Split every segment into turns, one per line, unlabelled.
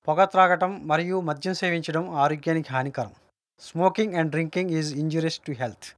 పొగ త్రాగటం మరియు మద్యం సేవించడం ఆరోగ్యానికి హానికరం smoking and drinking is injurious to health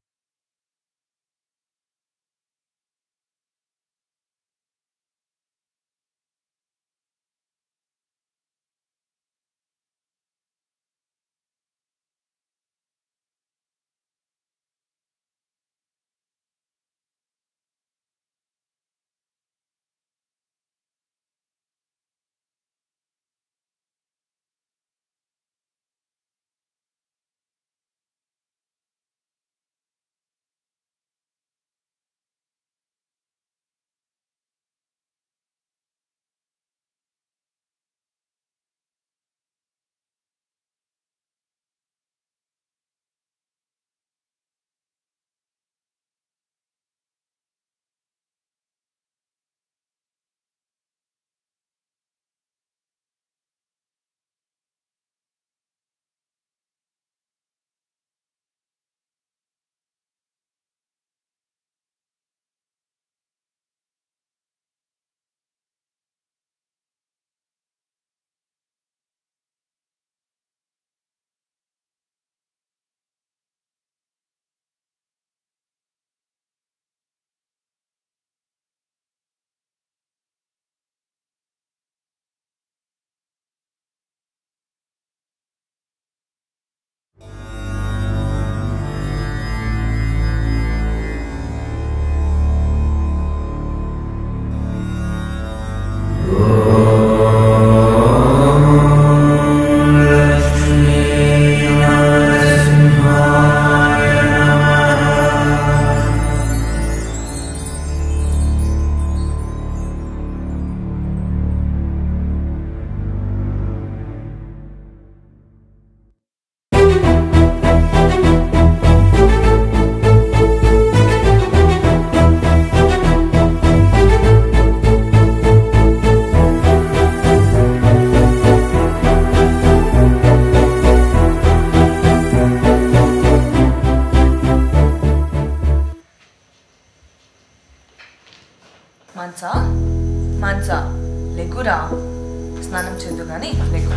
మాన్సా మాన్సా లెగ్గురా స్నానం చేద్దు కానీ లెగ్గు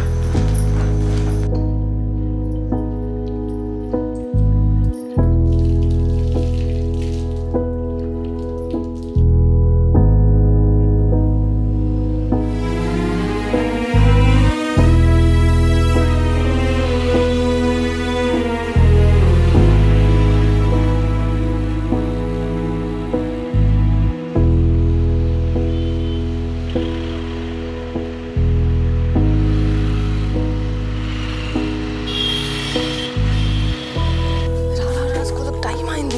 రా, రా, రా, స్కూల్కి టైం అయింది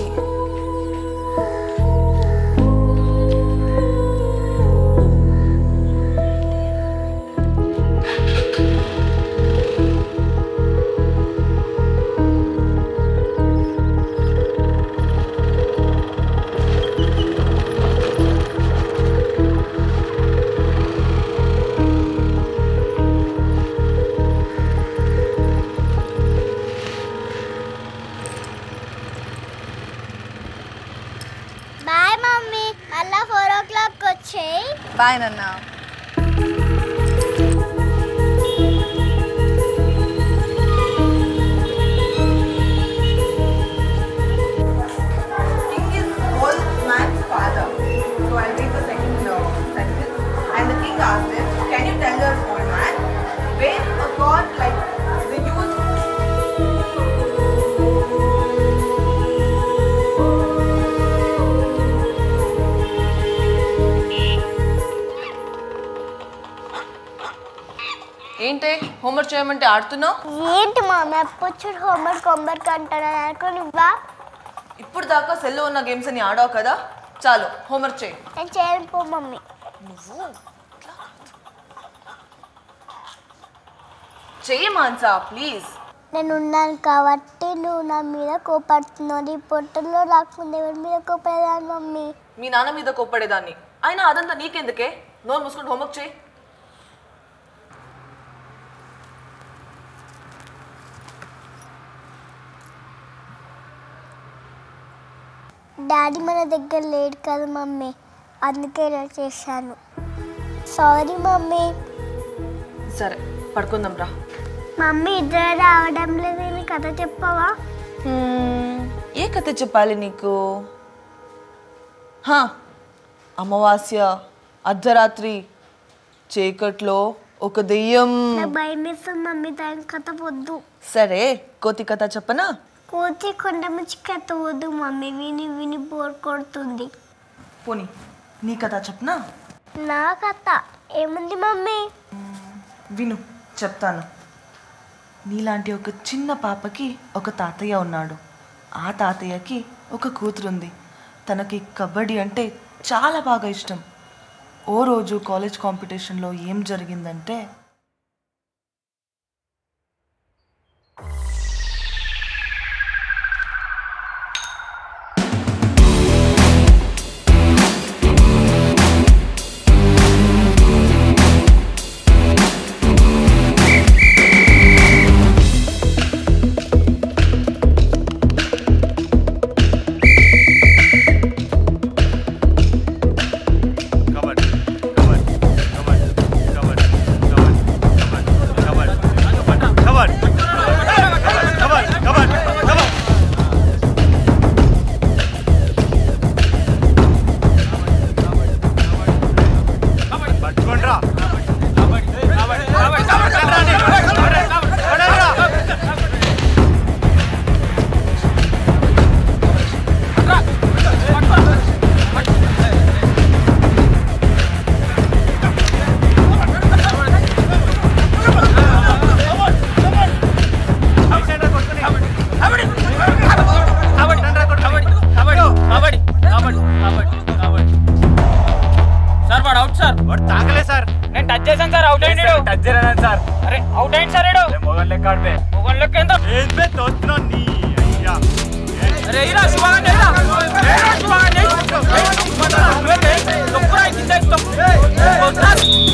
బాయ్ మమ్మీ మళ్ళా ఫోర్ ఓ క్లాక్ వచ్చేయి
బాయ్ నాన్న
king is whole man's father. So I'll read the second uh, sentence. And the king asked him, Can you tell us, old man, when a god like the youth
ఏంటే homework చేయమంటే ఆడుతున్నావు
ఏంటి mummy ఎప్పుడు homework homework అంటాను అనుకుని ఇవ్వా
ఇప్పుడు దాకా సెల్లో ఉన్న గేమ్స్ అని ఆడావు కదా చాలు హోంవర్క్ చేయి
నేను చేయను పో మమ్మీ
నువ్వు చెయ్యి మాన్సా ప్లీజ్
నేను ఉన్నాను కాబట్టి నువ్వు నా మీద కోపడుతున్నావు నీ పొట్టలో రాకుండా ఎవరి మీద కోపడేదాన్ని మమ్మీ
మీ నాన్న మీద కోప్పడేదాన్ని అయినా అదంతా నీకెందుకే నోరు మూసుకుంటూ హోంవర్క్ చేయి
డాడీ మన దగ్గర లేడు కదా మమ్మీ అందుకే ఇలా చేశాను సారీ మమ్మీ
సరే పడుకుందాం రా
మమ్మీ ఇద్దరు రావడం లేదు నీ కథ చెప్పవా
మ్మ్, ఏ కథ చెప్పాలి నీకు హా, అమావాస్య అర్ధరాత్రి చీకట్లో ఒక దెయ్యం
నాకు భయం వేస్తుంది మమ్మీ దాని కథ వద్దు
సరే కోతి కథ చెప్పనా
కోతి కొండ ముచ్చి కథ వద్దు మమ్మీ విని విని బోర్ కొడుతుంది
పోనీ నీ కథ చెప్పనా
నా కథ ఏముంది మమ్మీ
విను చెప్తాను నీలాంటి ఒక చిన్న పాపకి ఒక తాతయ్య ఉన్నాడు ఆ తాతయ్యకి ఒక కూతురుంది తనకి కబడ్డీ అంటే చాలా బాగా ఇష్టం ఓ రోజు కాలేజ్ కాంపిటీషన్లో ఏం జరిగిందంటే
Covered. Covered. Covered. Covered. Covered. Covered. Covered. Covered. Covered. Covered. Covered. పట్టుకోండ్రా
సార్ వాడు అవుట్ సార్
వాడు తాకలే సార్
నేను టచ్ చేశాను సార్ అవుట్ అయ్యిండు
టచ్ చేయలేదని సార్
అరే అవుట్ అయ్యింది సార్ ఏడు
మొగల్ లెక్క ఆడిపే
మొగల్ లెక్క ఎంత
ఏం పే తోస్తున్నావు నీ అయ్యా
అరే ఇలా శివగాండి ఇలా ఏరా శివగాండి తొక్కురా కింద తొక్కు తొక్కురా.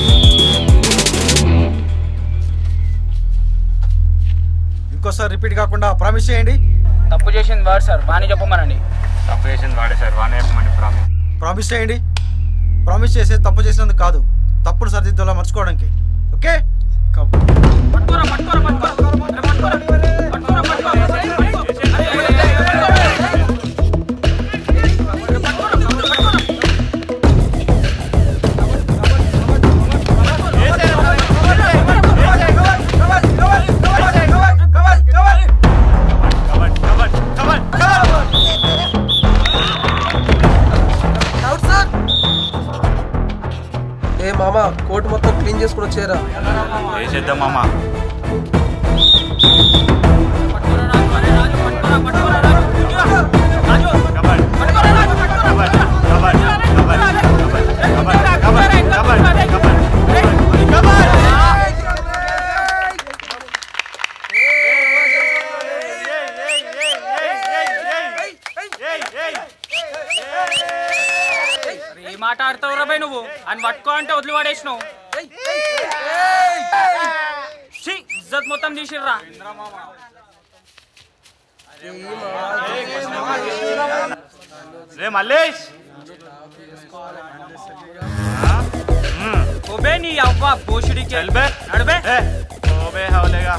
ఇంకోసారి రిపీట్ కాకుండా ప్రామిస్ చేయండి
తప్పు చేసింది వాడు సార్ బాగానే చెప్పమనండి
తప్పు చేసింది వాడే సార్ వానే చెప్పమని ప్రామిస్
ప్రామిస్ చేయండి ప్రామిస్ చేసేది తప్పు చేసినందుకు కాదు తప్పుడు సరిదిద్దులా మర్చుకోవడానికి ఓకే
పట్టుకోరా పట్టుకోరా పట్టుకోరా అరే పట్టుకోరా పట్టుకోరా పట్టుకోరా అరే, అరే, అరే, అరే, అరే, అరే.
కబడ్ కబడ్ కబడ్ కబడ్
ఏ మామ కోర్టు మొత్తం క్లీన్ చేసుకుని వచ్చారా
వేసేద్దాం మామ
పట్టుకోరా రాజు, అరే రాజు, పట్టుకోరా, పట్టుకోరా రాజు. ఇదిగో, రాజు,
కబడ్
పట్టుకోరా రాజు, పట్టుకోరా,
కబడ్
పట్టుకోరా.
కబడ్ కబడ్ కబడ్ కబడ్ కబడ్ కబడ్ కబడ్
అరే, ఈ మాట ఆడతావు బై నువ్వు అని పట్టుకో అంటే వదిలి పడేసినావు ఛీ, ఇజ్జత్ మొత్తం తీసిర్రా
రే మల్లేష్
ఓబే నీ అవ్వ బోషుడికి
చల్ బే
నడుబే
ఏ ఓ బే హవలేగా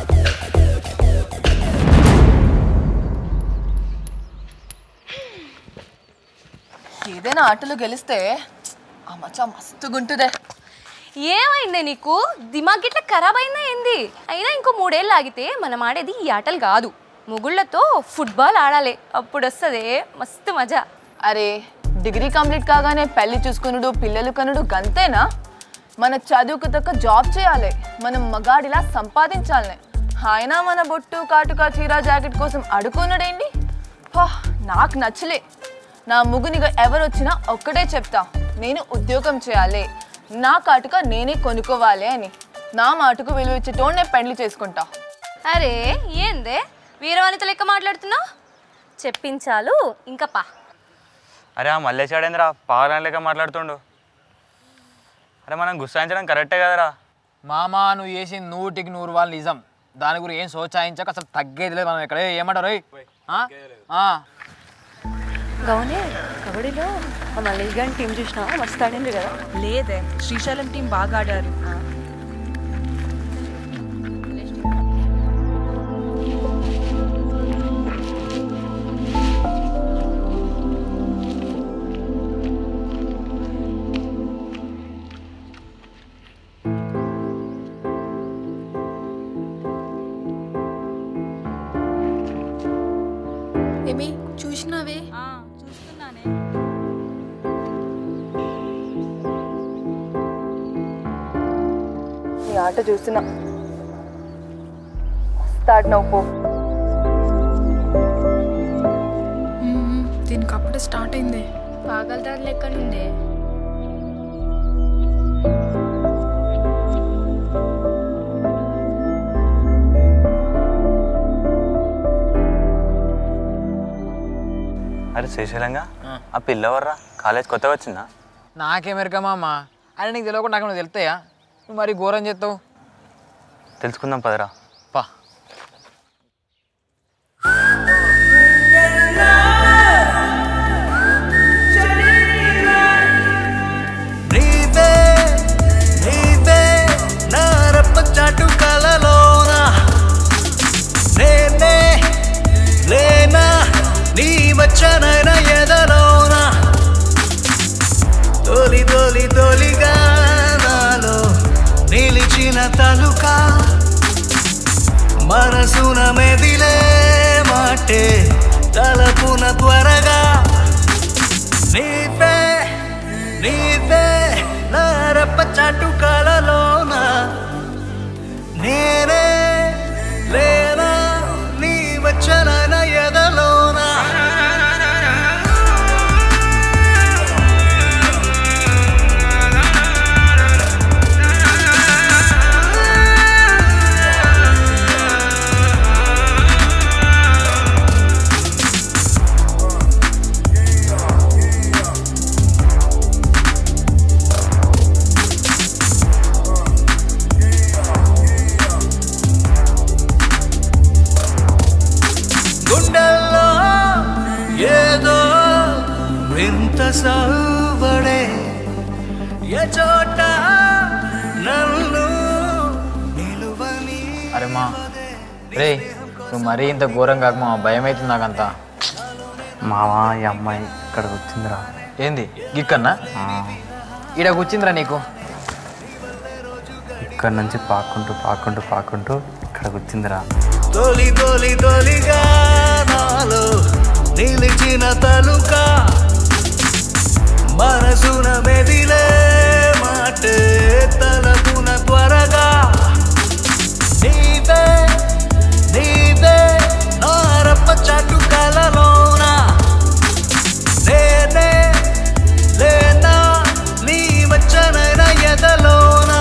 ఏదైనా ఆటలు గెలిస్తే ఆ మచ్చ మస్తుగుంటుందే
ఏమైందే నీకు దిమాగ్ ఇట్లా ఖరాబ్ అయిందా ఏంది అయినా ఇంకో మూడేళ్ళు ఆగితే మనం ఆడేది ఈ ఆటలు కాదు మొగుళ్ళతో ఫుట్బాల్ ఆడాలి అప్పుడు వస్తుంది మస్తు మజా
అరే డిగ్రీ కంప్లీట్ కాగానే పెళ్లి చూసుకునుడు పిల్లలు కనుడు గంతేనా మన చదువుకు తగ్గ జాబ్ చేయాలి మనం మగాడిలా సంపాదించాలి ఆయన మన బొట్టు కాటుక చీర జాకెట్ కోసం అడుకున్నాడేంటి హో, నాకు నచ్చలే నా ముగునిగా ఎవరు వచ్చినా ఒక్కటే చెప్తా నేను ఉద్యోగం చేయాలి నా కాటుక నేనే కొనుక్కోవాలి అని నా మాటకు విలువ ఇచ్చేటోడు నేను పెళ్లి చేసుకుంటా
అరే ఏందే వీరవనిత లెక్క మాట్లాడుతున్నావు చెప్పించాలు ఇంకా పా
అరే ఆ మల్లేశాడేంద్రా పాగలని లెక్క మాట్లాడుతుండు అరే మనం గుస్సాయించడం కరెక్టే కదరా
మామ నువ్వు చేసి నూటికి నూరు వాళ్ళు నిజం దాని గురించి ఏం సోచాయించక అసలు తగ్గేది లేదు మనం ఇక్కడ ఏ- ఏమంటారు ఏయ్? ఆ? ఆ.
గౌనే కబడ్డీలో మల్లేష్ గారి టీం చూసినా మస్తు ఆడింది కదా
లేదే శ్రీశైలం టీం బాగా ఆడారు
నీ ఆట చూసిన స్టార్ట్ నవ్వు పో
దీనికి అప్పుడే స్టార్ట్ అయింది
పాగలదారు లెక్కనుందే
అరే శ్రీశైలంగా ఆ పిల్లవర్రా కాలేజ్ కొత్తగా వచ్చిందా
నాకేమెరక మామ అని నీకు తెలియకుండా నాకు తెలుస్తాయా నువ్వు మరి ఘోరం చేస్తావు
తెలుసుకుందాం పదరా
పా
నీవే నీవే నా రప్పచాటు కలలోన నేనే లేనా నీ వచ్చనైన ఎదలోన తొలి తొలి తొలిగా నాలో నిలిచిన తలుక మనసున మెదిలే మాటే తలపున త్వరగా నీవే నీవే నారప్ప చాటు కలలోన నేనే లేనా నీ వచ్చన ఎదలోన గుండెల్లో ఏదో వింత సౌబడే ఏ చోట నన్ను నిలువని
అరే మా రే నువ్వు మరీ ఇంత ఘోరం కాక మా భయం అవుతుంది నాకంతా
మావా ఈ అమ్మాయి ఇక్కడికి వచ్చిందిరా
ఏంది గిక్కన్నా ఈడ కూర్చుందిరా నీకు
ఇక్కడ నుంచి పాక్కుంటూ పాక్కుంటూ పాక్కుంటూ ఇక్కడికి వచ్చిందిరా
తొలి తొలి తొలిగా నాలో నిలిచిన తలుక మనసున మెదిలే మాటే తలపున త్వరగా నీవే నీవే నారప్ప చాటు కలలోన నేనే లేనా నీ వచ్చనైన ఎదలోనా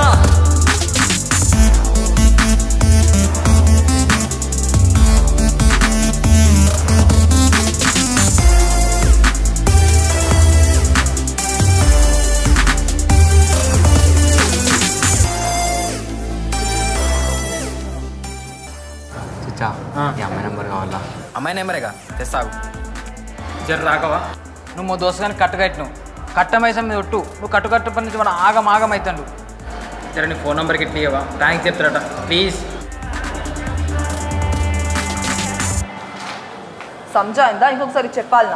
చిచ్చా ఈ అమ్మాయి నెంబర్ కావాలా
అమ్మాయి నెంబరేగా తెస్తాగు
జర రాకవా
నువ్వు మా దోస్తు కానీ కట్టు కట్టిను కట్టమైసం మీద ఒట్టు నువ్వు కట్టు కట్టు పని నుంచి మన ఆగం ఆగం అవుతాడు
జర నీ ఫోన్ నెంబర్కి ఇట్లా ఇవ్వవా థ్యాంక్స్ చెప్తారట ప్లీజ్
సంజాయిందా ఇంకొకసారి చెప్పాలనా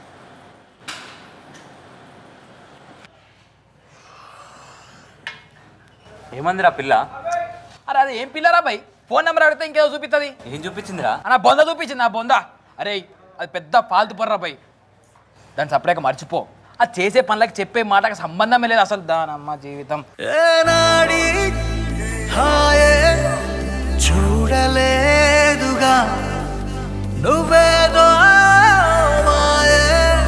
ఏమందిరా పిల్ల
అరే అది ఏం పిల్లరా భయ్ ఫోన్ నెంబర్ అడిగితే ఇంకేదో చూపిస్తుంది
ఏం చూపించిందిరా
నా బొంద చూపించింది నా బొంద అరే అది పెద్ద ఫాల్తు పర్రా భయ్ దాన్ని సపరేట్గా మర్చిపో అది చేసే పనులకి చెప్పే మాటకి సంబంధమే లేదు అసలు దానమ్మ జీవితం
ఏనాడి హాయే చూడలేదుగా నువ్వేదో మాయే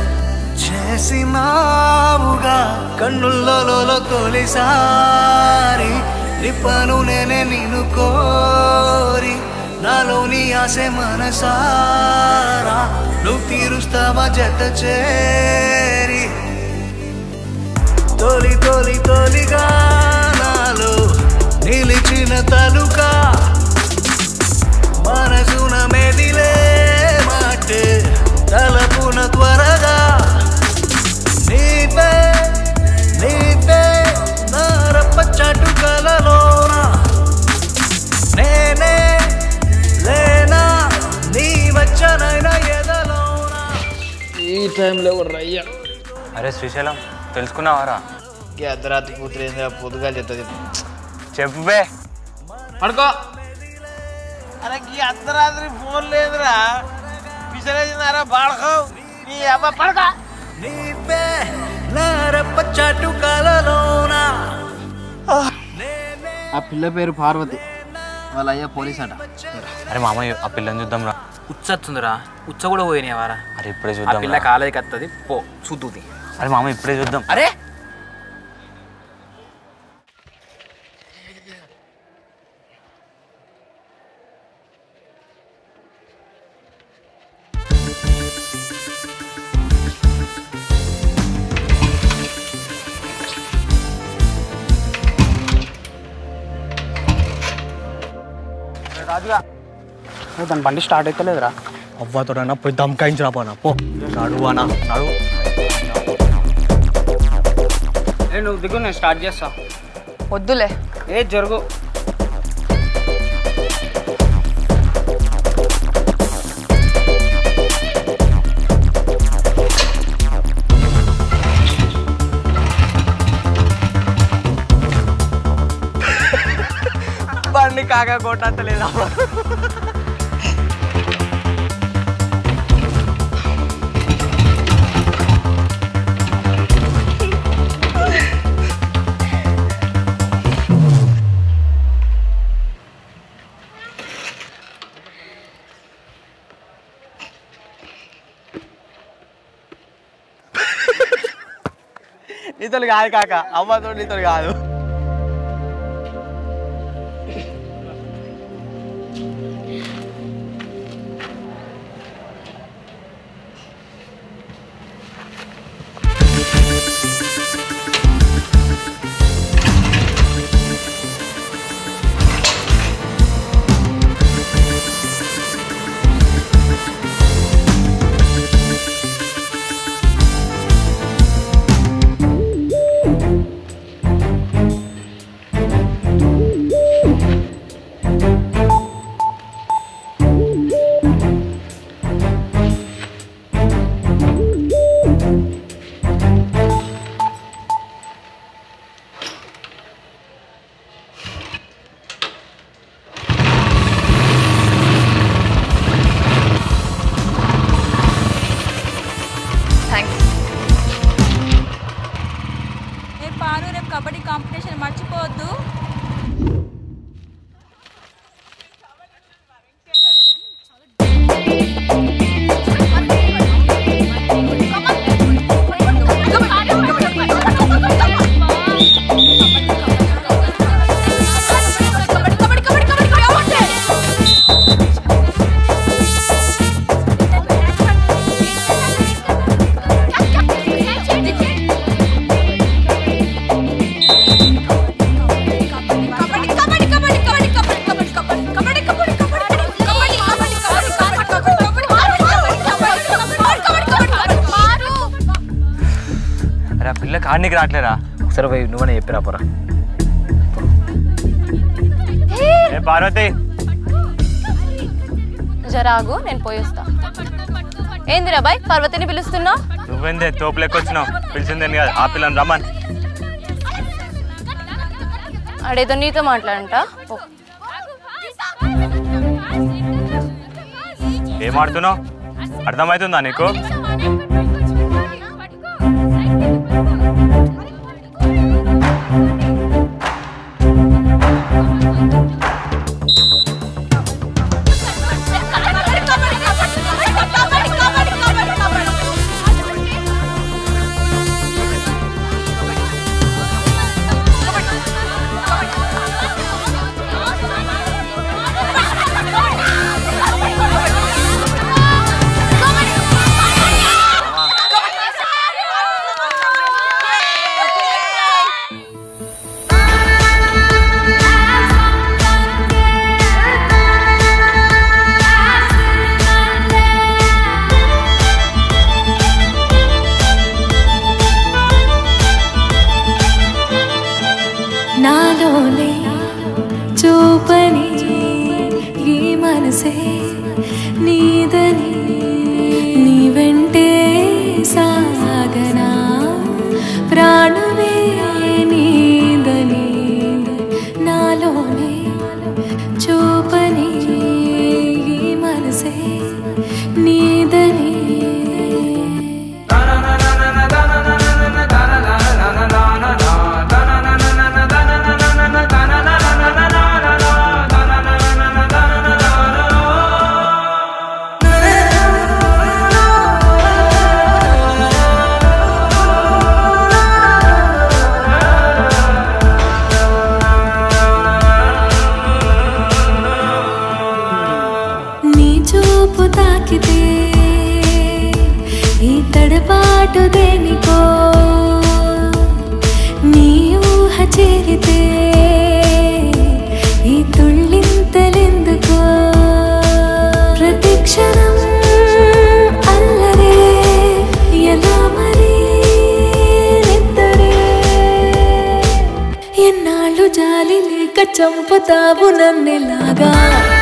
చేసినావుగా కన్నుల్లో తొలిసారి నిప్పను నేనే నిన్ను కోరి నాలోని ఆశే మనసారా నువ్వు తీరుస్తావా జత చేరి తొలి తొలి తొలిగా నాలో నిలిచిన తలుక మనసున మెదిలే మాటే తలపున త్వరగా నీవే నీవే నారప్ప చాటు కలలోన నేనే లేనా నీ వచ్చనైన ఎదలోన
ఈ టైంలో రయ్య
అరే శ్రీశైలం తెలుసుకున్నావారా
అర్ధరాత్రి కూతురు ఏందిరా పొద్దుగా చెప్తుంది
చెప్పే
పడుకో
అరే ఈ అర్ధరాత్రి ఫోన్ లేదురా విసిరేసిందారా బాడకో నీ అమ్మ పడక
నీవే నారప్ప చాటు కలలోన
ఆ పిల్ల పేరు పార్వతి వాళ్ళ అయ్యా పోలీస్ అట
అరే మామయ్య ఆ పిల్లని చూద్దాం రా
ఉచ్చొస్తుందిరా ఉచ్చ కూడా పోయినావారా
అరే ఇప్పుడే
ఆ
చూద్దాం
పిల్ల
రా.
కాలేజీకి వస్తుంది పో చూద్దుది
అరే మామ ఇప్పుడే చూద్దాం
అరే
రాజుగా దాని బండి స్టార్ట్ అయితే లేదురా
అవ్వతోడన్నా పోయి దమ్కాయించిరా పోనా పో నడువు అన్నా నడువు
ఏ నువ్వు దిగు నేను స్టార్ట్ చేస్తా
వద్దులే
ఏ జరుగు
బండి కాగా కొట్టలేదా నీతో కాదు కాక అమ్మతో నీతో కాదు
థ్యాంక్స్
ఏ పారు రేపు కబడ్డీ కాంపిటీషన్ మర్చిపోవద్దు
అరే ఆ పిల్ల కాడికి రావట్లేరా
సరే పోయి నువ్వనే చెప్పిరా పోరా
ఏ పార్వతి
జరాగు నేను పోయి వస్తా ఏందిరా బాయ్ పర్వతిని పిలుస్తున్నా
నువ్వేందే తోపు లెక్క వచ్చినావు పిలిచిందేని కాదు ఆ పిల్లని రమ్మని
ఆడేదో నీతో మాట్లాడంట పో.
ఏం ఆడుతున్నావు అర్థమవుతుందా నీకు
చూపు తాకితే ఈ తడబాటు దేనికో నీ ఊహ చేరితే ఈ తుళ్ళింతలెందుకో ప్రతి క్షణం అల్లరే ఎలా మరి నిద్దరే ఎన్నాళ్ళు జాలి లేక చంపుతావు నన్నెలాగా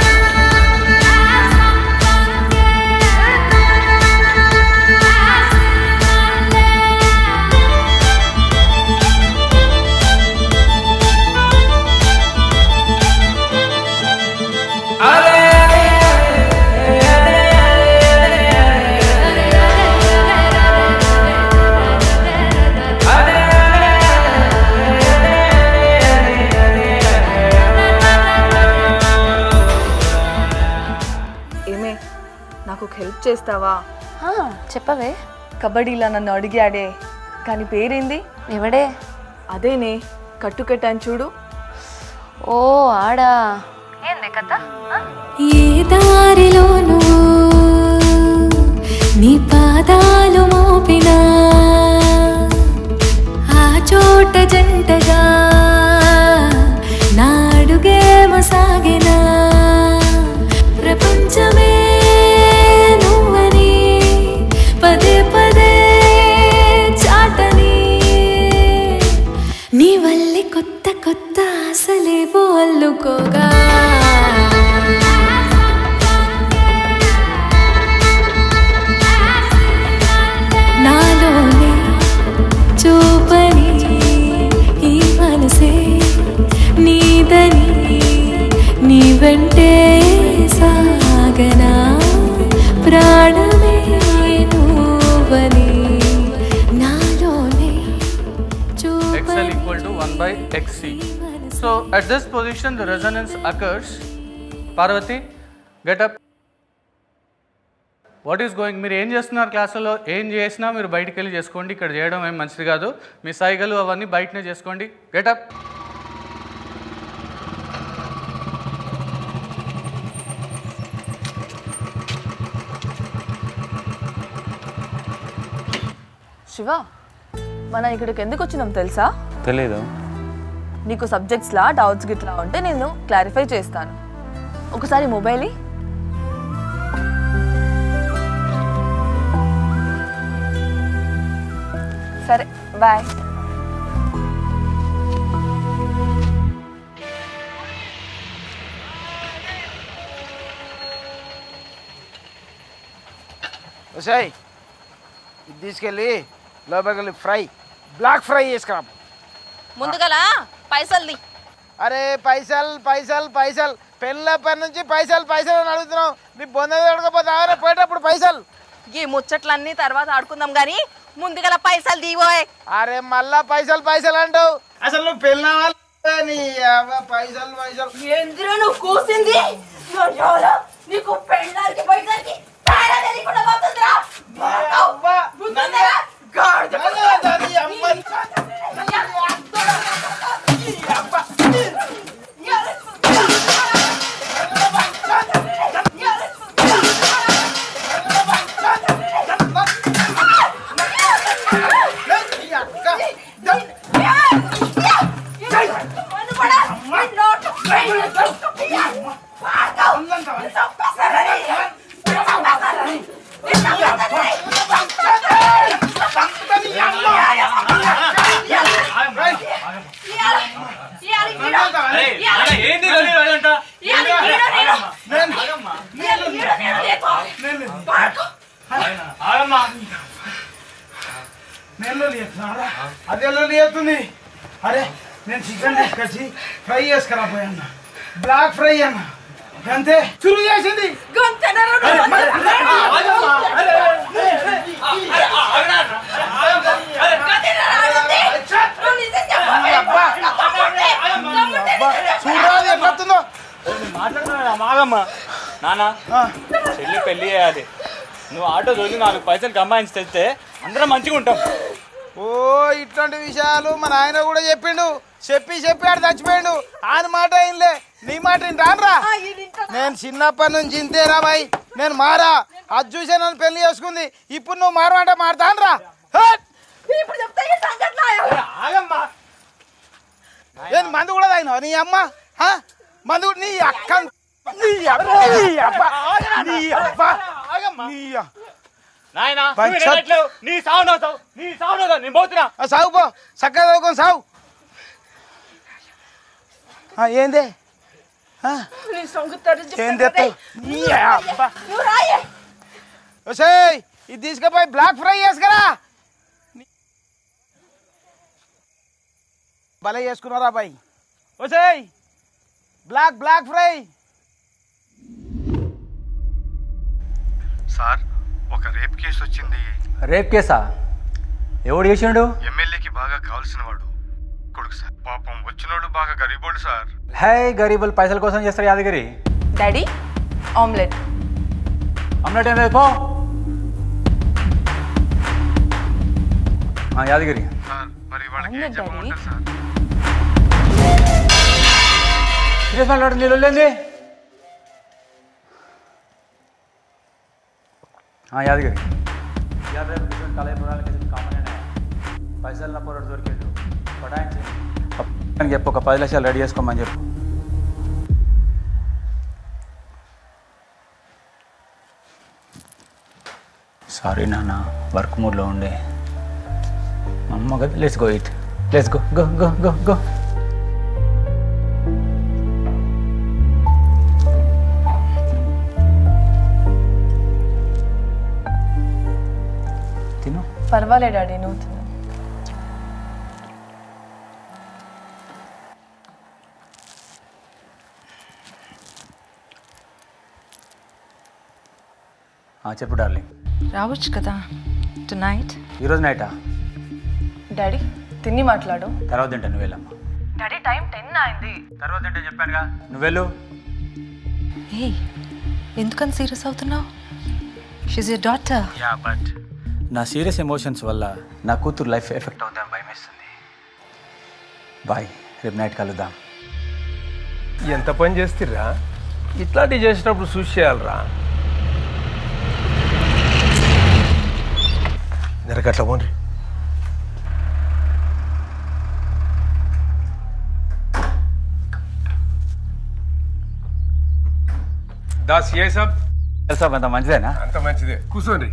ఏమే నాకు ఒక హెల్ప్ చేస్తావా
చెప్పవే
కబడ్డీలా నన్ను అడిగాడే కానీ పేరేంది
ఎవడే
అదేనే కట్టుకట్టాను చూడు
ఓ ఆడా ఏంది కథ
ఏ దారిలోనూ నీ పాదాలు మోపినా ఆ చోట జంటగా నా అడుగేమో సాగినా ప్రపంచమే నువ్వని పదే పదే చాటని నీ వల్లే కొత్త కొత్త ఆశలేవో అల్లుకోగా నాలోనే చూపని ఈ మనసే నీదని నీ వెంటే సాగనా ప్రాణమే నువ్వని నాలోనే
XL equal to 1 by XC. So at this position the resonance occurs. Parvati, get up. What is going మీరు ఏం చేస్తున్నారు క్లాసులో ఏం చేసినా మీరు బయటికి వెళ్ళి చేసుకోండి ఇక్కడ చేయడం ఏం మంచిది కాదు మీ సైగలు అవన్నీ బయటనే చేసుకోండి గెటప్
శివ మనం ఇక్కడికి ఎందుకు వచ్చినాం తెలుసా
తెలీదు
నీకు సబ్జెక్ట్స్లా డౌట్స్ గిట్లా ఉంటే నేను క్లారిఫై చేస్తాను ఒకసారి మొబైల్ ఇ. సరే బాయ్
వసాయ్ ఇది తీసుకెళ్ళి లోపలికి ఫ్రై బ్లాక్ ఫ్రై చేసుకురా
ముందుగల పైసల్ది
అరే పైసలు పైసలు పైసలు పెళ్ళ పని నుంచి పైసలు పైసలు అని అడుగుతున్నావు నీ బొంద దొరకపోతే పోయేటప్పుడు పైసలు
ఈ ముచ్చట్లన్నీ తర్వాత ఆడుకుందాం గాని ముందుగల పైసలు దీవోయ్
అరే మళ్ళా పైసలు పైసలు అంటావు అసలు నువ్వు పెళ్ళిన నీ అవ్వ పైసలు పైసలు
ఎందులో నువ్వు కూసింది నీకు పెళ్ళానికి పైసలకి తేడా తెలియకుండా పోతుందిరా
నేను అది ఎలా లేతుంది అరే నేను చికెన్ తీసుకొచ్చి ఫ్రై చేసుకురా పోయన్న బ్లాక్ ఫ్రై అన్న అంతే చురుగు చేసింది చూడాలి ఎట్లొస్తుందో
మాగమ్మ నాన్న చెల్లి పెళ్లి చేయాలి నువ్వు ఆటో దొరికి నాలుగు పైసలు కమ్మాయించి తెస్తే అందరం మంచిగా ఉంటాం
ఓ ఇట్లాంటి విషయాలు మా నాయన కూడా చెప్పిండు చెప్పి చెప్పి ఆడు చచ్చిపోయిండు ఆయన మాట ఏంలే నీ మాట రానరా నేను చిన్నప్పటి నుంచి ఇంతేరా బాయ్ నేను మారా అది చూసే నన్ను పెళ్లి చేసుకుంది ఇప్పుడు నువ్వు మారమంటే మారతాను రా
ఇప్పుడు చెప్తే ఈ సంగతి
ఆగమ్మా ఏం మందు కూడా తాగినావు నీ అమ్మ హా? మందు కూడా- నీ అక్క నీ అబ్బ నీ అబ్బ నీ అబ్బ నీ అ-
నాయనా
బై
నువ్వు
చత్.
వినట్లేవు. నీ సావు నా సావు నీ సావు నా సావు నేను పోతున్నా
ఆ, సాగు పో చక్కగా చదువుకొని సాగు ఆ, ఏంది ఆ,
నీ సంగతి
ఏం తెస్తావు నీ అబ్బ
నువ్వు రాయే
ఒసేయ్ ఇది తీసుకుపోయి బ్లాక్ ఫ్రై చేసుకురా భలే చేసుకున్నారా బాయ్ ఒసేయ్ బ్లాక్ బ్లాక్ ఫ్రై
సార్ ఒక రేప్ కేసు వచ్చింది
రేప్ కేసా ఎవడు చేసిండు
ఎమ్మెల్యేకి బాగా కావాల్సిన వాడు కొడుకు సార్ పాపం వచ్చినోడు బాగా గరీబోడు సార్
హై గరీబులు పైసల కోసం చేస్తారు యాదగిరి
డాడీ ఆమ్లెట్
అమ్మనట్టు ఏం లేదు పో ఆ, యాదగిరి
సార్ మరి వాళ్ళకి ఏం చెప్పమంటారు సార్
సీరియస్ మాట్లాడు నీళ్ళు వెళ్ళింది యాదగిరి ఇవాళ రేపు డిఫరెంట్ కాలేజ్ పొరాలకి కామన్ పైసలు నా పొరడు దొరికిండు పడాయించి అని చెప్పు ఒక పది లక్షలు రెడీ చేసుకోమని చెప్పు సారీ నాన్న వర్క్ మూడ్లో ఉండే మా అమ్మ కదా let's go it let's go go go go go తిను
పర్వాలే డాడీ నువ్వు తిను
ఆ, చెప్పు డార్లింగ్
రావచ్చు కదా టు నైట్
ఈరోజు నైటా
డాడీ తిని మాట్లాడు
తర్వాత తింటా నువ్వు వెళ్ళమ్మా
డాడీ టైం టెన్ అయింది
తర్వాత తింటా చెప్పానుగా నువ్వు వెళ్ళు
ఏ ఎందుకని సీరియస్ అవుతున్నావు she's your daughter
yeah but నా సీరియస్ ఎమోషన్స్ వల్ల నా కూతురు లైఫ్ ఎఫెక్ట్ అవుతాయని భయం వేస్తుంది బాయ్ రేపు నైట్ కలుద్దాం
ఎంత పని చేస్తుర్రా ఇట్లాంటివి చేసినప్పుడు చూసి చేయాలరా జరగట్ల పోండి దాస్ ఏ సబ్
తెలుసా అంత మంచిదేనా
అంత మంచిదే కూర్చోండి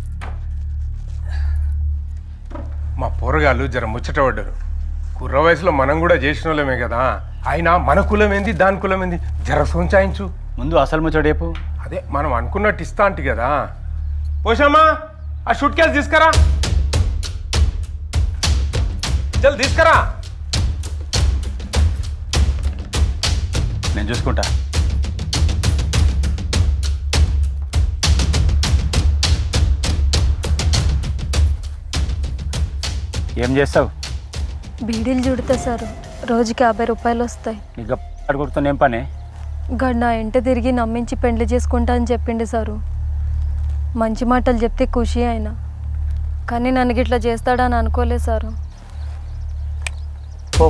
మా పోరగాళ్ళు జర ముచ్చట పడ్డారు కుర్ర వయసులో మనం కూడా చేసిన వాళ్ళమే కదా అయినా మన కులం ఏంది దాని కులం ఏంది జర సోంచాయించు
ముందు అసలు ముచ్చట చెప్పు
అదే మనం అనుకున్నట్టు ఇస్తా అంటి కదా పోషమ్మా ఆ షూట్ కేసు తీసుకురా చల్ తీసుకురా
నేను చూసుకుంటా ఏం చేస్తావు
బీడీలు చుడతా సార్ రోజుకి యాభై రూపాయలు వస్తాయి
ఇక అడుగుతున్న ఏం పని
గడ్ నా ఇంట తిరిగి నమ్మించి పెండ్లి చేసుకుంటా అని చెప్పిండు సారు మంచి మాటలు చెప్తే ఖుషి అయినా కానీ నన్ను గిట్లా చేస్తాడని అనుకోలేదు సారు
పో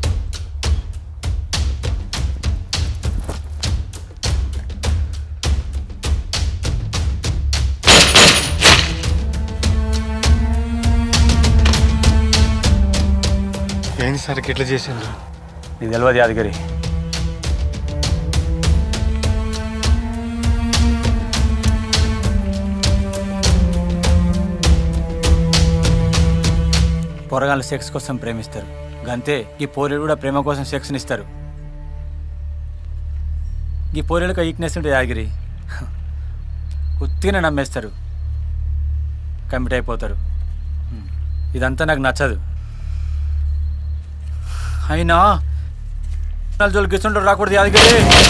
ఏంది సార్ ఇట్లా చేసిండ్రు
నీకు తెలియదు యాదగిరి పొరగాళ్ళు సెక్స్ కోసం ప్రేమిస్తారు గంతే ఈ పోరీలు కూడా ప్రేమ కోసం సెక్స్ని ఇస్తారు ఈ పోరీలకు వీక్నెస్ ఉంటుంది యాదగిరి ఉత్తిన నమ్మేస్తారు కమిట్ అయిపోతారు ఇదంతా నాకు నచ్చదు అయినా జోలికి ఇస్తుంటారు రాకూడదు యాదగిరి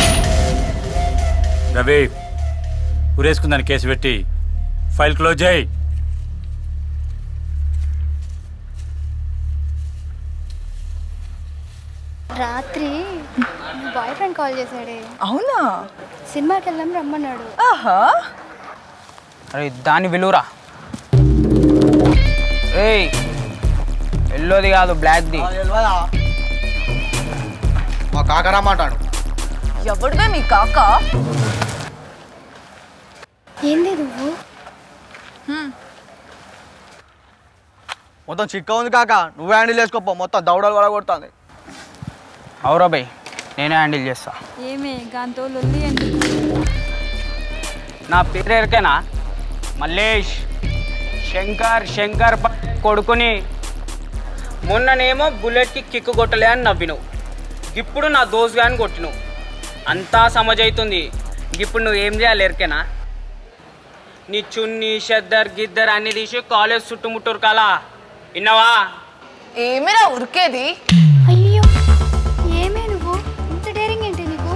రవి ఉరేసుకుందాని కేసు పెట్టి ఫైల్ క్లోజ్ చేయి
రాత్రి బాయ్ ఫ్రెండ్ కాల్ చేశాడే
అవునా
సినిమాకి వెళ్దాం రమ్మన్నాడు
ఆహా
అరే దాన్ని విలువరా ఏయ్ ఎల్లోది కాదు బ్లాక్ది
మా కాకరా మాట్లాడు
ఎవడివే మీ కాక
ఏంది నువ్వు
మొత్తం చిక్క ఉంది కాక నువ్వు హ్యాండిల్ చేసుకోపో మొత్తం దౌడలు కూడా కొడుతుంది
అవురా బై నేనే హ్యాండిల్ చేస్తా
ఏమే గాంతో లొల్లి ఎందుకు
నా పేరు ఎరికేనా మల్లేష్ శంకర్ శంకర్ ప- కొడుకుని మొన్ననేమో బుల్లెట్కి కిక్కు కొట్టలే అని నవ్విను ఇప్పుడు నా దోస్ అని కొట్టిను అంతా సమజైతుంది ఇప్పుడు నువ్వు ఏం చేయాలి ఎరికేనా నీ చున్ని షద్దర్ గిద్దర్ అన్ని తీసి కాలేజ్ చుట్టుముట్టూరు కాలా విన్నావా
ఏమిరా ఉరికేది
అయ్యో ఏమే నువ్వు ఇంత డేరింగ్ ఏంటి నీకు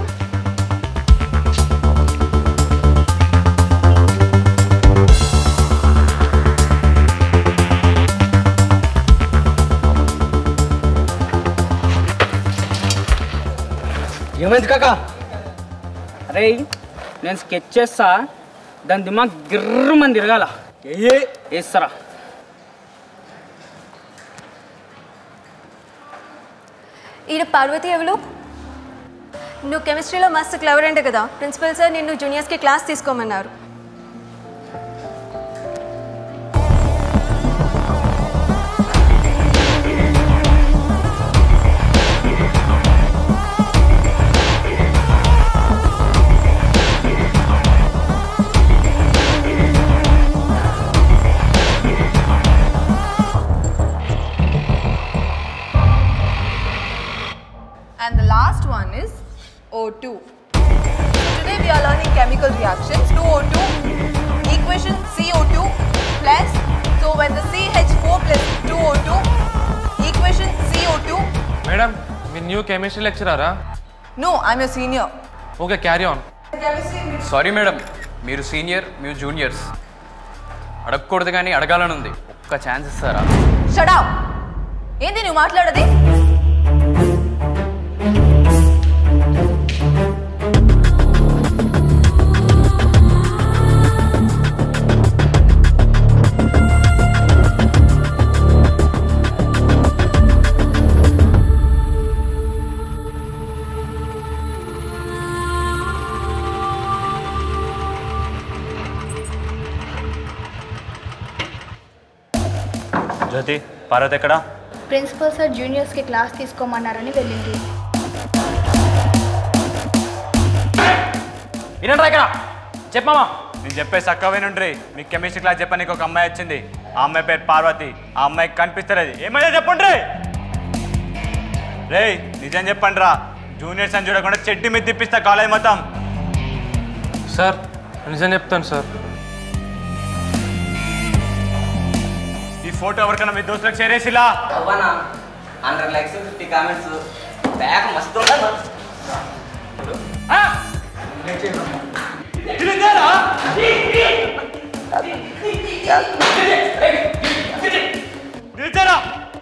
ఏమైంది కాక అరే నేను స్కెచ్ చేస్తా దాని దిమాగ్ గిర్రు మంది తిరగాల ఏ వేస్తారా
ఈయన పార్వతి ఎవరు నువ్వు కెమిస్ట్రీలో మస్తు క్లవర్ అంటే కదా ప్రిన్సిపల్ సార్ నిన్ను జూనియర్స్కి క్లాస్ తీసుకోమన్నారు
And the last one is O2. Today we are learning chemical reactions. 2O2 equation CO2 plus. So when the CH4 plus 2O2 equation CO2.
Madam మీరు న్యూ కెమిస్ట్రీ లెక్చరారా
No, I'm your senior.
Okay carry on
Chemistry.
Sorry madam మీరు senior మీరు juniors అడగకూడదు కానీ అడగాలని ఉంది ఒక్క chance ఇస్తారా
Shut up. ఏంది నువ్వు మాట్లాడది
జ్యోతి పార్వతి ఎక్కడా
ప్రిన్సిపల్ సార్ జూనియర్స్కి క్లాస్ తీసుకోమన్నారని వెళ్ళింది
వినండి ఇక్కడ చెప్పమా నేను చెప్పే చక్కగా వినుండ్రి మీకు కెమిస్ట్రీ క్లాస్ చెప్పడానికి ఒక అమ్మాయి వచ్చింది ఆ అమ్మాయి పేరు పార్వతి ఆ అమ్మాయికి కనిపిస్తలేదు ఏమైనా చెప్పండి రే నిజం చెప్పండి రా జూనియర్స్ అని చూడకుండా చెడ్డి మీద తిప్పిస్తా కాలేజ్ మొత్తం
సార్ నిజం చెప్తాను సార్
ఈ ఫోటో ఎవరికైనా మీ దోస్తులకు చేరేసిలా
అవ్వనా హండ్రెడ్ లైక్స్ ఫిఫ్టీ కామెంట్స్ బ్యాగ్ మస్తు ఉంటుంది
నిలిచారా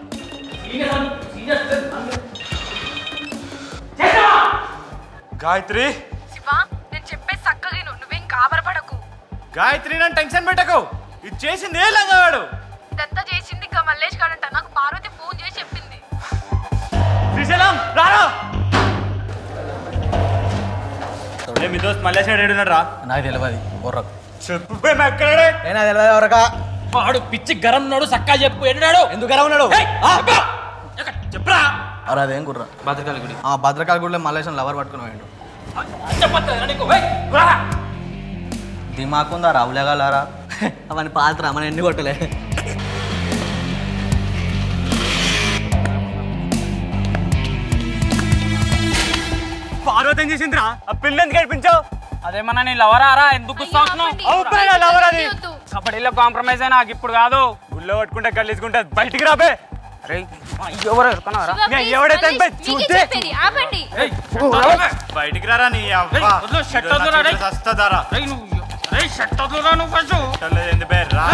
గాయత్రి
శివా నేను చెప్పే చక్కగా నువ్వేం కాబరపడకు
గాయత్రి నన్ను టెన్షన్ పెట్టకు ఇది చేసింది ఏ లంగాడు
ఇదంతా చేసింది ఇంకా మల్లేష్ కాడంట నాకు పార్వతి ఫోన్ చేసి చెప్పింది
శ్రీశైలం రారా ఏ మీ దోస్త్ మల్లేష్ గారు ఏడున్నాడు రా
నాకు తెలియదు బొర్రకు
చెప్పు మేము ఎక్కడే
ఏనా తెలియదు ఎవరకా
వాడు పిచ్చి గరం ఉన్నాడు సక్కా చెప్పు ఎన్నాడు
ఎందుకు గరం ఉన్నాడు
చెప్పరా
అరే అదేం కుర్రా
భద్రకాళి గుడి
ఆ భద్రకాళ గుడిలో మల్లేశం లవర్ పట్టుకుని పోయిండు దిమాకుందా రావులేగలరా అవన్నీ పాత్ర మన ఎన్ని కొట్టలే
పార్వతం చేసిందిరా ఆ పిల్ల ఎందుకు గడిపించావు
అదేమన్నా నీ లవరారా ఎందుకు గుస్తావుతున్నావు
అవునా లవర్ అది
కబడ్డీలో కాంప్రమైజ్ అయినా నాకు ఇప్పుడు కాదు
గుళ్ళో పట్టుకుంటే గల్లీసుకుంటే బయటికి రాబే
అరే ఎవరు ఎరుకున్నారా
ఎవడైతే అనిపి చూస్తే
ఆపండి
బయటికి రారా నీ అవ్వ
వదిలు, షర్ట్ వదిలురా, రేయ్.
వస్తుందారా
షర్ట్ వదులురా నువ్వు ఫస్ట్
ఎందుకు బే రా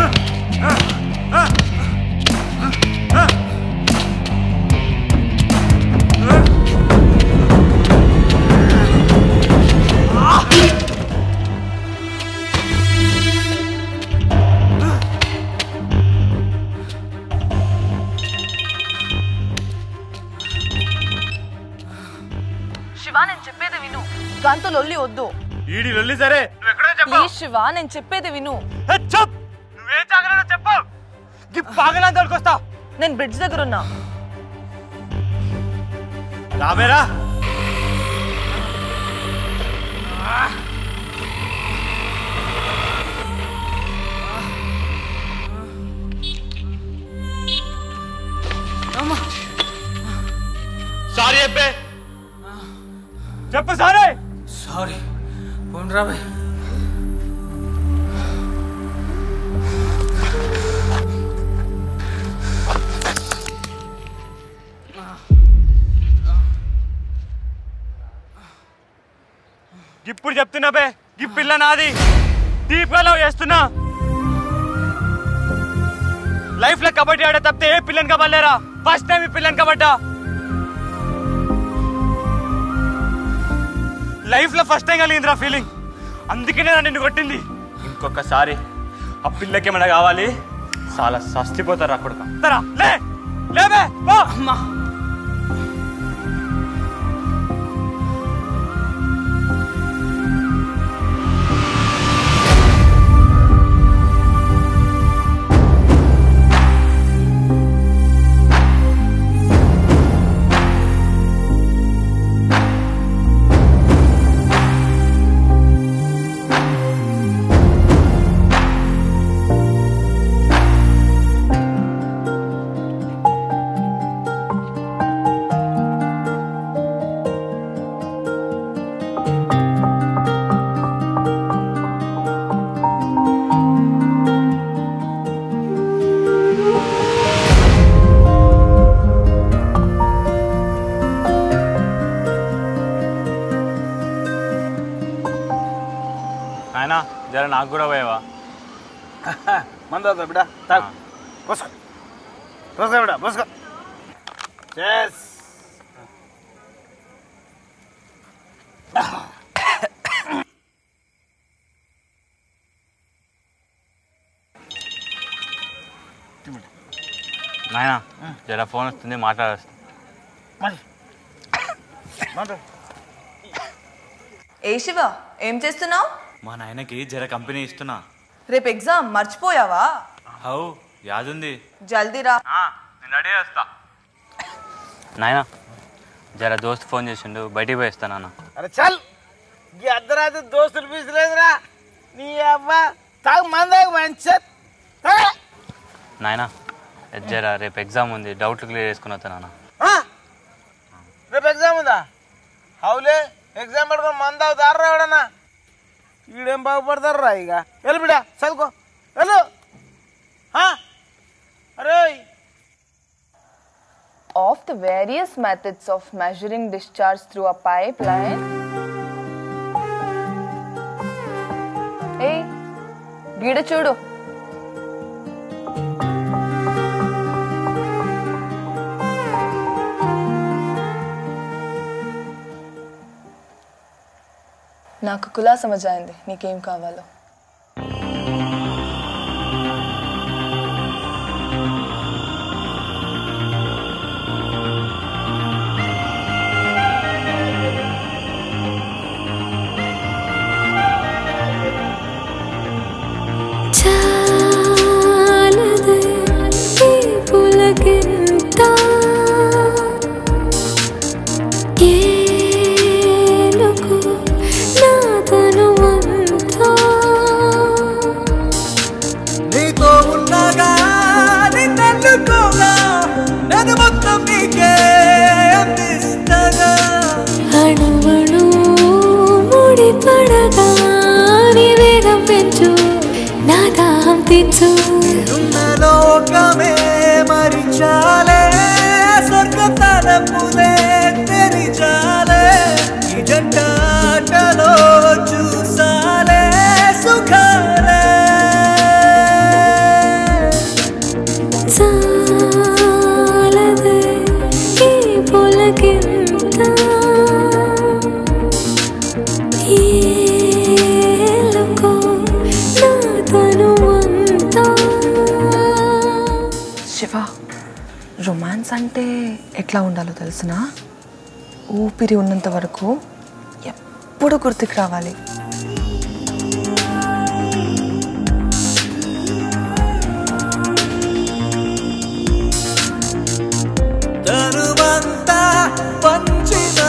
Ah!
దాంతో లొల్లి వద్దు
ఈడి లొల్లి సరే నువ్వు ఎక్కడో చెప్పు
ప్లీజ్ శివ నేను చెప్పేది విను
చెప్ నువ్వేం చాగలనో చెప్పు ఈ పాగలంతా వస్తా
నేను బ్రిడ్జ్ దగ్గర ఉన్నా
రాబేరా సారీ చెప్పే చెప్పు సారీ
సారీ పోండి రాబాయ్
ఇప్పుడు చెప్తున్నా బే ఈ పిల్ల నాది డీప్ గా లవ్ చేస్తున్నా లైఫ్ లో కబడ్డీ ఆడే తప్పితే ఏ పిల్లని కబడలేరా ఫస్ట్ టైం ఈ పిల్లని కబడ్డా లైఫ్ లో ఫస్ట్ టైం కలిగిందిరా ఫీలింగ్ అందుకనే నా నిన్ను కొట్టింది ఇంకొకసారి ఆ పిల్లకి ఏమైనా కావాలి చాలా సస్తిపోతారు అక్కడ లే లేబే అమ్మా ఆయన జర నాకు కూడా పోయావా
మందు అవుతా బిడ్డ తాగు పోసుకో పోసుకో బిడ్డ పోసుకో చేస్
నాయన జర ఫోన్ వస్తుంది మాట్లాడేస్తా
మరి మందు
ఏ శివ ఏం చేస్తున్నావు
మా నాయనకి జర కంపెనీ ఇస్తున్నా
రేపు ఎగ్జామ్ మర్చిపోయావా
హౌ యాదుంది
జల్దీ రా
నేను రెడీ చేస్తా నాయన జర దోస్త్ ఫోన్ చేసిండు బయటికి పోయిస్తా నాన్న
అరే చల్ ఈ అర్ధరాత్రి దోస్తులు పీసలేదురా నీ అవ్వ తాగు మందాగు మంచి
నాయన జర రేపు ఎగ్జామ్ ఉంది డౌట్లు క్లియర్ చేసుకుని వస్తా నాన్న
రేపు ఎగ్జామ్ ఉందా అవులే ఎగ్జామ్ పెట్టుకొని మంద అవుతారు ఎవడన్నా ఈడేం బాగుపడతారు రా ఇక వెళ్ళు బిడ్డ చదువుకో వెళ్ళు ఆ? అరే
Of the various methods of measuring discharge through a pipeline, ఏ గీడ చూడు నాకు కులా సమజైంది నీకేం కావాలో
చాలదే ఈ పులకింత ఏనుగు నా తనువంతా
నీతో ఉండగా నిన్నెన్నుకోగా నేను మొత్తం నీకే అందిస్తగా
అణువణు ముడిపడగా నీ వేగం పెంచు నా దాహం తీర్చు
ఉన్న లోకమే మరిచాలే స్వర్గ తలపులే తెరిచాలే ఈ జంటాటలో చూసాలే సుఖాలే
చాలదే ఈ పులకింత ఏలుకో నా తనువంతా
శివ రొమాన్స్ అంటే ఎట్లా ఉండాలో తెలుసునా ఊపిరి ఉన్నంత వరకు
ఎప్పుడు గుర్తుకు రావాలి
తనువంతా పంచిన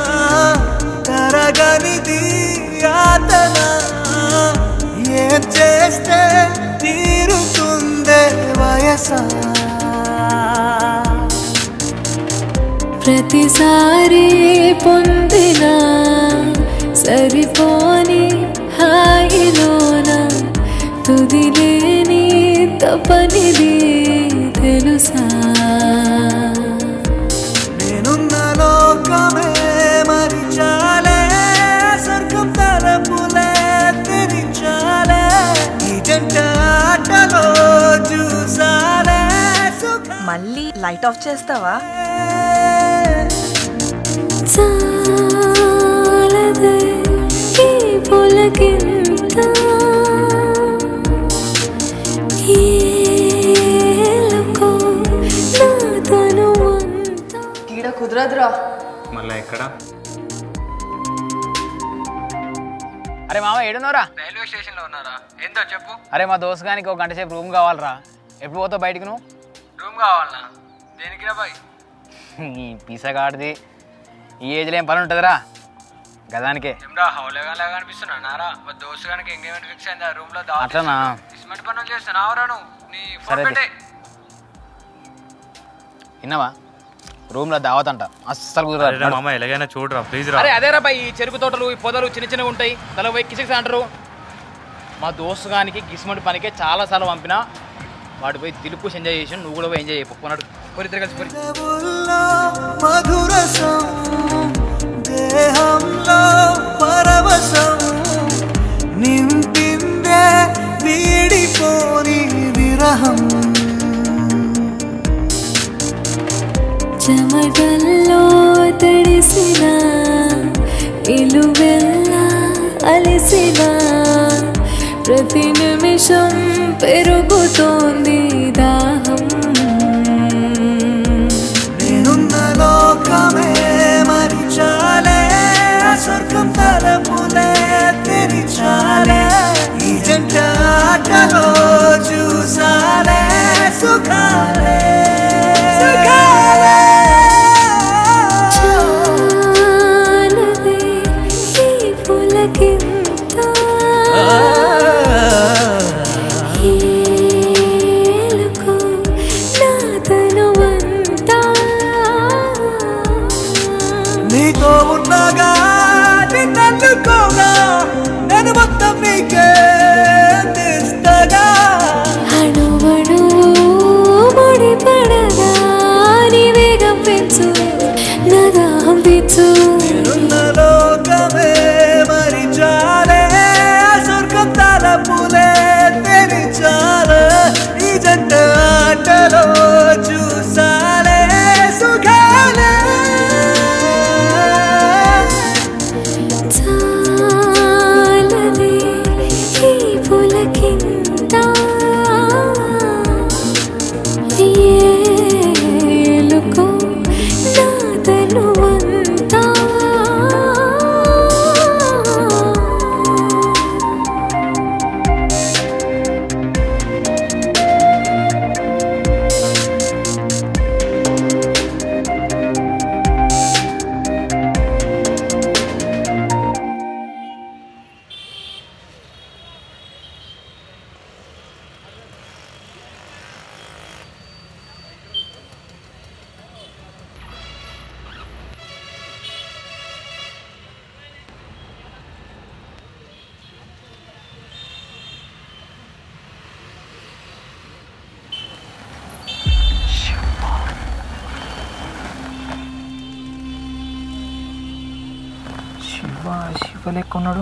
తరగనిది యాతన ఏం చేస్తే తీరుతుందే వయసా
ప్రతిసారి పొందిన సరిపోని హాయిలోన తుదిలేని తపనిది తెలుసా
నేనున్న లోకమే మరిచాలే స్వర్గం తలపులే తెరిచాలే ఈ జంట ఆటలో చూసాలే
మళ్ళీ లైట్ ఆఫ్ చేస్తావా
చాలదే ఈ పులకింత ఏలుకో నా తనువంతా
ఈడ కుదరదురా
మళ్ళీ ఎక్కడ
అరే మామ ఏడున్నారా
రైల్వే స్టేషన్లో ఉన్నారా ఏందో చెప్పు
అరే మా దోస్తగానికి ఒక గంట సేపు రూమ్ కావాలరా ఎప్పుడు పోతావు బయటికి నువ్వు
రూమ్ కావాలనా దేనికి రా బాయ్
ఈ పిసగాడిది ఈ ఏజ్లో ఏం పని ఉంటుందిరా గదానికే
ఏమ్రా హౌలేగా లాగా అనిపిస్తున్నా నారా మా దోస్తు గానికి ఎంగేజ్మెంట్ ఫిక్స్ అయింది ఆ రూమ్ లో
అట్లనా?
ఇస్మెంట్ పనులు చేస్తాను ఆవరా నువ్వు నీ ఫోన్
సరే
పెట్టే
విన్నావా రూమ్లో దావత్ అంట అస్సలు కుదరదు
మామ ఎలాగైనా చూడరా ప్లీజ్ రా
అరే అదేరా బాయ్ ఈ చెరుకు తోటలు ఈ పొదలు చిన్న చిన్నగా ఉంటాయి తల పోయి కిసిక్స్ అంటారు మా దోస్తు గానికి గిస్మంటి పనికే చాలా సార్లు పంపిన వాడు పోయి దిలుపు ఎంజాయ్ చేసి నువ్వు కూడా పోయి ఎంజాయ్ అయిపోన్నాడు పోయి ఇద్దరు కలిసి పోయి
చెవుల్లో మధురసం దేహంలో పరవశం నింపిందే వీడిపోని విరహం
చెమటల్లో తడిసిన ఇలువెల్లా అలసిన ప్రతి నిమిషం పెరుగుతోంది దాహం
నేనున్న లోకమే మరిచాలే స్వర్గం తలపులే తెరిచాలే ఈ జంట ఆటలో చూసాలే సుఖాలే సుఖాలే
చాలదే ఈ పులకింత ఏలుకో నా తనువంతా
నీతో ఉన్నగా నిన్నందుకోగా నేను మొత్తం నీకే తెస్తగా
అణువణు ముడిపడగా నీ వేగం పెంచు నా దాహం తీర్చు
నేనున్న లోకమే మరిచాలే స్వర్గం తలపులే తెరిచాలే ఈ జంట ఆటలో చూసాలే సుఖాలే
చాలదే ఈ పులకింత ఏలుకో నా తనువంతా
శివ శివ లెక్క ఉన్నాడు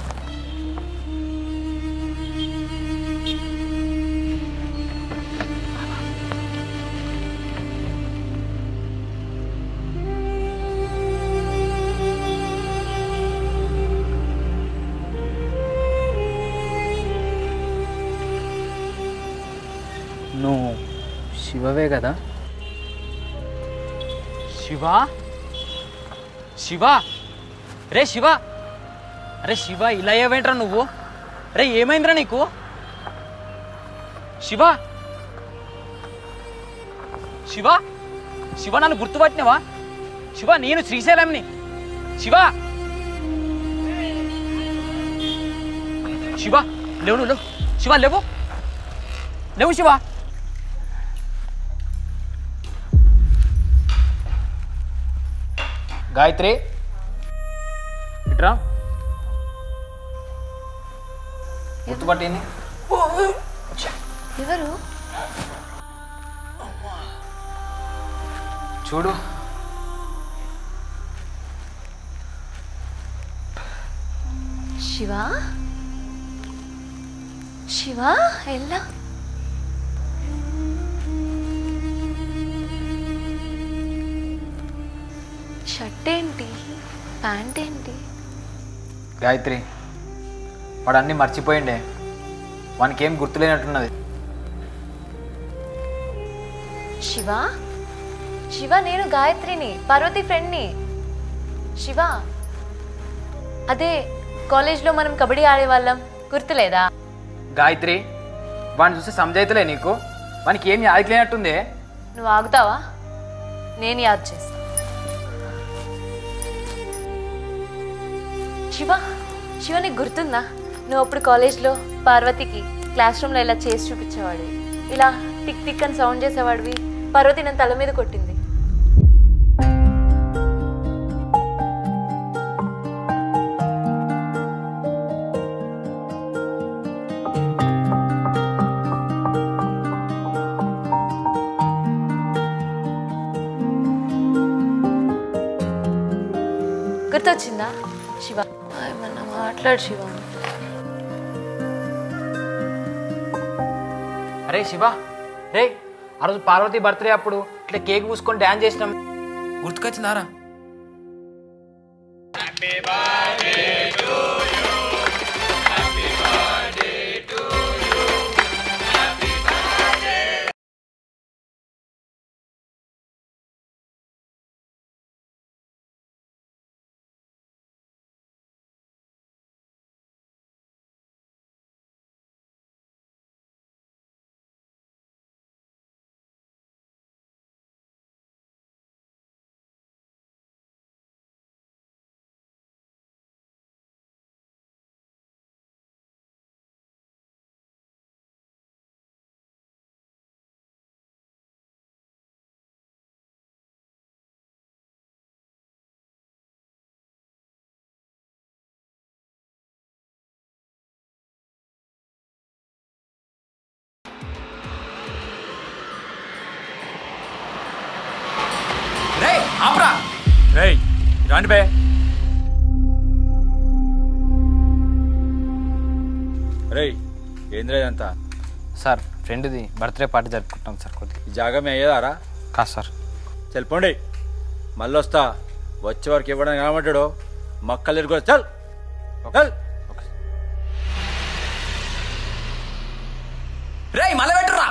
నువ్వు శివవే కదా శివ శివ రే శివ అరే శివ ఇలా ఏవేంట్రా నువ్వు అరే ఏమైందిరా నీకు శివ శివ శివ నన్ను గుర్తుపట్టినవా శివ నేను శ్రీశైలంని శివ శివ లేవు నువ్వు లేవు శివ లేవు లేవు శివ గాయత్రి ఇట్రా గుర్తుపట్టింది
ఎవరు
చూడు
శివ శివ ఎలా షర్ట్ ఏంటి ప్యాంట్ ఏంటి
గాయత్రి వాడు అన్నీ మర్చిపోయిండే వానికి ఏం గుర్తులేనట్టున్నది
శివ శివ నేను గాయత్రిని పార్వతి ఫ్రెండ్ని శివ అదే కాలేజ్లో మనం కబడ్డీ ఆడేవాళ్ళం గుర్తులేదా
గాయత్రి వాడిని చూస్తే సమజైతలే నీకు వానికి ఏం యాదలేనట్టుందే
నువ్వు ఆగుతావా నేను యాద్ చేస్తా శివ శివ నీకు గుర్తుందా నువ్వు అప్పుడు కాలేజ్లో పార్వతికి క్లాస్ రూమ్లో ఇలా చేసి చూపించేవాడివి ఇలా టిక్ టిక్ అని సౌండ్ చేసేవాడివి పార్వతి నన్ను తల మీద కొట్టింది గుర్తొచ్చిందా శివ ఏమన్నా మాట్లాడు శివ
అరే శివ రే ఆ రోజు పార్వతి బర్త్డే అప్పుడు ఇట్లా కేక్ పూసుకొని డ్యాన్స్ చేసినాం గుర్తుకొచ్చిందారా రే ఆపరా
రేయ్ రండి బే రేయ్ ఏంద్రా ఇదంతా
సార్ ఫ్రెండ్ది బర్త్డే పార్టీ జరుపుకుంటాం సార్ కొద్దిగా
ఈ జాగా మీ అయ్యేదారా
కాదు సార్
చెల్పండి మళ్ళీ వస్తా వచ్చే వరకు ఇవ్వడానికి ఏమంటాడు మక్కలు ఎరుగు చల్ చల్
రే మళ్ళీ పెట్టురా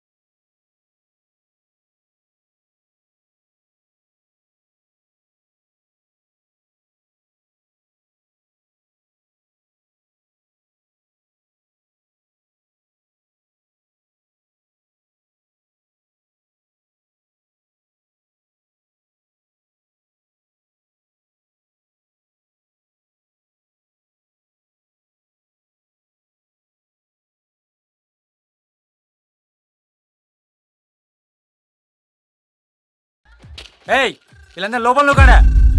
ఏయ్ వీళ్ళందరూ లోపల నూకండి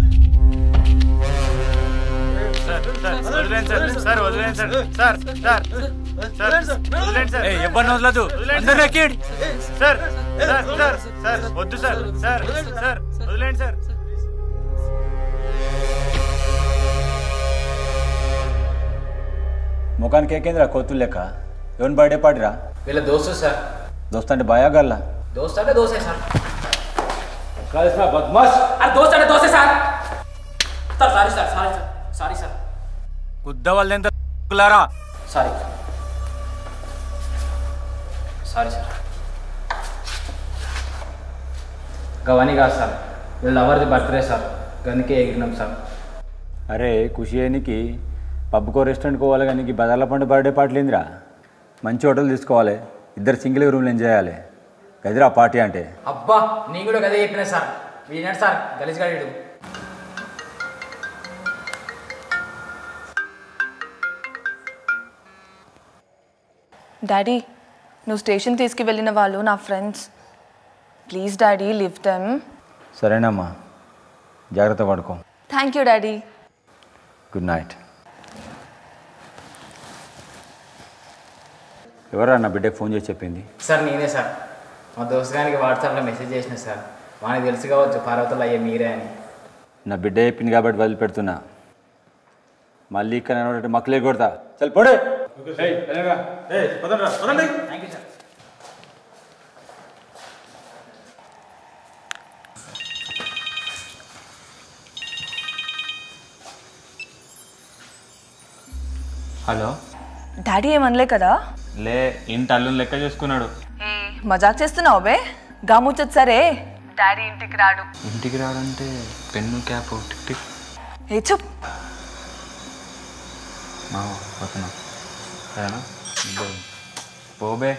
సార్ సార్ వదిలేండి సార్ సార్ వదిలేండి సార్ సార్ సార్ సార్ వదిలేండి సార్ ఎవరిని వదలదు అందరూ ఎక్కిండి సార్ సార్ సార్ సార్ వద్దు సార్ సార్ సార్ వదిలేండి సార్
ముఖానికి ఏకేంద్రా కోతులు లెక్క ఎవరిని బర్త్డే పార్టీరా
వీళ్ళ దోస్తు సార్
దోస్త్ అంటే బాయా గల్లా
దోస్త్ అంటే దోసే సార్
కలిసిన బద్మాష్
అరే దోస్త్ అంటే దోసే sir sir sorry sir sorry sir sorry sir
గుద్ద వాళ్ళు ఎంత లారా
సారీ సారీ సార్ గవని కాదు సార్ వీళ్ళ ఎవరిది బర్త్డే సార్ గందుకే ఎగిరినాం సార్
అరే ఖుషి అయినికి పబ్కో రెస్టారెంట్కి పోవాలి కానీ ఈ బజార్ల పండు బర్త్డే పార్టీ ఏందిరా మంచి హోటల్ తీసుకోవాలి ఇద్దరు సింగిల్ రూమ్లు ఎంజాయ్ చేయాలి గదిరా పార్టీ అంటే
అబ్బా నేను కూడా అదే చెప్పిన సార్ విన్నాడు సార్ గలీజ్ గాడు
డాడీ నువ్వు స్టేషన్ తీసుకువెళ్ళిన వాళ్ళు నా friends please daddy leave them
సరేనమ్మా జాగ్రత్త పడుకో
thank you daddy
good night ఎవరా నా బిడ్డకి ఫోన్ చేసి చెప్పింది
సార్ నేనే సార్ మా దోస్త్ గారికి వాట్సాప్లో మెసేజ్ చేసిన సార్ వానికి తెలుసు కావచ్చు పార్వతులు అయ్యే మీరే అని
నా బిడ్డ చెప్పింది కాబట్టి వదిలిపెడుతున్నా మళ్ళీ ఇక్కడ నిలబడి మక్కలే కొడతా చల్ పొడే
హలో
డాడీ ఏమనలే కదా
లే ఇంటి అల్లుని లెక్క చేసుకున్నాడు
మజాక్ చేస్తున్నావు బే గాముచ్చదు సరే డాడీ ఇంటికి రాడు
ఇంటికి రాడంటే పెన్ను క్యాప్ టిక్ టిక్
ఏ చెప్
మా పోతున్నా సరేనా ఇద్దో. పోబే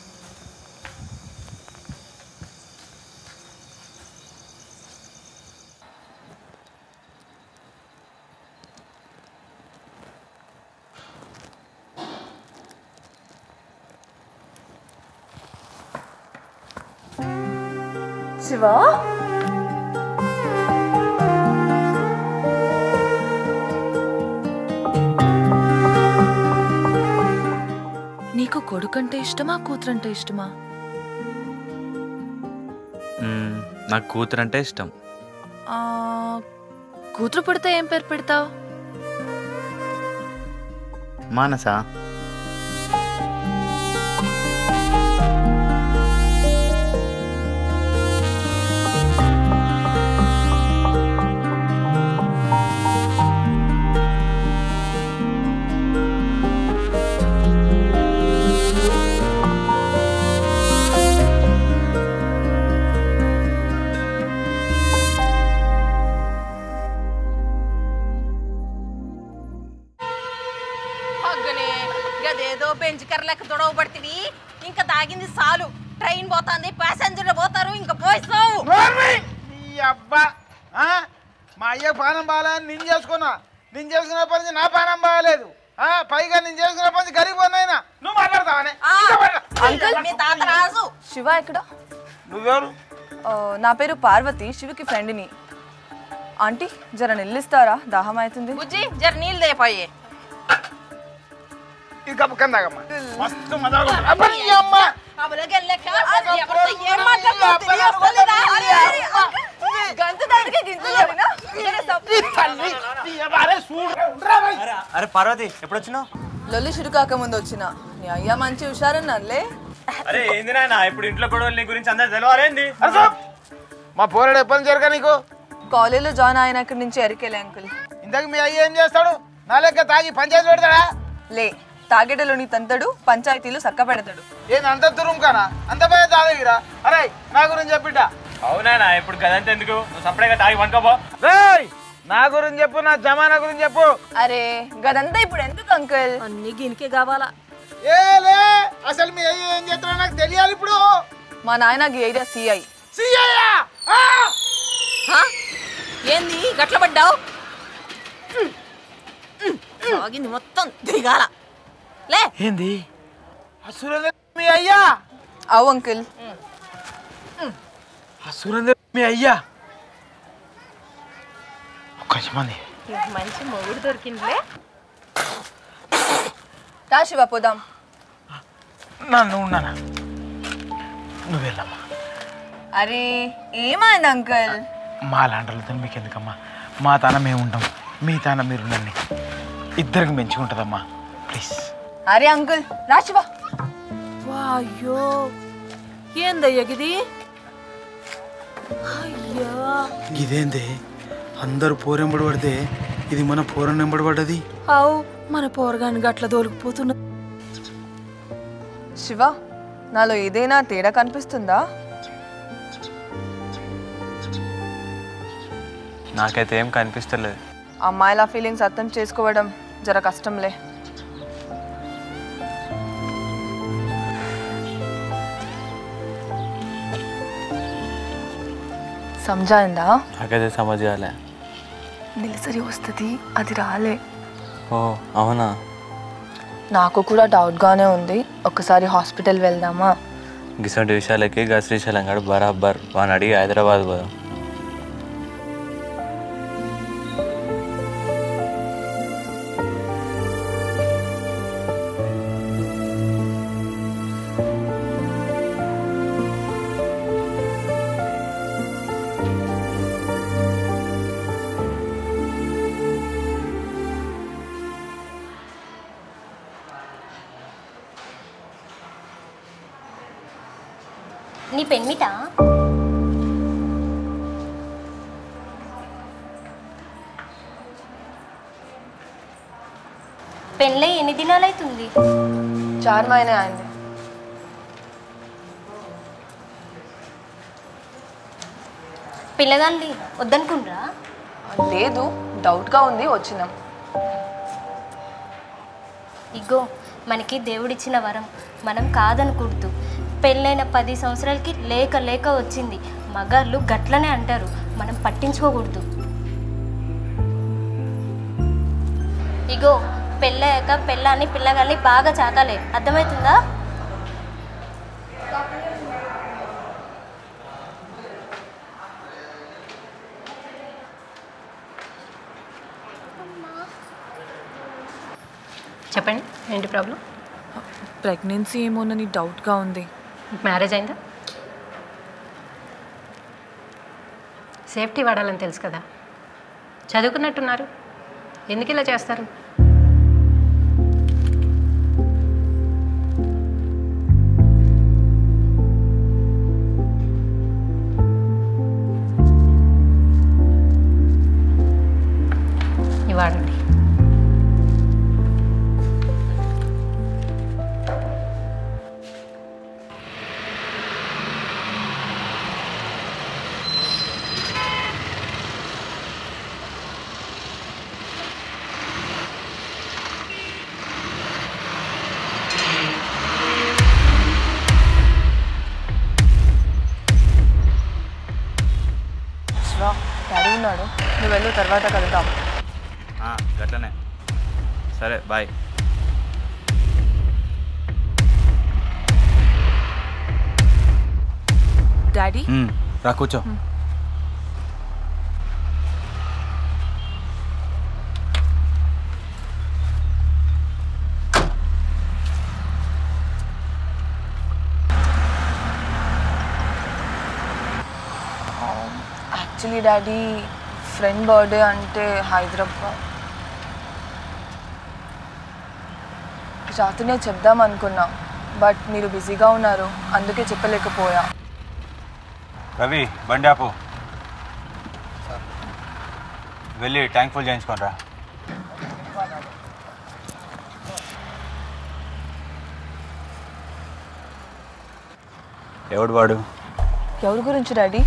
శివ నీకు కొడుకంటే ఇష్టమా కూతురంటే ఇష్టమా
మ్మ్, నాకు కూతురు అంటే ఇష్టం
ఆ, కూతురు పుడితే ఏం పేరు పెడతావు
మానసా
అగ్గనే గదేదో బెంచ్ కర్రలెక్క తొడవబడితివి ఇంకా తాగింది చాలు ట్రైన్ పోతుంది ప్యాసింజర్లు పోతారు ఇంకా పోయిస్తావు
ఈ అబ్బా ఆ? మా అయ్య పానం బాగాలని నేను చేసుకున్నా నేను చేసుకున్న పని నుంచి నా పానం బాగాలేదు ఆ, పైగా నేను చేసుకున్న పని నుంచి గరీబ్ అయినా నువ్వు మాట్లాడతావనే
అంకుల్
మీ తాత రాజు
శివ ఎక్కడ
నువ్వెవరు
ఆ, నా పేరు పార్వతి శివకి ఫ్రెండ్ని ఆంటీ జర నిల్లిస్తారా దాహం అవుతుంది
బుజ్జి జర నీళ్ళు దేపాయే
ఇది కప్పు కిందాగమ్మా మస్తు మజాగా ఉంది. అబ్బా, ఈ అమ్మ
కబులోకి వెళ్ళాక ఎవరితో ఏం మాట్లాడుతున్నావు తెలియస్తలేదా? అరే, అరే,
గంతు దానికి గింతు జరిగినా?
అరే పార్వతి ఎప్పుడు వచ్చినావు
లొల్లి షురు కాకముందు వచ్చిన నీ అయ్యా మంచి హుషారన్నానులే
అరే ఏంది నాయన ఇప్పుడు ఇంట్లో గొడవలు నీ గురించి అందరు తెలవాలేంది
మా పోరాడు ఎప్పటి జరగా నీకు
కాలేజీలో జాయిన్ అయిన ఇక్కడి నుంచి ఎరికేలే అంకుల్
ఇంతకు మీ అయ్య ఏం చేస్తాడు నా లెక్క తాగి పంచాయతీ పెడతాడా
లే తాగేటలో నీ తంతడు పంచాయతీలు సక్క పెడతాడు
ఏంది అంత తురుం కానా అంత పోయే తాగగిరా అరే నా గురించి చెప్పిడ్డా
అవునా ఇప్పుడు గదంతా ఎందుకు నువ్వు సపరేట్గా తాగి వండుకోపో
రేయ్ నా గురించి చెప్పు నా జమానా గురించి చెప్పు
అరే గదంతా ఇప్పుడు ఎందుకు అంకుల్
అన్ని గినికి కావాలా
ఏ లే అసలు మీ అయ్య ఏం చేస్తాడో నాకు తెలియాలి ఇప్పుడు
మా నాయన ఈ ఏరియా సిఐ
సియ్యయ్యా
హా? ఏంది గట్ల పడ్డావు తాగింది మొత్తం దిగాల లే
ఏంది సురేంద్ర మీ అయ్యా
అవు అంకుల్
సురేంద్ర మీ అయ్యా ఒక్క మంది
మంచి మొగుడు దొరికిందిలే
రా శివ పోదాం
నన్ను ఉన్నానా నువ్వు వెళ్ళమ్మా
అరే ఏమైంది అంకుల్
మా లాంటి మీకు ఎందుకమ్మా మా తాన మేము ఉంటాం మీ తాన మీరు ఉండండి ఇద్దరికి మంచిగా ఉంటుందమ్మా ప్లీజ్
అరే అంకుల్ రా శివ
వాయ్యో ఏందయ్యా గిది అయ్యా
ఇదేందే అందరూ పోరెంబడి పడితే ఇది మన పోరం నెంబడి పడ్డది
అవు మన పోరగాని గట్ల దొరికిపోతున్నా
శివ నాలో ఏదైనా తేడా కనిపిస్తుందా
నాకైతే ఏం కనిపిస్తలేదు
అమ్మాయిల ఫీలింగ్స్ అర్థం చేసుకోవడం జర కష్టంలే సమజాయిందా
నాకైతే సమజ్ కాలే
నెలసరి వస్తుంది అది రాలే
ఓ అవునా
నాకు కూడా డౌట్గానే ఉంది ఒకసారి హాస్పిటల్ వెళ్దామా
గిసంటి విషయాలకి గా శ్రీశైలం గడు బరాబర్ వాని అడిగి హైదరాబాద్ పోదాం
నీ పెన్మిటా పెళ్ళై ఎన్ని దినాలైతుంది
చార్ మహినే అయింది
పిల్లగాంది వద్దనుకుండ్రా
లేదు డౌట్గా ఉంది వచ్చినాం
ఇగో మనకి దేవుడిచ్చిన వరం మనం కాదనకూడదు పెళ్ళైన పది సంవత్సరాలకి లేక లేక వచ్చింది మగాళ్ళు గట్లనే అంటారు మనం పట్టించుకోకూడదు ఇగో పెళ్ళయ్యాక పెళ్ళాన్ని పిల్లగాన్ని బాగా చాకాలే అర్థమవుతుందా
చెప్పండి ఏంటి ప్రాబ్లం
ప్రెగ్నెన్సీ ఏమోనని డౌట్గా ఉంది
మ్యారేజ్ అయిందా సేఫ్టీ వాడాలని తెలుసు కదా చదువుకున్నట్టున్నారు ఎందుకు ఇలా చేస్తారు ఇవి వాడండి
శివ డాడీ ఉన్నాడు నువ్వు వెళ్ళు తర్వాత కలుద్దాం
ఆ, గట్లనే సరే బాయ్
డాడీ
ఉమ్, రా కూర్చో
యాక్చువల్లీ డాడీ ఫ్రెండ్ బర్త్డే అంటే హైదరాబాద్ రాత్రినే చెప్దాం అనుకున్నా బట్ మీరు బిజీగా ఉన్నారు అందుకే చెప్పలేకపోయా
రవి బండి ఆపు వెళ్ళి ట్యాంక్ ఫుల్ చేయించుకోనరా ఎవడు వాడు
ఎవరి గురించి డాడీ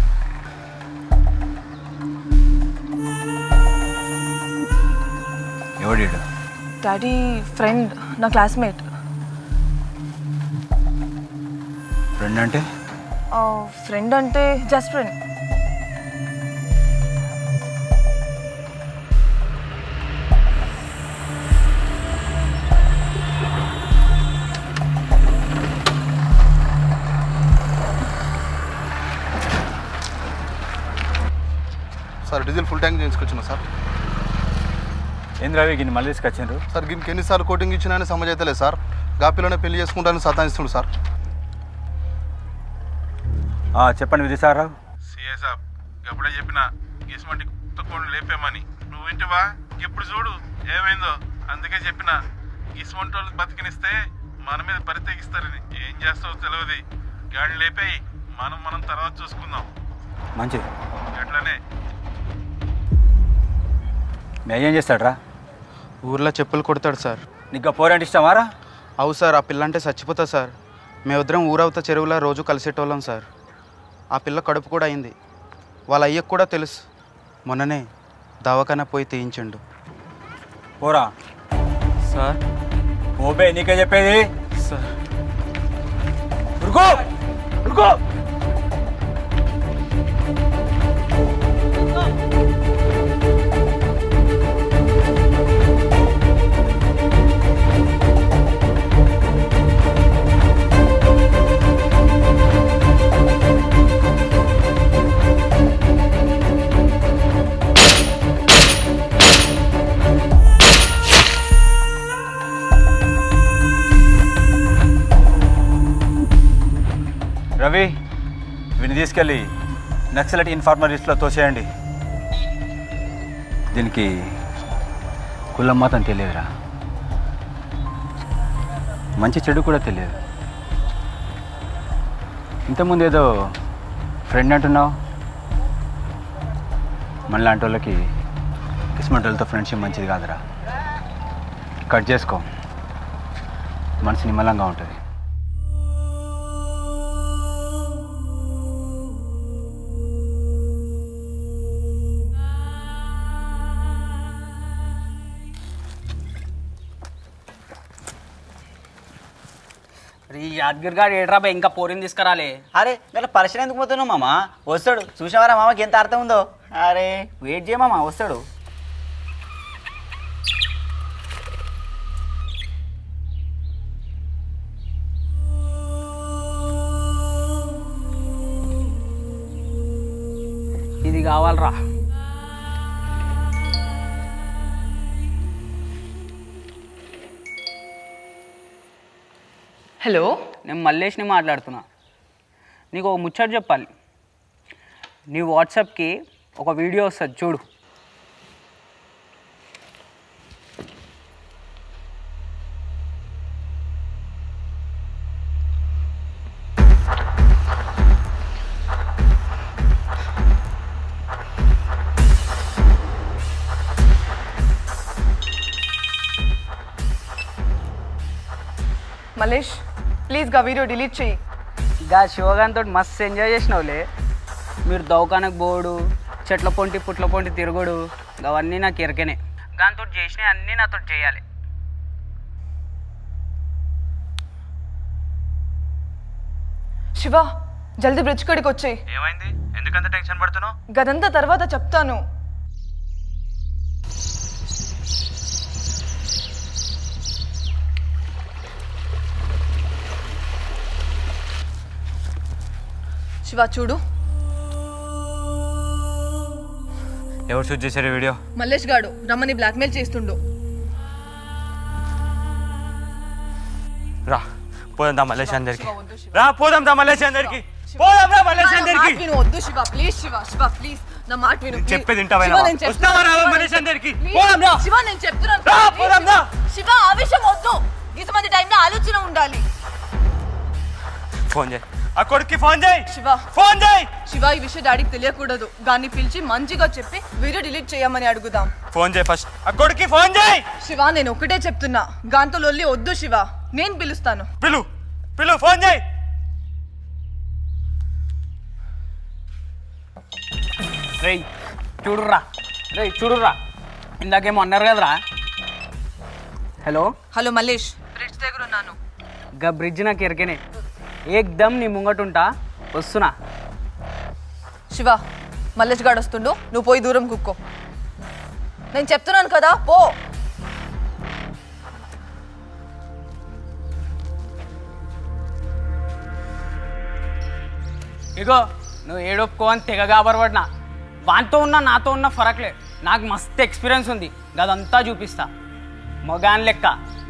ఎవడీడు
డాడీ ఫ్రెండ్ నా క్లాస్మేట్
ఫ్రెండ్ అంటే
ఫ్రెండ్ అంటే just friend
sir diesel full tank చేయించుకొచ్చిన సార్
ఏంది రవి గిన్ని మళ్ళీ తీసుకొచ్చిండ్రు
సార్ దీనికి ఎన్నిసార్లు కోటింగ్ ఇచ్చినా అని సమజ్ అయితే లేదు సార్ గా పిల్లనే పెళ్లి చేసుకుంటానని సతాయిస్తుండు సార్
ఆ, చెప్పండి విజయసాగరావు
సిఏ సాబ్ ఎప్పుడే చెప్పిన గిస్మంటి తక్కువ లేపేమని నువ్వు వింటివా ఇప్పుడు చూడు ఏమైందో అందుకే చెప్పిన గిస్మంటి వాళ్ళకి బతికినిస్తే మన మీద బరి తెగిస్తారని ఏం చేస్తావో తెలియదు గాడిని లేపేయి మనం మనం తర్వాత చూసుకుందాం
మంచిది
ఎట్లనే
మీ ఏం చేస్తాడరా
ఊర్లో చెప్పులు కొడతాడు సార్
నీకు పోరంటే ఇష్టమారా
అవు సార్ ఆ పిల్ల అంటే చచ్చిపోతా సార్ మేమిద్దరం ఊరవత చెరువులో రోజు కలిసేటోళ్ళం సార్ ఆ పిల్ల కడుపు కూడా అయింది వాళ్ళ అయ్యకు కూడా తెలుసు మొన్ననే దవాఖానా పోయి తీయించండు
పోరా
సార్
ఓబే నీకే చెప్పేది
సార్
ఉరుకో ఉరుకో రవి వీని తీసుకెళ్ళి నక్సలైట్ ఇన్ఫార్మర్ లిస్ట్లో తోసేయండి దీనికి కులం మాత్రం తెలియదురా మంచి చెడు కూడా తెలియదు ఇంతకుముందు ఏదో ఫ్రెండ్ అంటున్నావు మనలాంటి వాళ్ళకి కిస్మట్ వాళ్ళతో ఫ్రెండ్షిప్ మంచిది కాదురా కట్ చేసుకో మనసు నిమ్మలంగా ఉంటుంది
ఈ యాదగిరి గారు ఏడ్రా బా ఇంకా పోరిని తీసుకురాలే
అరే ఇలా పరిచయం ఎందుకు పోతున్నావు మామ వస్తాడు చూసావారా మామకి ఎంత అర్థం ఉందో అరే వెయిట్ చేయ మామ వస్తాడు
ఇది కావాలరా
హలో
నేను మల్లేష్ని మాట్లాడుతున్నా నీకు ఒక ముచ్చట చెప్పాలి నీ వాట్సాప్కి ఒక వీడియో వస్తుంది చూడు
మలేష్ ప్లీజ్ గా వీడియో డిలీట్ చెయ్యి
ఇక శివగాంతో మస్తు ఎంజాయ్ చేసినావులే మీరు దవాఖానకు పోడు చెట్ల పొంటి పుట్ల పొంటి తిరుగుడు అవన్నీ నాకు ఎరకనే దాంతో చేసినవి అన్నీ నాతో చేయాలి
శివ జల్దీ బ్రిడ్జ్ కడికి వచ్చేయి
ఏమైంది ఎందుకంత టెన్షన్ పడుతున్నావు
గదంతా తర్వాత చెప్తాను శివ చూడు
ఎవరు షూట్ చేశారు వీడియో
మల్లేష్ గాడు రమ్మని బ్లాక్మెయిల్ చేస్తుండు
రా పోదాం దా మల్లేష్ అందరికి రా పోదాం దా మల్లేష్ అందరికి పోదాం రా మల్లేష్
నా
అందరికి
మాట విను వద్దు శివ ప్లీజ్ శివ శివ ప్లీజ్ నా మాట విను please.
చెప్పేది వింటావా
శివ, నేను
వస్తావా రా
చెప్తున్నాను.
మల్లేష్ అందరికి
Please.
పోదాం రా
శివ నేను చెప్తున్నాను
రా,
please,
పోదాం
శివ.
రా.
శివ ఆవేశం వద్దు ఇంతమంది టైంలో ఆలోచన ఉండాలి
ఫోన్ చేయి ఆ కొడుక్కి ఫోన్ చేయి
శివ
ఫోన్ చేయి
శివ ఈ విషయం డాడీకి తెలియకూడదు దాన్ని పిలిచి మంచిగా చెప్పి వీడియో డిలీట్ చేయమని అడుగుదాం
ఫోన్ చేయి ఫస్ట్ ఆ కొడుక్కి ఫోన్ చేయి
శివ నేను ఒకటే చెప్తున్నా గాంతో లొల్లి వద్దు శివ నేను పిలుస్తాను
పిలు పిలు ఫోన్ చేయి
రేయ్ చూడుర్రా రేయ్ చూడుర్రా ఇందాకేమో అన్నారు కదరా హలో
హలో మల్లేష్ బ్రిడ్జ్ దగ్గర ఉన్నాను
గా బ్రిడ్జ్ నాకు ఎరకనే ఏకదమ్ నీ ముంగటుంటా వస్తున్నా
శివ మల్లేష్ గాడు వస్తుండు నువ్వు పోయి దూరం కుక్కో నేను చెప్తున్నాను కదా పో
ఇగో నువ్వు ఏడొప్పుకో అని తెగ గాబరపడినా వానితో ఉన్న నాతో ఉన్న ఫరక్లే నాకు మస్తు ఎక్స్పీరియన్స్ ఉంది గదంతా చూపిస్తా మొగాన్ లెక్క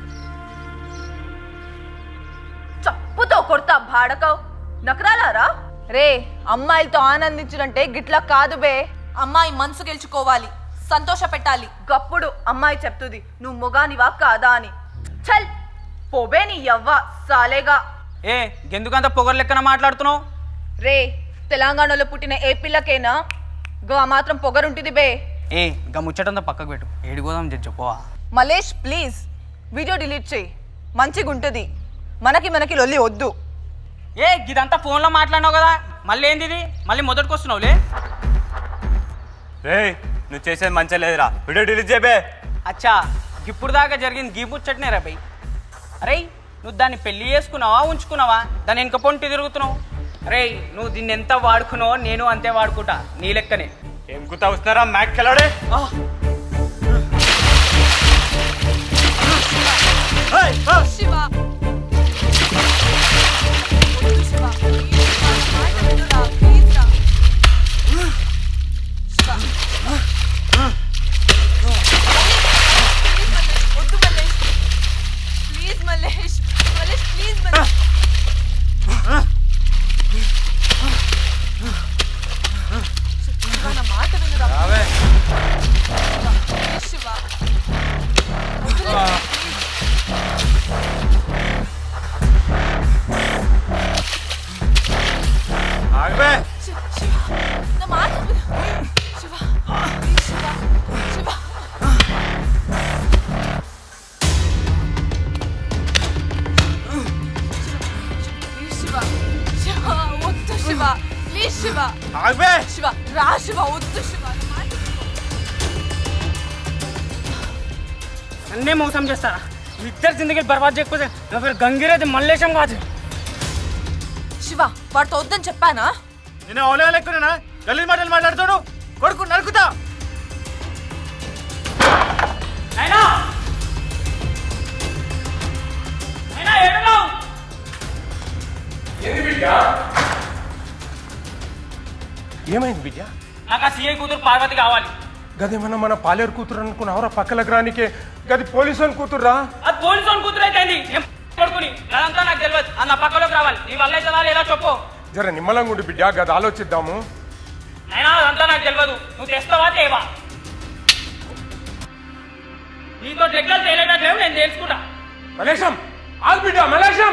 చప్పుతో కొడతా భాడకవ్ నకరాలారా రే అమ్మాయిలతో ఆనందించునంటే గిట్లా కాదు బే అమ్మాయి మనసు గెలుచుకోవాలి సంతోష పెట్టాలి గప్పుడు అమ్మాయి చెప్తుంది నువ్వు మొగానివా కాదా అని చల్ పోబే నీ యవ్వ సాలేగా
ఏ ఎందుకంత పొగర్ లెక్కన మాట్లాడుతున్నావు
రే తెలంగాణలో పుట్టిన ఏ పిల్లకైనా గా మాత్రం పొగరుంటుంది బే
ఏ ఇంకా ముచ్చటంతా పక్కకు పెట్టు ఏడిపోదాం చెప్పవా
మలేష్ ప్లీజ్ వీడియో డిలీట్ చేయి మంచిగా ఉంటుంది మనకి మనకి లొల్లి వద్దు
ఏ ఇదంతా ఫోన్లో మాట్లాడినావు కదా మళ్ళీ ఏంది ఇది మళ్ళీ మొదటికి వస్తున్నావులే
రే నువ్వు చేసేది మంచిగా లేదురా వీడియో డిలీట్ చేయబే
అచ్చా ఇప్పుడు దాకా జరిగింది గీ ముచ్చటనే రా బై అరే నువ్వు దాన్ని పెళ్లి చేసుకున్నావా ఉంచుకున్నావా దాన్ని వెనక పొంటి తిరుగుతున్నావు అరే నువ్వు దీన్ని ఎంత వాడుకున్నావో నేను అంతే వాడుకుంటా నీ లెక్కనే
ఏం కుతా వస్తున్నారా మ్యాక్ కెలాడే
శివ శివ వద్దు మల్లేష్ ప్లీజ్ మల్లేష్ మల్లేష్ ప్లీజ్ మల్లేష్ శివ, నా మాట వినురా శివ వదిలేయ్, please.
ఆగబే
శివ, శివ, నా మాట విను. శివ, ప్లీజ్ శివ, శివ. ప్లీజ్ శివ, శివ, వద్దు శివ, ప్లీజ్ శివ.
ఆగబే
శివ, రా శివ, వద్దు శివ, నా మాట
నన్నే మోసం చేస్తారా మీ ఇద్దరు జిందగీ బర్బాద్ చేయకపోతే నా పేరు గంగిరేది మల్లేశం కాదు
శివ వాడితో వద్దని చెప్పానా
నేను అవలే లెక్కునేనా గల్లీ మాటలు మాట్లాడుతాడు కొడుకు నరుకుతా
అయినా అయినా ఏడున్నావు
ఏమైంది బిడ్డ
నాకు ఆ సీఐ కూతురు పార్వతి కావాలి
గదేమన్నా మన పాలేరు కూతురు అనుకున్నావురా పక్కల గ్రానికే గది పోలీసు అని కూతుర్రా
అది పోలీసు అని కూతురు అయితే ఏంది? నేను పడుకుని అదంతా నాకు తెలియదు అది నా పక్కలోకి రావాలి నీ వల్ల అయితే రాలి ఎలా చెప్పు
జర నిమ్మలంగా ఉండి బిడ్డ గది ఆలోచిద్దాము
అయినా అదంతా నాకు తెలియదు నువ్వు తెస్తావా తేవా నీతో లెక్కలు తేలేటట్లేవు నేను తెలుసుకుంటా
మలేశం ఆగు బిడ్డ మలేశం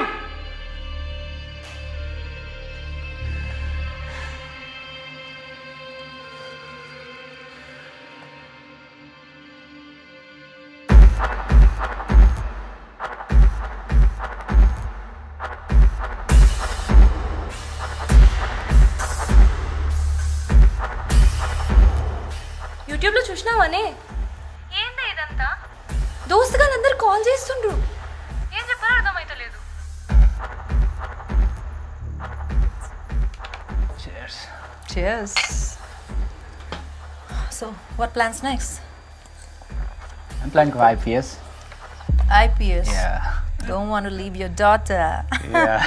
యూట్యూబ్లో చూసినావానే ఏంది ఇదంతా దోస్తుగాలు అందరు కాల్ చేస్తుండ్రు ఏం చెప్పారో అర్థమైతలేదు
Cheers. So, what plans next?
I'm planning for IPS.
IPS.
Yeah.
Don't want to leave your daughter.
Yeah.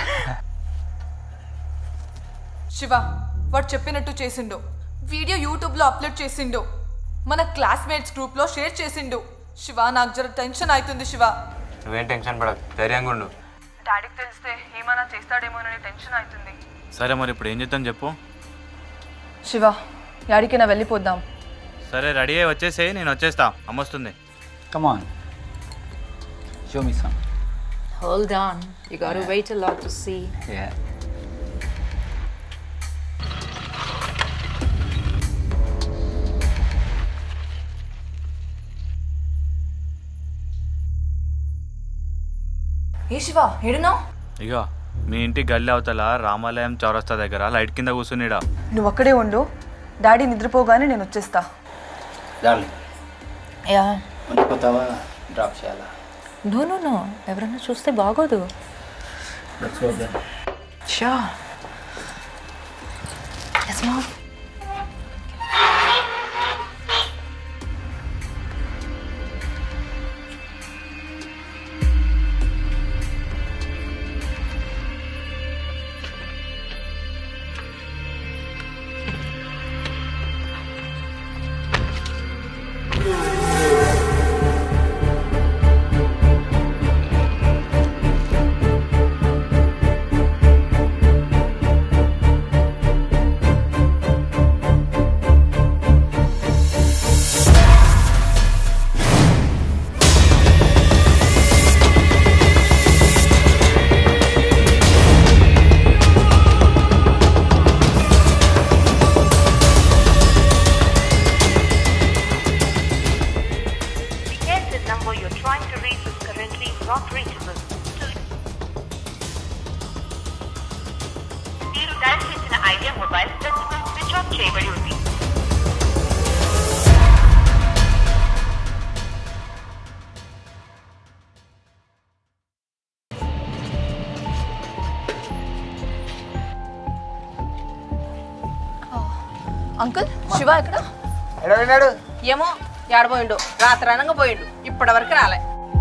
Shiva వాడు చెప్పినట్టు చేసిండు వీడియో యూట్యూబ్లో అప్లోడ్ చేసిండు మన క్లాస్మేట్స్ గ్రూప్లో షేర్ చేసిండు శివ నాకు జర టెన్షన్ అవుతుంది శివ
నువ్వేం టెన్షన్ పడకు ధైర్యంగా ఉండు
డాడీకి తెలిస్తే ఏమైనా చేస్తాడేమోనని టెన్షన్ అవుతుంది
సరే మరి ఇప్పుడు ఏం చేద్దాం చెప్పు
శివ యాడికైనా వెళ్ళిపోద్దాం
సరే రెడీ అయ్యి వచ్చేసేయి నేను వచ్చేస్తా అమ్మొస్తుంది
Come on. Show me some.
Hold on. You gotta wait a lot to see.
Yeah.
ఏ శివ ఏడున్నావు
ఇగో మీ ఇంటి గల్లి అవతల రామాలయం చౌరస్తా దగ్గర లైట్ కింద కూర్చునిడా
నువ్వు అక్కడే ఉండు డాడీ నిద్రపోగానే నేను వచ్చేస్తా
Darling.
యా
ఉండిపోతావా డ్రాప్ చేయాలా
నో నో నో ఎవరన్నా చూస్తే బాగోదు
Let's go then.
షా yes ma'am
The airtel number you're trying to reach is currently not reachable. మీరు డయల్ చేసిన ఐడియా మొబైల్ ప్రస్తుతం స్విచ్ ఆఫ్ చేయబడి ఉంది
అంకుల్ శివ ఎక్కడ
ఎక్కడ విన్నాడు
ఏమో ఏడబోయిండు రాత్రి అనగా పోయిండు ఇప్పటి వరకు రాలే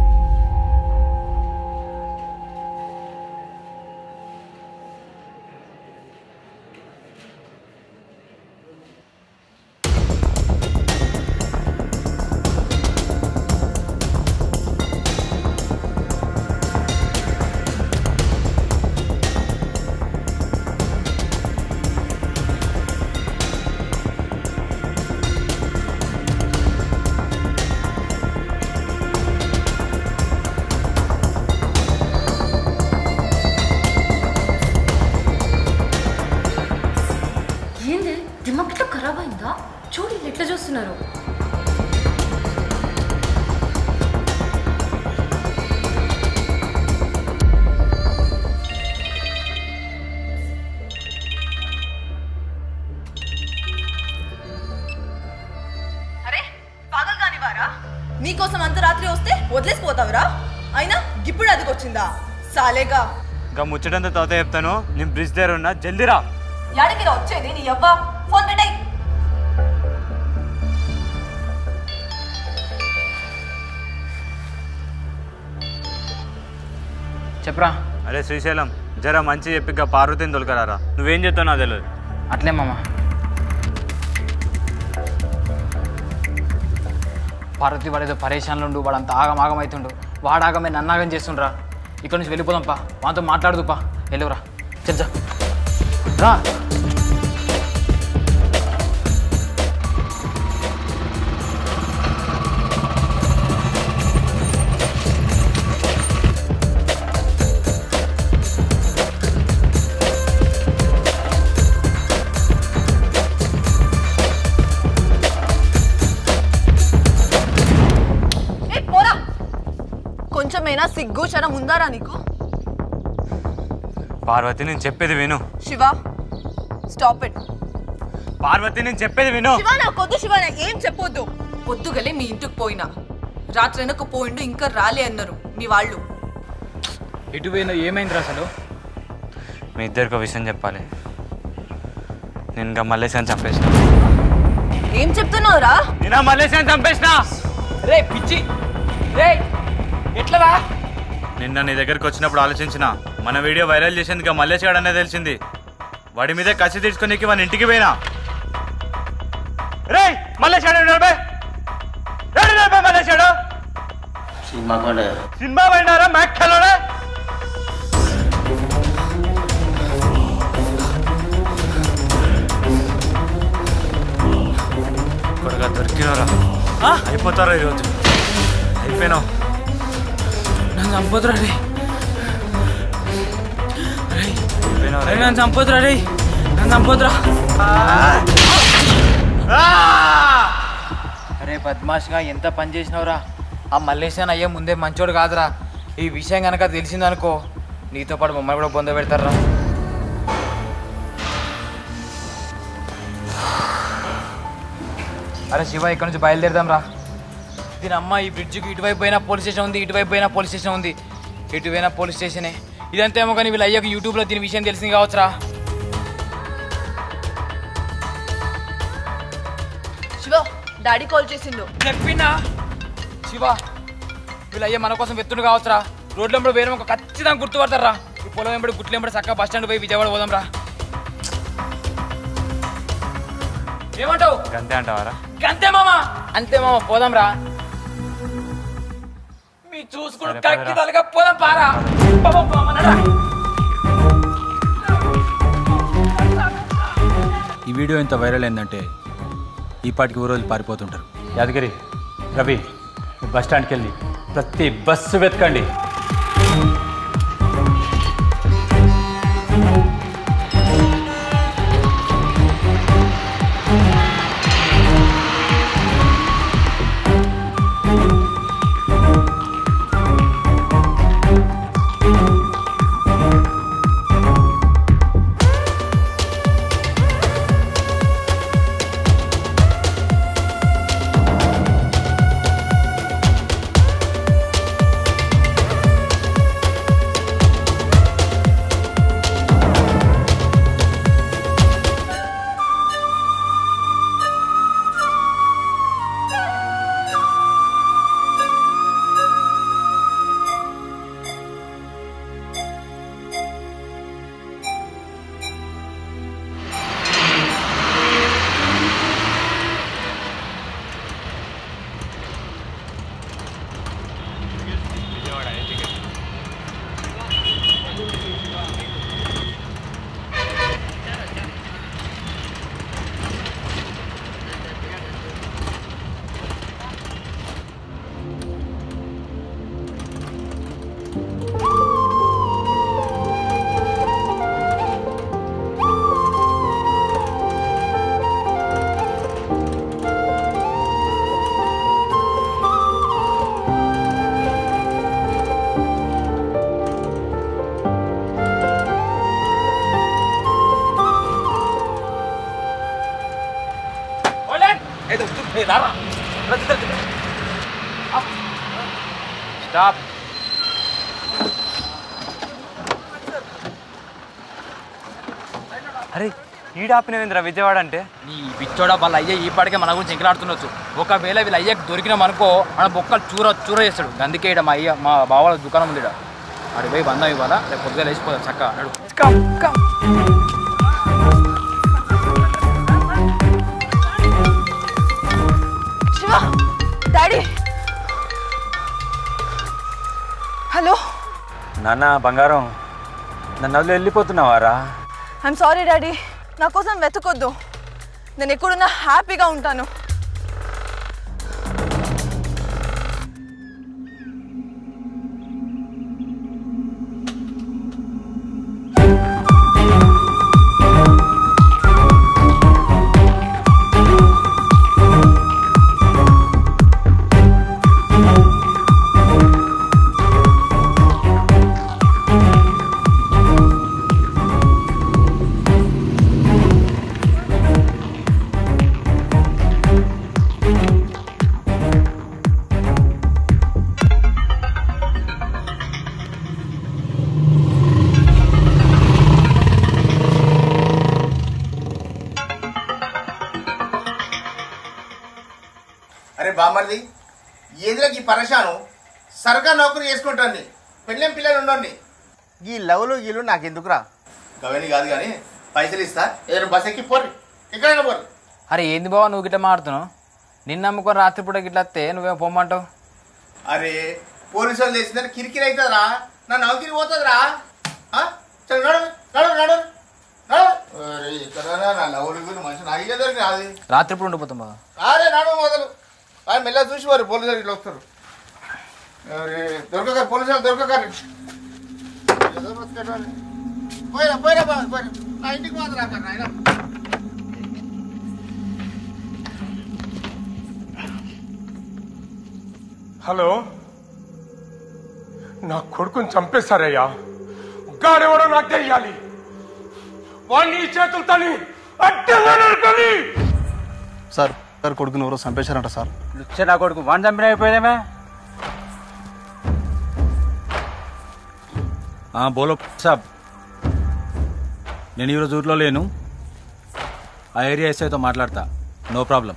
ఏంది దిమ్మకి ఇట్లా ఖరాబ్ అయిందా చూడు వీళ్ళు ఎట్లా చూస్తున్నారు
అరే పాగల్ కానివారా నీకోసం అంత రాత్రి వస్తే వదిలేసిపోతావురా అయినా ఇప్పుడు అదికొచ్చిందా సాలేగా
ఇంకా ముచ్చటంతా తాత చెప్తాను నేను బ్రిడ్జ్ దగ్గర ఉన్నా జల్దీ రా
యాడికి రా వచ్చేది నీ అవ్వ ఫోన్ పెట్టాయి
చెప్పరా
అరే శ్రీశైలం జర మంచి చెప్పి ఇక పార్వతిని తొలకరారా నువ్వేం చెప్తావు నాకు తెలియదు
అట్లే మామ పార్వతి వాడు ఏదో పరేషాన్లు ఉండు వాడు అంత ఆగం ఆగం అవుతుండు వాడు ఆగమే నన్నాగం చేస్తుండ్రా ఇక్కడ నుంచి వెళ్ళిపోదాం పా వాతో మాట్లాడదు పా వెళ్ళురా చెల్జా రా
ఏ పోరా కొంచెమైనా సిగ్గు శరం ఉందారా నీకు
పార్వతి నేను చెప్పేది విను
శివ స్టాప్ ఇట్
పార్వతి నేను చెప్పేది విను
శివ నాకు వద్దు శివ నాకు ఏం చెప్పొద్దు పొద్దుగలే మీ ఇంటికి పోయినా రాత్రి వెనక పోయిండు ఇంకా రాలే అన్నారు మీ వాళ్ళు
ఎటు పోయిందో ఏమైందిరా అసలు
మీ ఇద్దరికి ఒక విషయం చెప్పాలి నేను ఇంకా మల్లేశాన్ని చంపేసిన
ఏం చెప్తున్నావురా
నేను మల్లేశాన్ని చంపేసిన
రే పిచ్చి రే ఎట్లరా
నిన్న నీ దగ్గరికి వచ్చినప్పుడు ఆలోచించిన మన వీడియో వైరల్ చేసేందుకు ఆ మల్లేష్ గాడు అనేది తెలిసింది వాడి మీద కసి తీర్చుకోనికి వాని ఇంటికి పోయినా రే మల్లేష్ గాడు ఉన్నాడు బే. ఏడు ఉన్నాడు బే మల్లేష్ గాడు
సినిమా కూడా
సినిమా పోయినారా మ్యాక్ ఖలోడా కొడుగా దొరికినారా అయిపోతారా ఈరోజు అయిపోయినావు
నన్ను చంపొద్దురా రే
అయిపోయినావు
రే నన్ను చంపొద్దురా రే నన్ను చంపొద్దురా అరే బద్మాష్గా ఎంత పని చేసినావురా ఆ మల్లేశాన్ అయ్యే ముందే మంచోడు కాదురా ఈ విషయం కనుక తెలిసిందనుకో నీతో పాటు మమ్మల్ని కూడా బొంద పెడతారా అరే శివ ఇక్కడ నుంచి బయలుదేరదాం రా దీని అమ్మ ఈ బ్రిడ్జికి ఇటువైపు పోయినా పోలీస్ స్టేషన్ ఉంది ఇటువైపు పోయినా పోలీస్ స్టేషన్ ఉంది ఎటు పోయినా పోలీస్ స్టేషనే ఇదంతా ఏమో కానీ వీళ్ళ అయ్యాక యూట్యూబ్లో దీని విషయం తెలిసింది కావచ్చురా
శివ డాడీ కాల్ చేసిండు
చెప్పినా శివ వీళ్ళ అయ్యా మన కోసం వెత్తుండు కావచ్చురా రోడ్ల వెంబడి వేరే ఒక ఖచ్చితంగా గుర్తుపడతారా ఈ పొలం వెంబడి గుట్ల వెంబడి చక్కగా బస్ స్టాండ్ పోయి విజయవాడ పోదాం రా ఏమంటావు
అంతే అంటావారా
అంతే మామా అంతే మామ పోదాం రా మీ చూసుకుని
సరే,
కక్కి
పదరా.
తలగా పోదాం పారా పాపా, పాపా, నడరా.
ఈ వీడియో ఇంత వైరల్ అయిందంటే ఈ పాటికి ఊరోజు పారిపోతుంటారు యాదగిరి రవి బస్ స్టాండ్కి వెళ్ళి ప్రతి బస్సు వెతకండి
ఆ స్టాప్
అరే ఈడాపినవేంద్ర విజయవాడ అంటే
ఈ పిచ్చోడ వాళ్ళ అయ్య ఈ పాటికే మన గురించి ఎంకలాడుతుండొచ్చు ఒకవేళ వీళ్ళ అయ్యకి దొరికినాం అనుకో మన బొక్కలు చూర చూర చేస్తాడు అందుకే ఈడ మా అయ్య మా బావాల దుకాణం ఉంది ఈడ అడిగి పోయి బంధం ఇవ్వాలా రేపు పొద్దుగా లేచిపోతాం చక్క నడు
శివ డాడీ హలో
నాన్న బంగారం నన్ను వదిలి వెళ్ళిపోతున్నావారా
ఐఎమ్ సారీ డాడీ నా కోసం వెతకొద్దు నేను ఎక్కడున్నా హ్యాపీగా ఉంటాను
అరే బామర్ది ఏదిలోకి ఈ పరేషాను సర్కార్ నౌకరీ చేసుకుంటాను పెళ్ళేం పిల్లలు ఉండండి ఈ లవ్లు గీలు నాకు ఎందుకురా గవని కాదు కానీ పైసలు ఇస్తా ఏదైనా బస్ ఎక్కి పోర్రి ఎక్కడైనా పోర్రి
అరే ఏంది బావ నువ్వు గిట్ట మాడుతున్నావు నిన్న నమ్ముకొని రాత్రిపూట గిట్ల వస్తే నువ్వేం పొమ్మంటావు
అరే పోలీసు వాళ్ళు చేసిందని కిరికిరి అవుతుందిరా నా నౌకరీ పోతుందిరా ఆ? చల్ నడు నడు నడు నడు అరే ఎక్కడైనా నా లవ్లు గీలు మనిషి నాకు ఇదే దొరికి అది
రాత్రిపూట ఉండిపోతాం బావ
అరే నడు మొదలు ఆయన మెల్ల చూసి వారు పోలీసు ఇట్లా వస్తారు అరే దొరకగారు పోలీసు వాళ్ళు దొరకగారు ఏదో బతికేటోళ్ళు. పోయిరా పోయిరా బావ, పోయిరా నా ఇంటికి మాత్రం రాకరా నాయనా
హలో నా కొడుకుని చంపేశారయ్యా గాడెవడో నాకు తెలియాలి వాడిని ఈ చేతులతోని అడ్డంగా నరకాలి
సార్ సార్ కొడుకుని ఎవరో చంపేశారంట సార్
లుచ్చ నా కొడుకు వాడిని చంపిన అయిపోయేదేమే బోలో సాబ్ నేను ఈరోజు ఊర్లో లేను ఆ ఏరియా ఎస్ఐతో మాట్లాడతా నో ప్రాబ్లం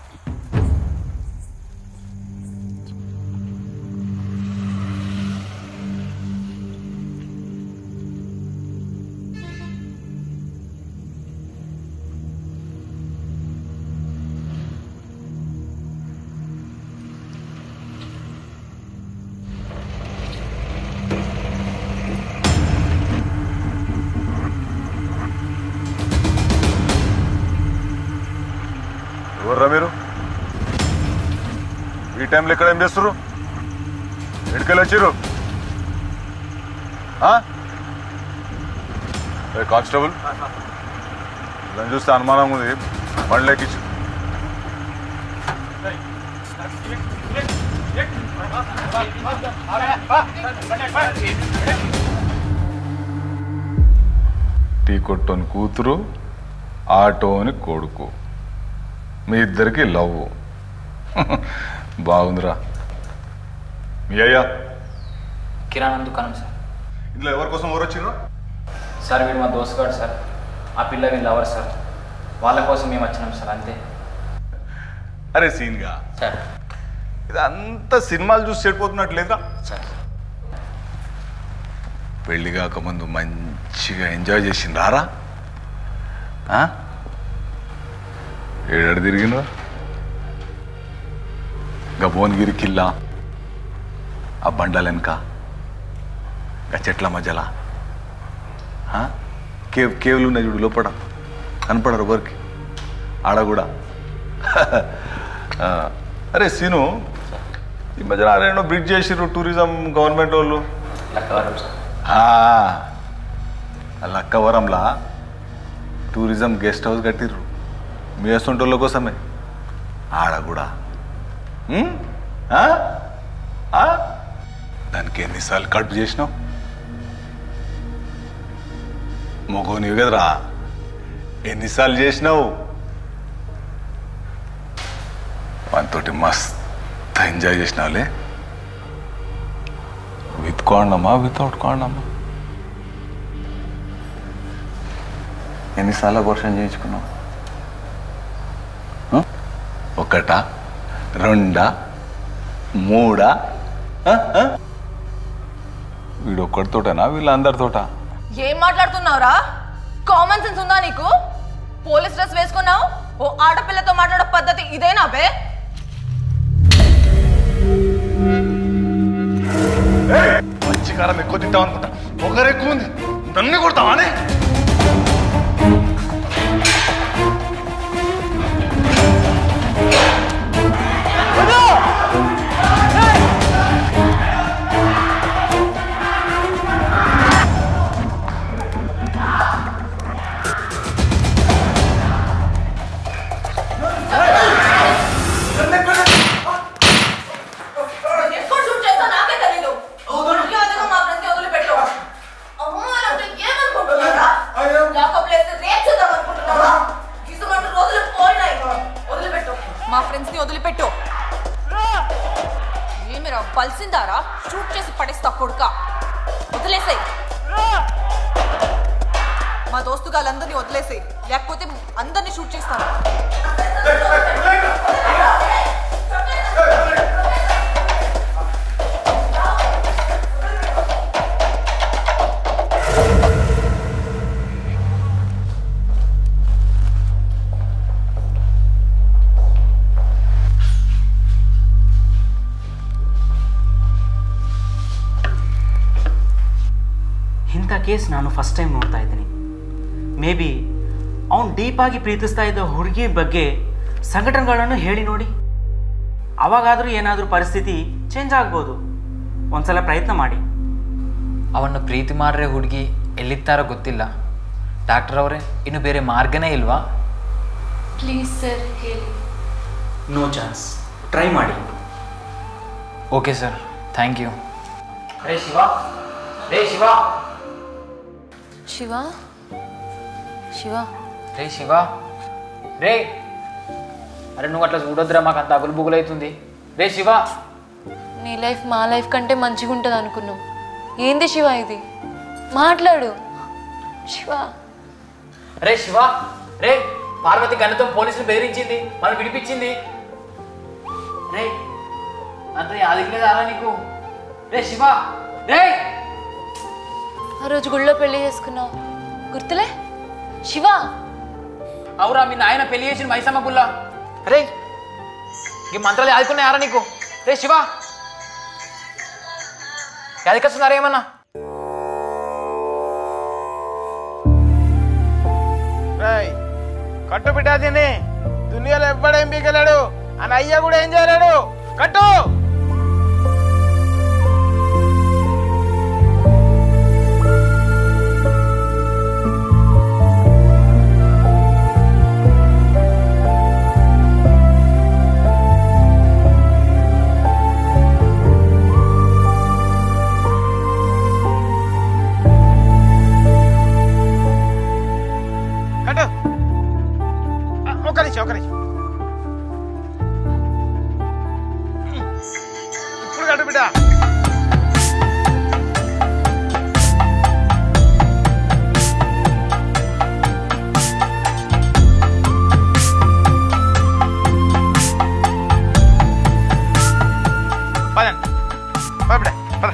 ఎవర్రా మీరు ఈ టైంలో ఇక్కడ ఏం చేస్తారు ఎడికెళ్ళి వచ్చారు కానిస్టేబుల్ దాన్ని చూస్తే అనుమానం ఉంది బండి ఎక్కించు టీ కొట్టోని కూతురు ఆటోని కొడుకు మీ ఇద్దరికి లవ్ బాగుందిరా మీ అయ్యా
కిరాణా దుకాణం సార్
ఇందులో ఎవరి కోసం ఎవరు వచ్చిర్రు
సార్ వీడు మా దోస్తుగాడు సార్ ఆ పిల్ల వీళ్ళు లవర్ సార్ వాళ్ళ కోసం మేము వచ్చినాం సార్ అంతే
అరే సీన్గా
సార్
ఇది అంతా సినిమాలు చూసి చెడిపోతున్నట్టు లేదురా
సార్
పెళ్లి కాకముందు మంచిగా ఎంజాయ్ చేసింది రారా ఆ? ఏడాడు తిరిగినరా గా భువనగిరి కిల్లా ఆ బండల వెనక గా చెట్ల మధ్యల ఆ? కేవ్ కేవ్లు ఉన్నాయి చూడు లోపల కనపడరు ఎవరికి ఆడ కూడా ఆ, అరే సీను ఈ మధ్యన ఆరేనో బ్రిడ్జ్ చేసిర్రు టూరిజం గవర్నమెంట్ వాళ్ళు
లక్కవరం సార్
ఆ, ఆ లక్కవరంలా టూరిజం గెస్ట్ హౌస్ కట్టిర్రు మీ వేస్తుంటోళ్ళ కోసమే ఆడ కూడా ఉమ్? ఆ? ఆ? దానికి ఎన్నిసార్లు కడుపు చేసినావు మొగోనివి కదరా ఎన్నిసార్లు చేసినావు మనతోటి మస్త్ ఎంజాయ్ చేసినావులే విత్ కాండమా వితౌట్ కాండమా
ఎన్నిసార్లు అబోర్షన్ చేయించుకున్నావు
ఒకటా రెండా మూడా ఆ? ఆ? వీడు ఒక్కడితోటనా వీళ్ళందరితోటా
ఏం మాట్లాడుతున్నావురా కామన్ సెన్స్ ఉందా నీకు పోలీస్ డ్రెస్ వేసుకున్నావు ఓ ఆడపిల్లతో మాట్లాడే పద్ధతి ఇదేనా బే
మంచి కారం ఎక్కువ తింటాం అనుకుంటా ఒకరు ఎక్కువ ఉంది నన్ను కొడతావానే
ఎప్పుడు షూట్ చేస్తా నాకే తెలీదు మర్యాదగా మా ఫ్రెండ్స్ వదిలిపెట్టు అమ్మాయిలంటే ఏమనుకుంటున్నారా లాకప్ లేస్తే రేప్ చేద్దాం అనుకుంటున్నావా ఇసుమంటూ రోజులు పోయినాయి వదిలిపెట్టు మా ఫ్రెండ్స్ ని వదిలిపెట్టు ఏమిరా పల్సిందారా షూట్ చేసి పడేస్తా కొడుక వదిలేసాయి మా దోస్తు గాలందరినీ వదిలేసాయి లేకపోతే అందరినీ షూట్ చేస్తాను
ಇಂಥ ಕೇಸ್ ನಾನು ಫಸ್ಟ್ ಟೈಮ್ ನೋಡ್ತಾ ಇದ್ದೀನಿ ಮೇ ಬಿ ಅವನು ಡೀಪಾಗಿ ಪ್ರೀತಿಸ್ತಾ ಇದ್ದ ಹುಡುಗಿ ಬಗ್ಗೆ ಸಂಘಟನೆಗಳನ್ನು ಹೇಳಿ ನೋಡಿ ಅವಾಗಾದರೂ ಏನಾದರೂ ಪರಿಸ್ಥಿತಿ ಚೇಂಜ್ ಆಗ್ಬೋದು ಒಂದ್ಸಲ ಪ್ರಯತ್ನ ಮಾಡಿ
ಅವನ್ನ ಪ್ರೀತಿ ಮಾಡ್ರೆ ಹುಡುಗಿ ಎಲ್ಲಿತ್ತಾರೋ ಗೊತ್ತಿಲ್ಲ ಡಾಕ್ಟರ್ ಅವರೇ ಇನ್ನು ಬೇರೆ ಮಾರ್ಗನೇ ಇಲ್ವಾ
ಪ್ಲೀಸ್ ಸರ್ ಹೇಳಿ
ನೋ ಚಾನ್ಸ್ ಟ್ರೈ ಮಾಡಿ
ಓಕೆ ಸರ್ ಥ್ಯಾಂಕ್ ಯು
ರೇ ಶಿವ ರೇ ಶಿವ
ಶಿವ ಶಿವ
రే శివ రే అరే నువ్వు అట్లా చూడొద్దురా మాకు అంత అగులు బుగులు అవుతుంది రే శివ
నీ లైఫ్ మా లైఫ్ కంటే మంచిగా ఉంటుంది అనుకున్నాం ఏంది శివ ఇది మాట్లాడు శివ
రే శివ రే పార్వతి గన్నతో పోలీసులు బెదిరించింది మనం విడిపించింది రే అంత యాదగిలేదు అలా నీకు రే శివ రే
ఆ రోజు గుళ్ళో పెళ్లి చేసుకున్నావు గుర్తులే శివ
అవురా మీ నాయన పెళ్లి చేసిన మైసమ్మ గుల్ల రే ఈ మంత్రాలు యాదుకున్నాయారా నీకు రే శివ యాదకొస్తున్నారా ఏమన్నా
రేయ్ కట్టు బిడ్డ తిని దునియాలో ఎవ్వడేం పీకలేడు అని అయ్య కూడా ఏం చేయలేడు కట్టు కట్టు ఆ, ఒక్క నిమిషం ఒక్క నిమిషం ఇప్పుడు కట్టు బిడ్డ పదండి పద బిడ్డ పద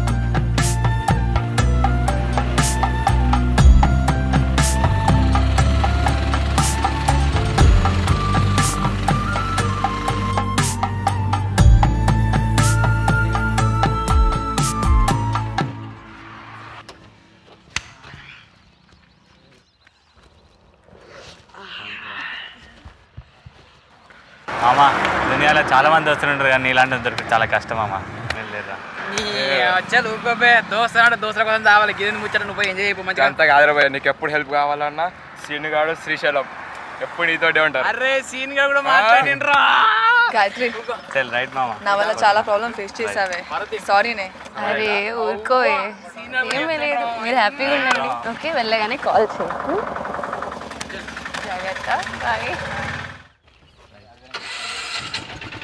మామ దునియాలో చాలా మంది వస్తుంటారు కానీ ఇలాంటి దొరికి చాలా కష్టం మామ లేదా
వచ్చేది ఊరుకోపే దోశ అంటే దోశల కోసం కావాలి గిన్నె ముచ్చట నువ్వు ఎంజాయ్ అయిపో మంచిగా
అంతా కాదురా భయ్య నీకు ఎప్పుడు హెల్ప్ కావాలన్నా సీనుగాడు శ్రీశైలం ఎప్పుడు నీతోటే ఉంటారు
అరే సీన్ గా కూడా మాట్లాడిండ్రా
గాయత్రి
చల్ రైట్ మామ
నా వల్ల చాలా ప్రాబ్లం ఫేస్ చేసావే సారీనే
అరే ఊరుకోవే ఏమీ లేదు మీరు హ్యాపీగా ఉండండి ఓకే వెళ్ళగానే కాల్ చేయండి జాగ్రత్త బాయ్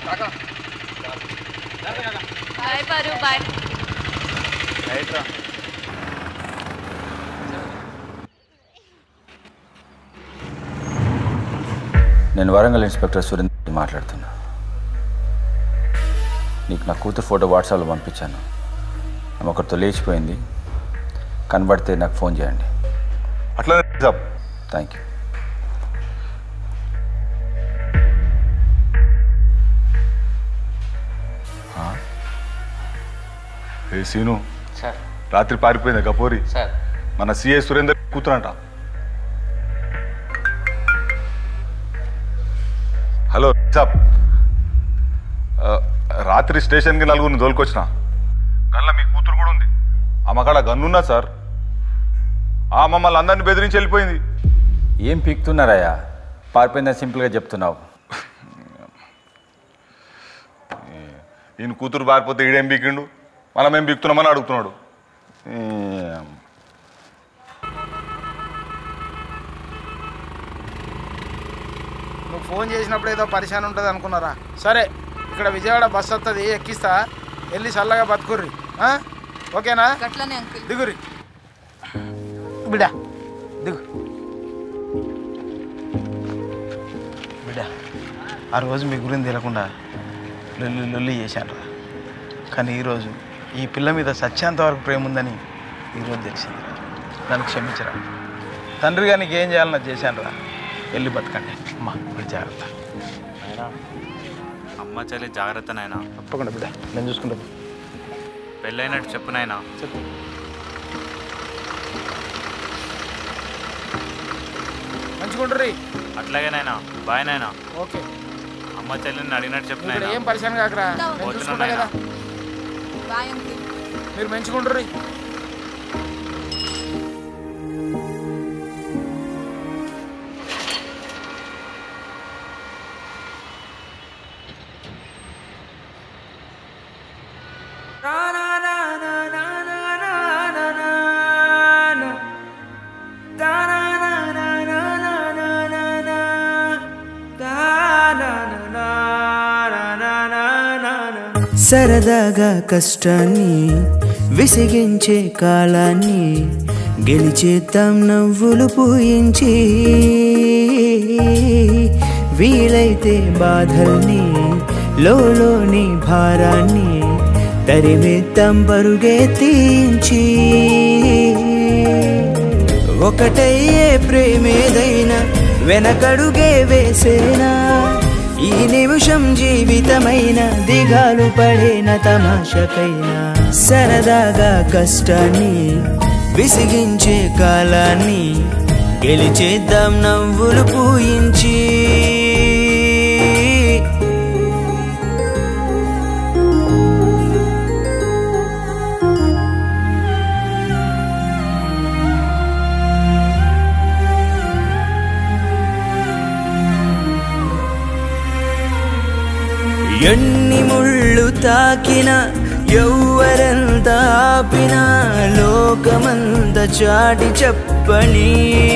బాయ్ పారు బాయ్
నేను వరంగల్ ఇన్స్పెక్టర్ సురేంద్ర మాట్లాడుతున్నా నీకు నా కూతురు ఫోటో వాట్సాప్లో పంపించాను ఆమె ఒకరితో లేచిపోయింది కనబడితే నాకు ఫోన్ చేయండి
అట్లనే సాబ్
థ్యాంక్ యూ
ఏ సీను
సార్
రాత్రి పారిపోయింది కపూరి
సార్
మన సిఐ సురేందర్ కూతురంట హలో సాబ్ ఆ, రాత్రి స్టేషన్కి నలుగురిని తోలుకొచ్చిన గల్ల మీ కూతురు కూడా ఉంది ఆమె కాడ గన్నున్నా సార్ ఆ మమ్మల్ని అందరిని బెదిరించి వెళ్ళిపోయింది
ఏం పీక్తున్నారయ్యా పారిపోయిందని సింపుల్గా చెప్తున్నావు
ఈయన కూతురు పారిపోతే ఈడేం బీకిండు మనం ఏం బీక్తున్నామని అడుగుతున్నాడు ఏం.
నువ్వు ఫోన్ చేసినప్పుడు ఏదో పరిశాన్ ఉంటుంది అనుకున్నారా సరే ఇక్కడ విజయవాడ బస్ వస్తుంది ఎక్కిస్తా వెళ్ళి చల్లగా బతుకుర్రి ఆ? ఓకేనా
గట్లనే అంకుల్
దిగురి బిడా దిగు బిడా ఆ రోజు మీ గురించి తెలియకుండా లొల్లి లొల్లి చేశాను కానీ ఈరోజు ఈ పిల్ల మీద సత్యాంత వరకు ప్రేమ ఉందని ఈరోజు తెలిసింది నన్ను క్షమించరా తండ్రిగా నీకు ఏం చేయాలన్నా చేశాను రా వెళ్ళి బతకండి అమ్మా మీరు జాగ్రత్త
అమ్మ చెల్లి జాగ్రత్త నాయనా
తప్పకుండా బిడ్డ నేను చూసుకుంటా
పెళ్ళైనట్టు చెప్పు నాయనా
చెప్పు మంచిగుండ్రి
అట్లాగే నాయనా బాయ్ నాయనా
ఓకే
అమ్మ చెల్లిని అడిగినట్టు చెప్పు
ఇక్కడ
నాయనా
ఏం పరిశాన్ కాకరా నేను
పోతున్నా
చూసుకుంటా
నాయనా.
కదా
బాయ్ అంకుల్
మీరు మంచిగుండ్రి
సరదాగా కష్టాన్ని విసిగించే కాలాన్ని గెలిచేద్దాం నవ్వులు పూయించి వీలైతే బాధల్ని లోలోని భారాన్ని తరివేద్దాం పరుగెత్తించి ఒకటయ్యే ప్రేమేదైనా వెనకడుగే వేసేనా ఈ నిమిషం జీవితమైన దిగాలు పడేన తమాషకైనా సరదాగా కష్టాన్ని విసిగించే కాలాన్ని గెలిచేద్దాం నవ్వులు పూయించి ఎన్ని ముళ్ళు తాకిన ఎవ్వరెంత ఆపినా లోకమంత చాటి చెప్పని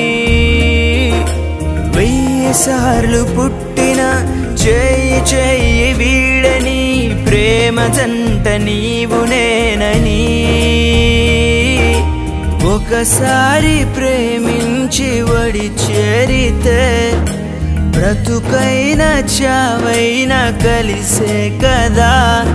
వెయ్యి సార్లు పుట్టిన చేయి చేయి వీడని ప్రేమ జంట నీవు నేనని ఒకసారి ప్రేమించి వడి చేరితే బ్రతుకైన చావైన కలిసే కదా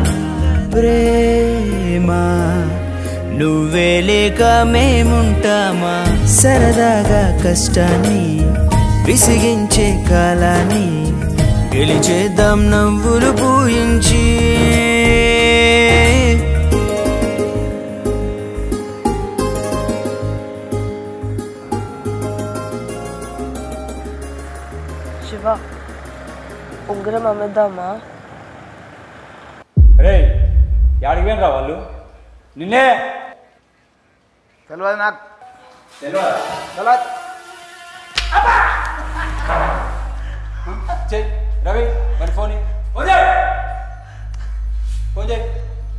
ప్రేమ నువ్వే లేక మేముంటామా సరదాగా కష్టాన్ని విసిగించే కాలాన్ని గెలిచేద్దాం నవ్వులు పూయించి
శివ ఉంగరం అమ్మేద్దామా
రే యాడికి పోయినరా వాళ్ళు నిన్నే
తెలియదు నాకు
తెలియదా
తెలియదు
చెయ్ రవి మరి ఫోన్ ఇయ్యి. ఫోన్ చేయి ఫోన్ చేయి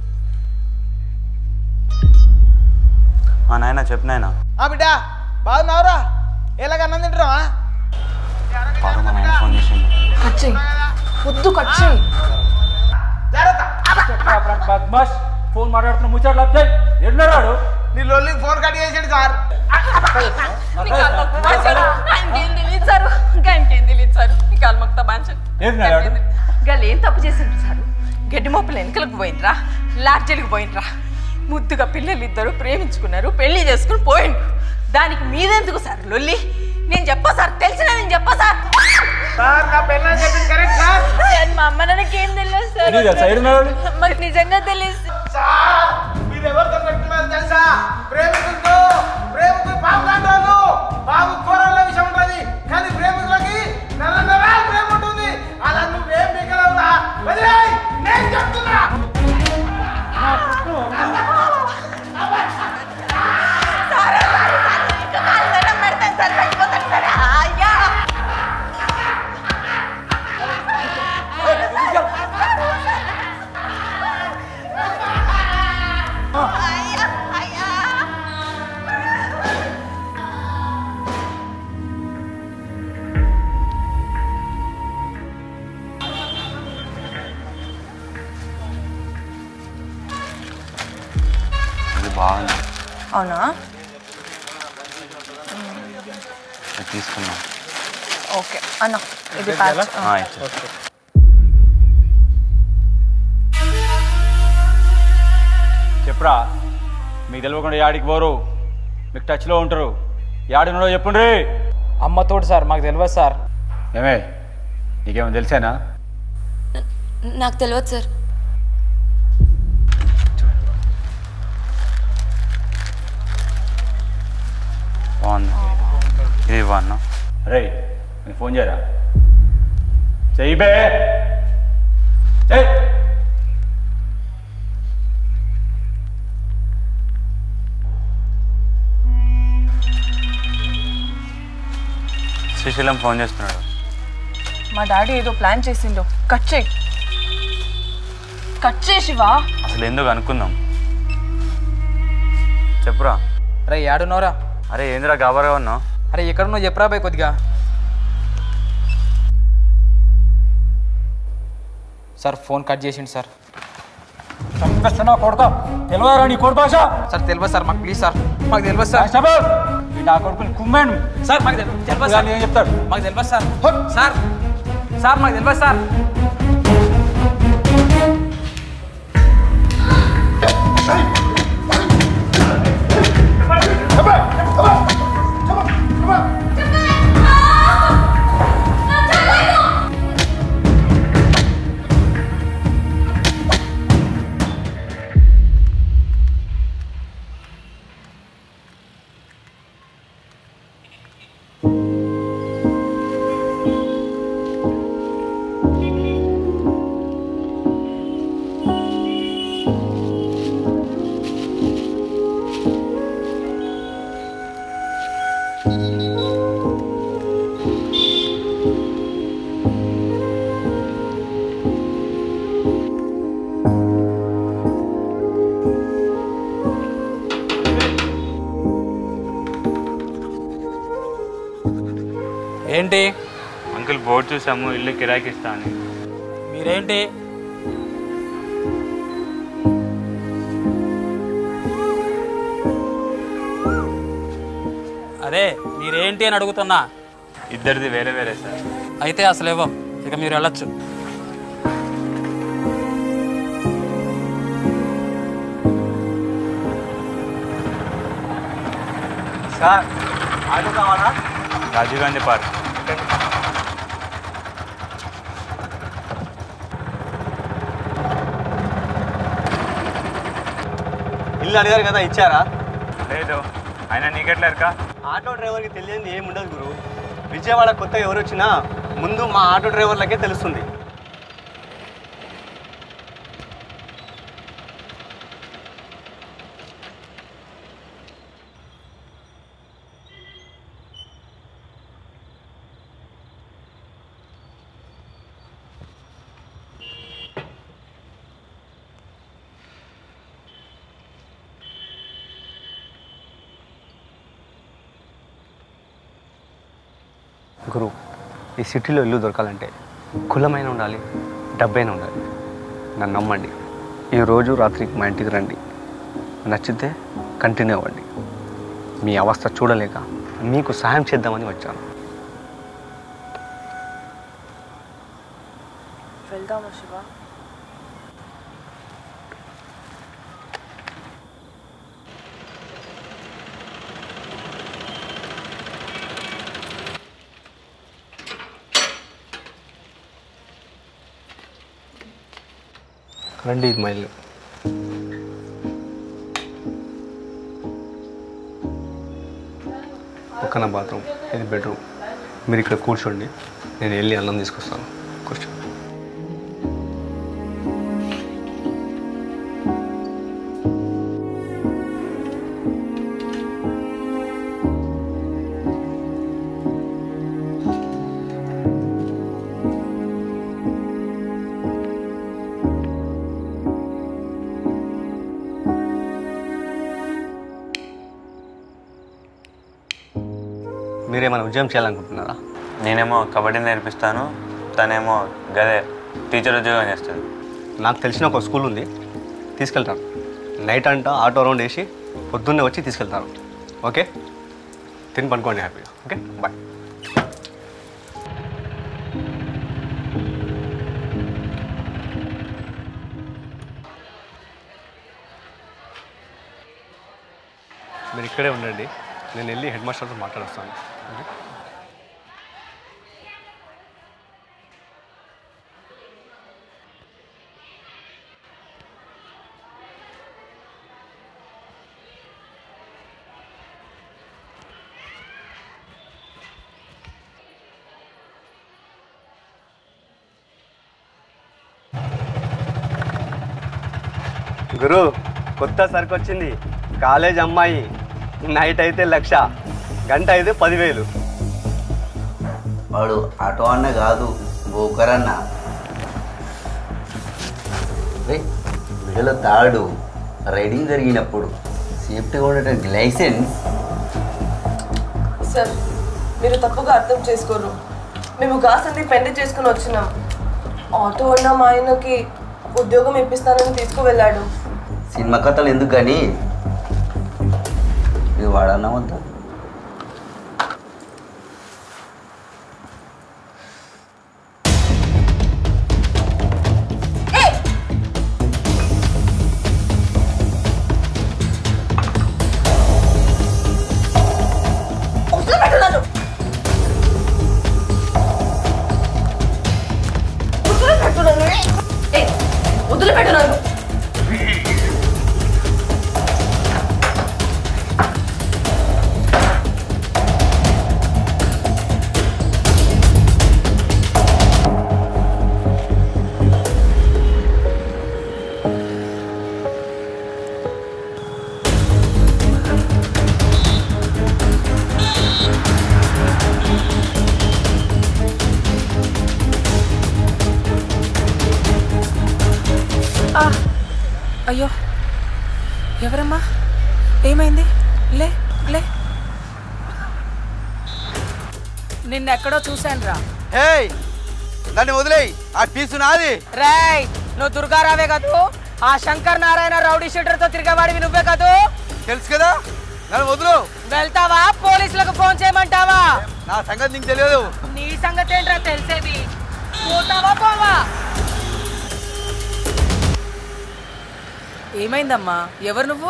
మా నాయన చెప్పు నాయన
ఆ బిడ్డ బాగున్నావురా ఎలాగ అన్నం తింటున్నావా
పారు మా నాయన ఫోన్ చేసిండు
కట్ చేయి వద్దు కట్ చేయి
బద్మాష్ ఫోన్ మాట్లాడుతున్న ముచ్చట్లు అబ్జాయ్ ఎన్నరాడు
నీ లొల్లికి ఫోన్ కట్ చేసాడు సార్
ఆయనకేం తెలియదు సార్ ఆయనకేం తెలియదు సార్ ఈ కాలు మొక్తా బాంచన్
ఏంది నాయాడు?
గల్ ఏం తప్పు చేసిండ్రు సార్ గడ్డి మొప్పలు వెనకలకు పోయినరా లాడ్జీలకు పోయినరా ముద్దుగా పిల్లలు ఇద్దరు ప్రేమించుకున్నారు పెళ్లి చేసుకుని పోయిండ్రు దానికి మీదెందుకు సార్ లొల్లి నేను చెప్పా సార్ తెలిసిన నేను చెప్పా సార్
సార్ నా పెళ్ళని చెప్పింది కరెక్ట్ సార్
సార్, మా అమ్మ నాన్నకేం తెలియదు సార్
నీకు తెలుసా? ఏడున్నాడు?
మాకు నిజంగా తెలియదు
సార్ మీరు ఎవరితో పెట్టుకున్నారు తెలుసా ప్రేమికులతో ప్రేమికులు బాబు లాంటి వాళ్ళు బాబు కూరల్లో విషయం ఉంటుంది కానీ ప్రేమికులకి నెల నెల ప్రేమ ఉంటుంది అలా నువ్వేం మిగలవురా వదిలేయ్ నేను చెప్తున్నా
ఇది బాగుంది
అవునా
ఇది తీసుకున్నాం
ఓకే అన్న ఇది ప్యాచ్
ఆ, ఇచ్చేయ్.
చెప్పురా మీకు తెలియకుండా యాడికి పోరు మీకు టచ్లో ఉంటారు యాడున్నాడో చెప్పుండ్రి
అమ్మతోడు సార్ మాకు తెలియదు సార్
ఏమే నీకేమో తెలిసేనా
నాకు తెలియదు సార్
బాగుంది ఇది ఇవ్వన్న
రే నేను ఫోన్ చేయరా చెయ్యి బే చెయ్
శ్రీశైలం ఫోన్ చేస్తున్నాడు
మా డాడీ ఏదో ప్లాన్ చేసిండు కట్ చేయి కట్ చేసివా
అసలు ఎందుకు అనుకుందాం చెప్పురా
అరే ఏడున్నారా
అరే ఏందిరా గాబరగా ఉన్నావు
అరే ఎక్కడున్నావు చెప్పరా బాయ్ కొద్దిగా సార్ ఫోన్ కట్ చేసిండు సార్
చంపేస్తున్నా కొడుక తెలియదురా నీ కొడుకు భాష
సార్ తెలియదు సార్ మాకు ప్లీజ్ సార్ మాకు తెలియదు సార్
కానిస్టేబుల్, ఈ నా కొడుకుని కుమ్మాను
సార్ మాకు తెలి- తెలియదు సార్
ఏం చెప్తాడు
మాకు తెలియదు సార్ సార్ సార్ మాకు తెలియదు సార్ ఏంటి
అంకుల్ బోర్డు చూసాము ఇల్లు కిరాయికి ఇస్తా అని
మీరేంటి అదే మీరేంటి అని అడుగుతున్నా
ఇద్దరిది వేరే వేరే సార్
అయితే అసలు ఇవ్వం ఇక మీరు వెళ్ళొచ్చు
సార్ ఆటో కావాలా
రాజీవ్ గాంధీ పార్క్
ఇల్లు అడిగారు కదా ఇచ్చారా
లేదు ఆయన నీకెట్లా ఎరకా
ఆటో డ్రైవర్కి తెలియంది ఏమి ఉండదు గురు విజయవాడ కొత్తగా ఎవరు వచ్చినా ముందు మా ఆటో డ్రైవర్లకే తెలుస్తుంది గురు ఈ సిటీలో ఇల్లు దొరకాలంటే కులమైన ఉండాలి డబ్బైన ఉండాలి నన్ను నమ్మండి
ఈరోజు రాత్రికి మా ఇంటికి రండి నచ్చితే కంటిన్యూ అవ్వండి మీ అవస్థ చూడలేక మీకు సహాయం చేద్దామని వచ్చాను
వెళ్దామా శివ
రండి ఇది మా ఇల్లు పక్కన బాత్రూమ్ ఇది బెడ్రూమ్ మీరు ఇక్కడ కూర్చోండి నేను వెళ్ళి అన్నం తీసుకొస్తాను కూర్చో మీరేమైనా ఉద్యోగం చేయాలనుకుంటున్నారా
నేనేమో కబడ్డీ నేర్పిస్తాను తనేమో గదే టీచర్ ఉద్యోగం చేస్తుంది
నాకు తెలిసిన ఒక స్కూల్ ఉంది తీసుకెళ్తాను నైట్ అంతా ఆటో రౌండ్ వేసి పొద్దున్నే వచ్చి తీసుకెళ్తాను ఓకే తిని పనుకోండి హ్యాపీగా ఓకే బాయ్ మీరు ఇక్కడే ఉండండి నేను వెళ్ళి హెడ్ మాస్టర్తో మాట్లాడొస్తాను ఓకే గురు కొత్త సరుకు వచ్చింది కాలేజ్ అమ్మాయి నైట్ అయితే లక్ష గంట అయితే పదివేలు
వాడు ఆటో అన్న కాదు బోకర్ అన్న రే వీడియోలో తాడు రైడింగ్ జరిగినప్పుడు సేఫ్టీగా ఉండటానికి లైసెన్స్
సార్ మీరు తప్పుగా అర్థం చేసుకోరు మేము కాసింది పెళ్లి చేసుకుని వచ్చినాం ఆటో ఉన్న మా ఆయనకి ఉద్యోగం ఇప్పిస్తానని తీసుకువెళ్ళాడు
సినిమా కథలు ఎందుకు కానీ ఇది వాడన్నా వద్దా
వదిలిపెట్టు నన్ను వదిలిపెట్టు నన్ను ఏయ్, వదిలిపెట్టు నన్ను
ఆ, అయ్యో ఎవరమ్మా ఏమైంది లే లే నిన్నెక్కడో చూశాను రా
ఏయ్ దాన్ని వదిలేయి ఆ పీసు నాది
రేయ్ నువ్వు దుర్గారావే కదూ ఆ శంకర్ నారాయణ రౌడీ షీటర్ తో తిరిగేవాడివి నువ్వే కదూ
తెలుసు కదా నన్ను వదులు
వెళ్తావా పోలీసులకు ఫోన్ చేయమంటావా
నా సంగతి నీకు తెలియదు
నీ సంగతి ఏంట్రా తెలిసేది పోతావా పోవా
ఏమైందమ్మా ఎవరు నువ్వు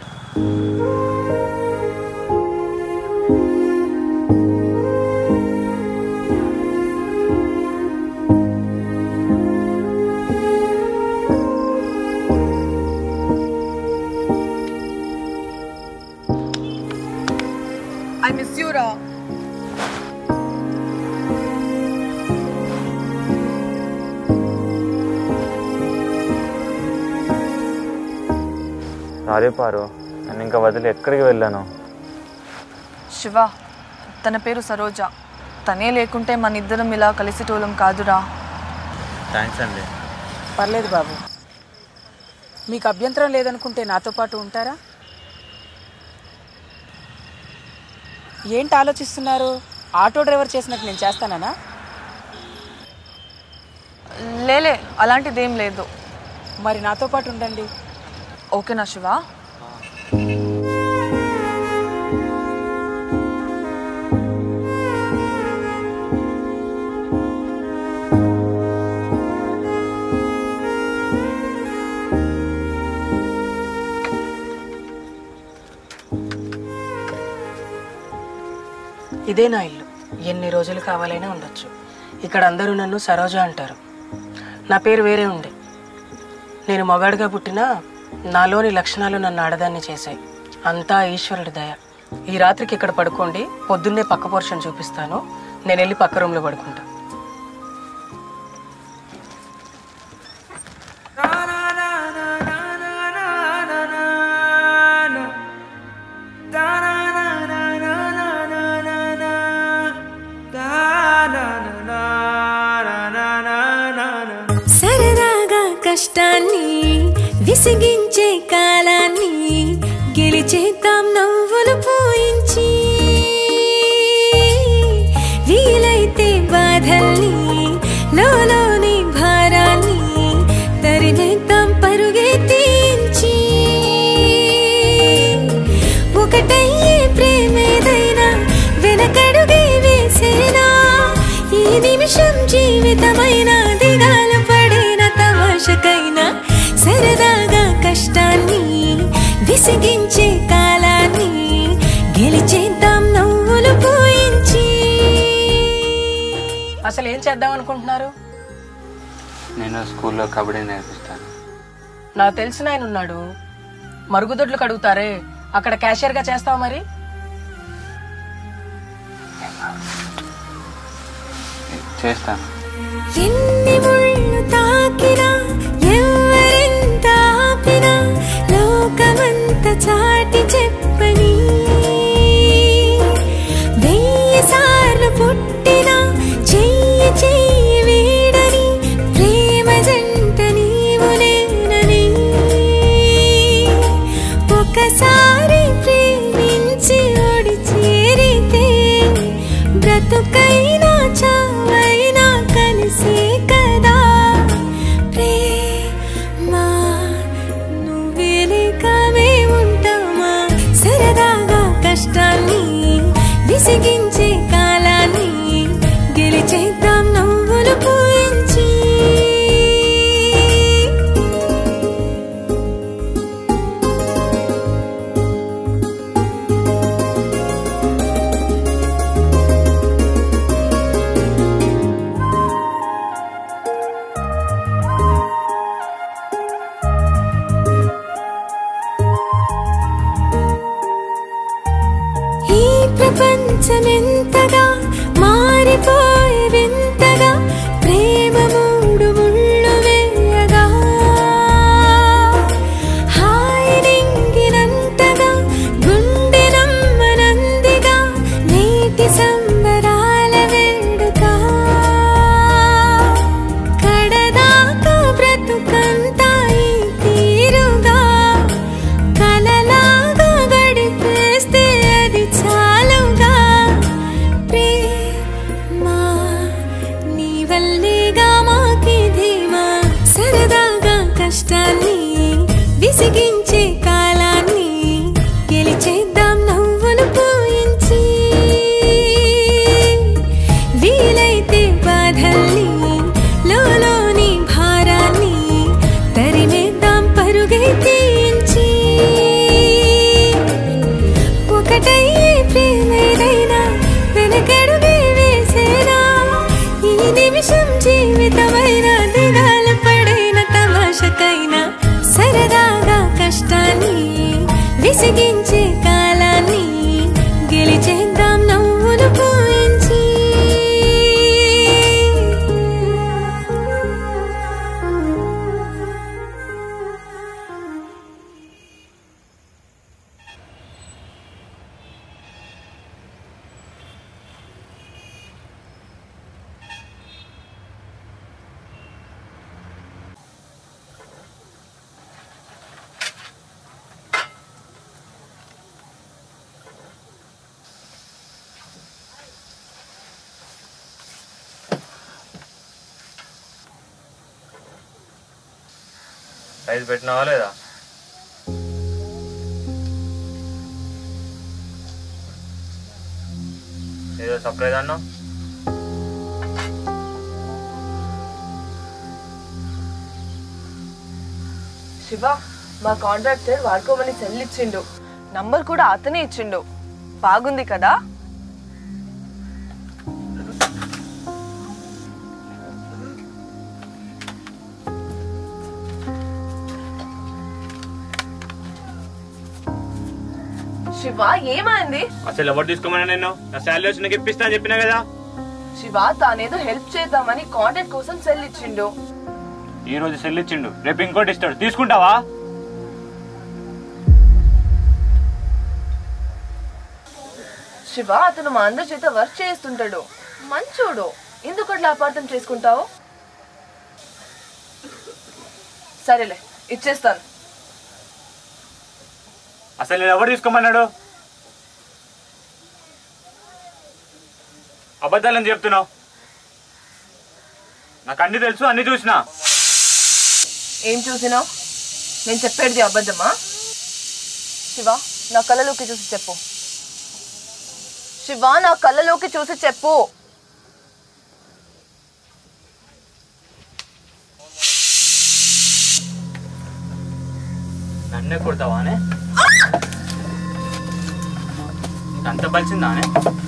ఐ మిస్ యూ రా
సారీ పారు నేను ఇంకా వదిలి ఎక్కడికి వెళ్ళాను
శివ తన పేరు సరోజ తనే లేకుంటే మన ఇద్దరం ఇలా కలిసేటోళ్ళం కాదురా
థ్యాంక్స్ అండి
పర్లేదు బాబు మీకు అభ్యంతరం లేదనుకుంటే నాతో పాటు ఉంటారా ఏంటి ఆలోచిస్తున్నారు ఆటో డ్రైవర్ చేసినట్టు నేను చేస్తానా
లేలే అలాంటిదేం లేదు
మరి నాతో పాటు ఉండండి
ఓకేనా శివ
ఇదే నా ఇల్లు ఎన్ని రోజులు కావాలైనా ఉండొచ్చు ఇక్కడ అందరూ నన్ను సరోజ అంటారు నా పేరు వేరే ఉండే నేను మొగాడిగా పుట్టినా నాలోని లక్షణాలు నన్ను ఆడదాన్ని చేశాయి అంతా ఈశ్వరుడి దయ ఈ రాత్రికి ఇక్కడ పడుకోండి పొద్దున్నే పక్క పోర్షన్ చూపిస్తాను నేను వెళ్ళి పక్క రూమ్లో పడుకుంటా
సరదాగా కష్టాన్ని విసిగించే కాలాన్ని గెలిచేద్దాం నవ్వులు పోయించి వీలైతే బాధల్ని లోలోని భారాన్ని తరిమేద్దాం పరుగే తీయించి ఒకటయ్యే ప్రేమేదైనా వెనకడుగే వేసేనా ఈ నిమిషం జీవితమైన దిగాలు పడిన తమాషకైనా సరదాగా కష్టాన్ని విసిగించే కాలాన్ని గెలిచేద్దాం నవ్వులు పోయించి
అసలు ఏం చేద్దాం అనుకుంటున్నారు
నేను స్కూల్లో కబడ్డీ నేర్పిస్తాను
నాకు తెలిసిన ఆయన ఉన్నాడు మరుగుదొడ్లు కడుగుతారే అక్కడ క్యాషియర్గా చేస్తావు మరి
చేస్తాను
ఎన్ని ముళ్ళు తాకినా ఎవరెంత ఆపినా లోకమంత చాటి చెప్పని వెయ్యి సార్లు పుట్టినా చెయ్యి చెయ్యి వీడని ప్రేమ జంట నీవు నేనని ఒకసారి ప్రేమించి ఓడి చేరితే బ్రతుకైనా చావైనా కలిసే కదా ప్రేమా నువ్వే లేక మేముంటామా సరదాగా కష్టాన్ని విసిగించే కాలాన్ని గెలిచేద్దాం నవ్వులు పూయించి ఈ ప్రపంచమెంతగా మారిపోయే వింతగా ప్రేమ మూడు ముళ్ళు వేయగా హాయి నింగినంతగా గుండె నమ్మనందిగా నేటి సంబరాల వేడుక కడదాకా బ్రతుకంతా ఈ తీరుగా కలలాగా గడిపేస్తే అది చాలుగా ప్రేమా నీ వల్లేగా మాకి ధీమా సరదాగా కష్టాన్ని విసిగించే కాలాన్ని గెలిచేద్దాం నవ్వులు పోయించి వీలైతే బాధల్ని లోలోని భారాన్ని తరిమేద్దాం పరుగై తీయించి ఒకటయ్యే ప్రేమేదైనా వెనకడుగే వేసేనా ఈ నిమిషం జీవితమైన దిగాల పడిన తమాషకైనా సరదాగా కష్టాన్ని విసిగించే కాలాన్ని గెలిచేద్దాం నవ్వులు పోయించి
సైజ్ పెట్టినావా లేదా ఏదో సర్ప్రైజ్ అన్నావు
శివ మా కాంట్రాక్టర్ వాడుకోమని సెల్ ఇచ్చిండు
నంబర్ కూడా అతనే ఇచ్చిండు బాగుంది కదా శివ ఏమైంది
అసలు ఎవరు తీసుకోమని నేను నా శాలరీ వచ్చి నాకు ఇప్పిస్తా అని చెప్పినా కదా
శివ తానేదో హెల్ప్ చేద్దామని కాంట్రాక్ట్ కోసం సెల్ ఇచ్చిండు
ఈ రోజు సెల్ ఇచ్చిండు రేపు ఇంకోటి ఇస్తాడు తీసుకుంటావా
శివ అతను మా అందరి చేత వర్క్ చేస్తుంటాడు మంచోడు ఎందుకు అట్లా అపార్థం చేసుకుంటావు సరేలే ఇచ్చేస్తాను
అసలు నేను ఎవరు తీసుకోమన్నాడు అబద్ధాలని చెప్తున్నావు నాకు అన్ని తెలుసు అన్ని చూసినా
ఏం చూసినావు నేను చెప్పేది అబద్ధమా
శివ నా కళ్ళలోకి చూసి చెప్పు శివ నా కళ్ళలోకి చూసి చెప్పు
నన్నే కొడతావా అనే నీకు అంత బలిసిందా అనే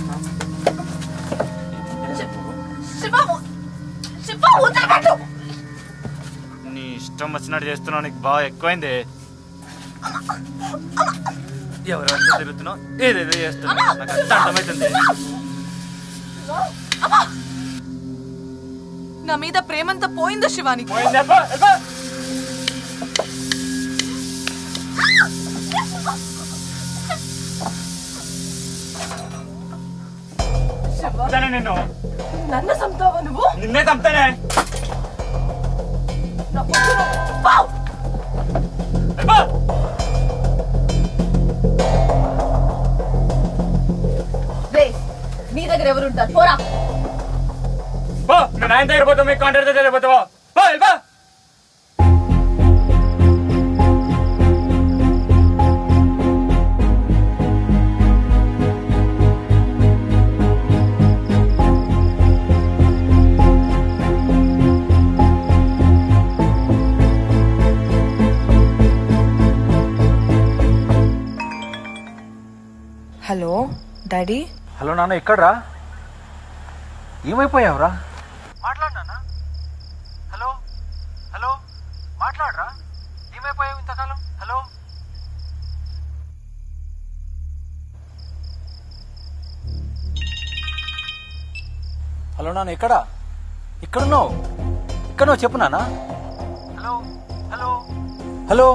శివ శివ వదిలిపెట్టు
నీ ఇష్టం వచ్చినట్టు చేస్తున్నావు నీకు బాగా ఎక్కువైంది ఎవరెవరితో తిరుగుతున్నావు ఏదేదో చేస్తున్నావు నాకు అంత అర్థమవుతుంది
నా మీద ప్రేమంతా పోయిందో శివానికి
చంపుతానే నిన్ను
నన్ను చంపుతావా నువ్వు
నిన్నే చంపుతానే
నా పొద్దున పావ్! రేయ్, నీ దగ్గర ఎవరు ఉంటారు పోరా
పో నేను ఆయన దగ్గర పోతావు మీ కాంట్రాక్ట్ దగ్గర పోతావా పో వెళ్ళిపో
హలో డాడీ
హలో నాన్న ఎక్కడ్రా ఏమైపోయావురా మాట్లాడినా హలో హలో మాట్లాడరా ఏమైపోయావు ఇంతకాలం హలో హలో నాన్న ఎక్కడా ఎక్కడున్నావు ఎక్కడున్నావు చెప్పు నాన్న hello hello hello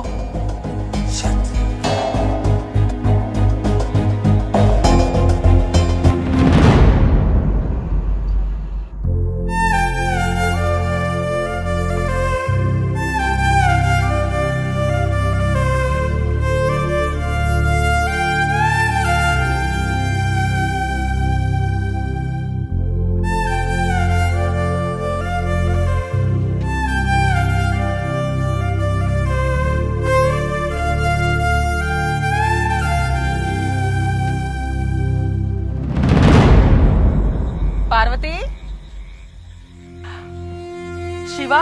Parvati Shiva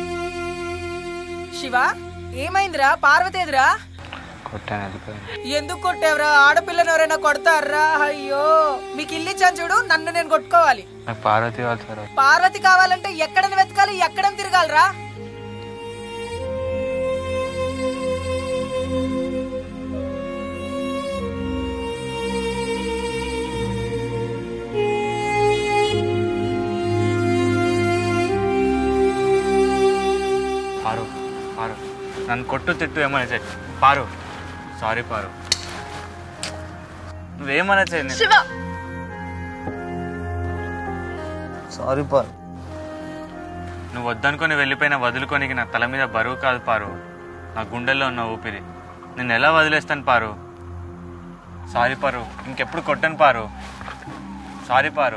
Shiva ఏమైందిరా పార్వతి ఎదురా
కొట్టాను అధికారి
ఎందుకు కొట్టావురా ఆడపిల్లని ఎవరైనా కొడతారా అయ్యో మీకు ఇల్లు ఇచ్చాను చూడు నన్ను నేను కొట్టుకోవాలి
నాకు పార్వతి వాళ్ళు సార్
పార్వతి కావాలంటే ఎక్కడని వెతకాలి ఎక్కడని తిరగాలరా
పారు పారు నన్ను కొట్టు తిట్టు ఏమైనా చెయ్యి పారు సారీ పారు నువ్వేమైనా చెయ్యి నేను-
శివ
సారీ పారు నువ్వు వద్దనుకొని వెళ్ళిపోయిన వదులుకోనికి నా తల మీద బరువు కాదు పారు నా గుండెల్లో ఉన్న ఊపిరి నేను ఎలా వదిలేస్తాను పారు సారీ పారు ఇంకెప్పుడు కొట్టను పారు సారీ పారు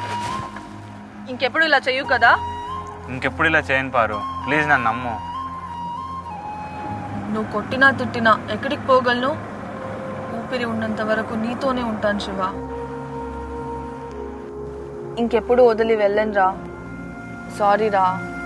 ఇంకెప్పుడు ఇలా చెయ్యు కదా
ఇంకెప్పుడు ఇలా చేయను పారు ప్లీజ్ నన్ను నమ్ము
నువ్వు కొట్టినా తిట్టినా ఎక్కడికి పోగలను ఊపిరి ఉన్నంత వరకు నీతోనే ఉంటాను శివ ఇంకెప్పుడు వదిలి వెళ్ళను రా సారీ రా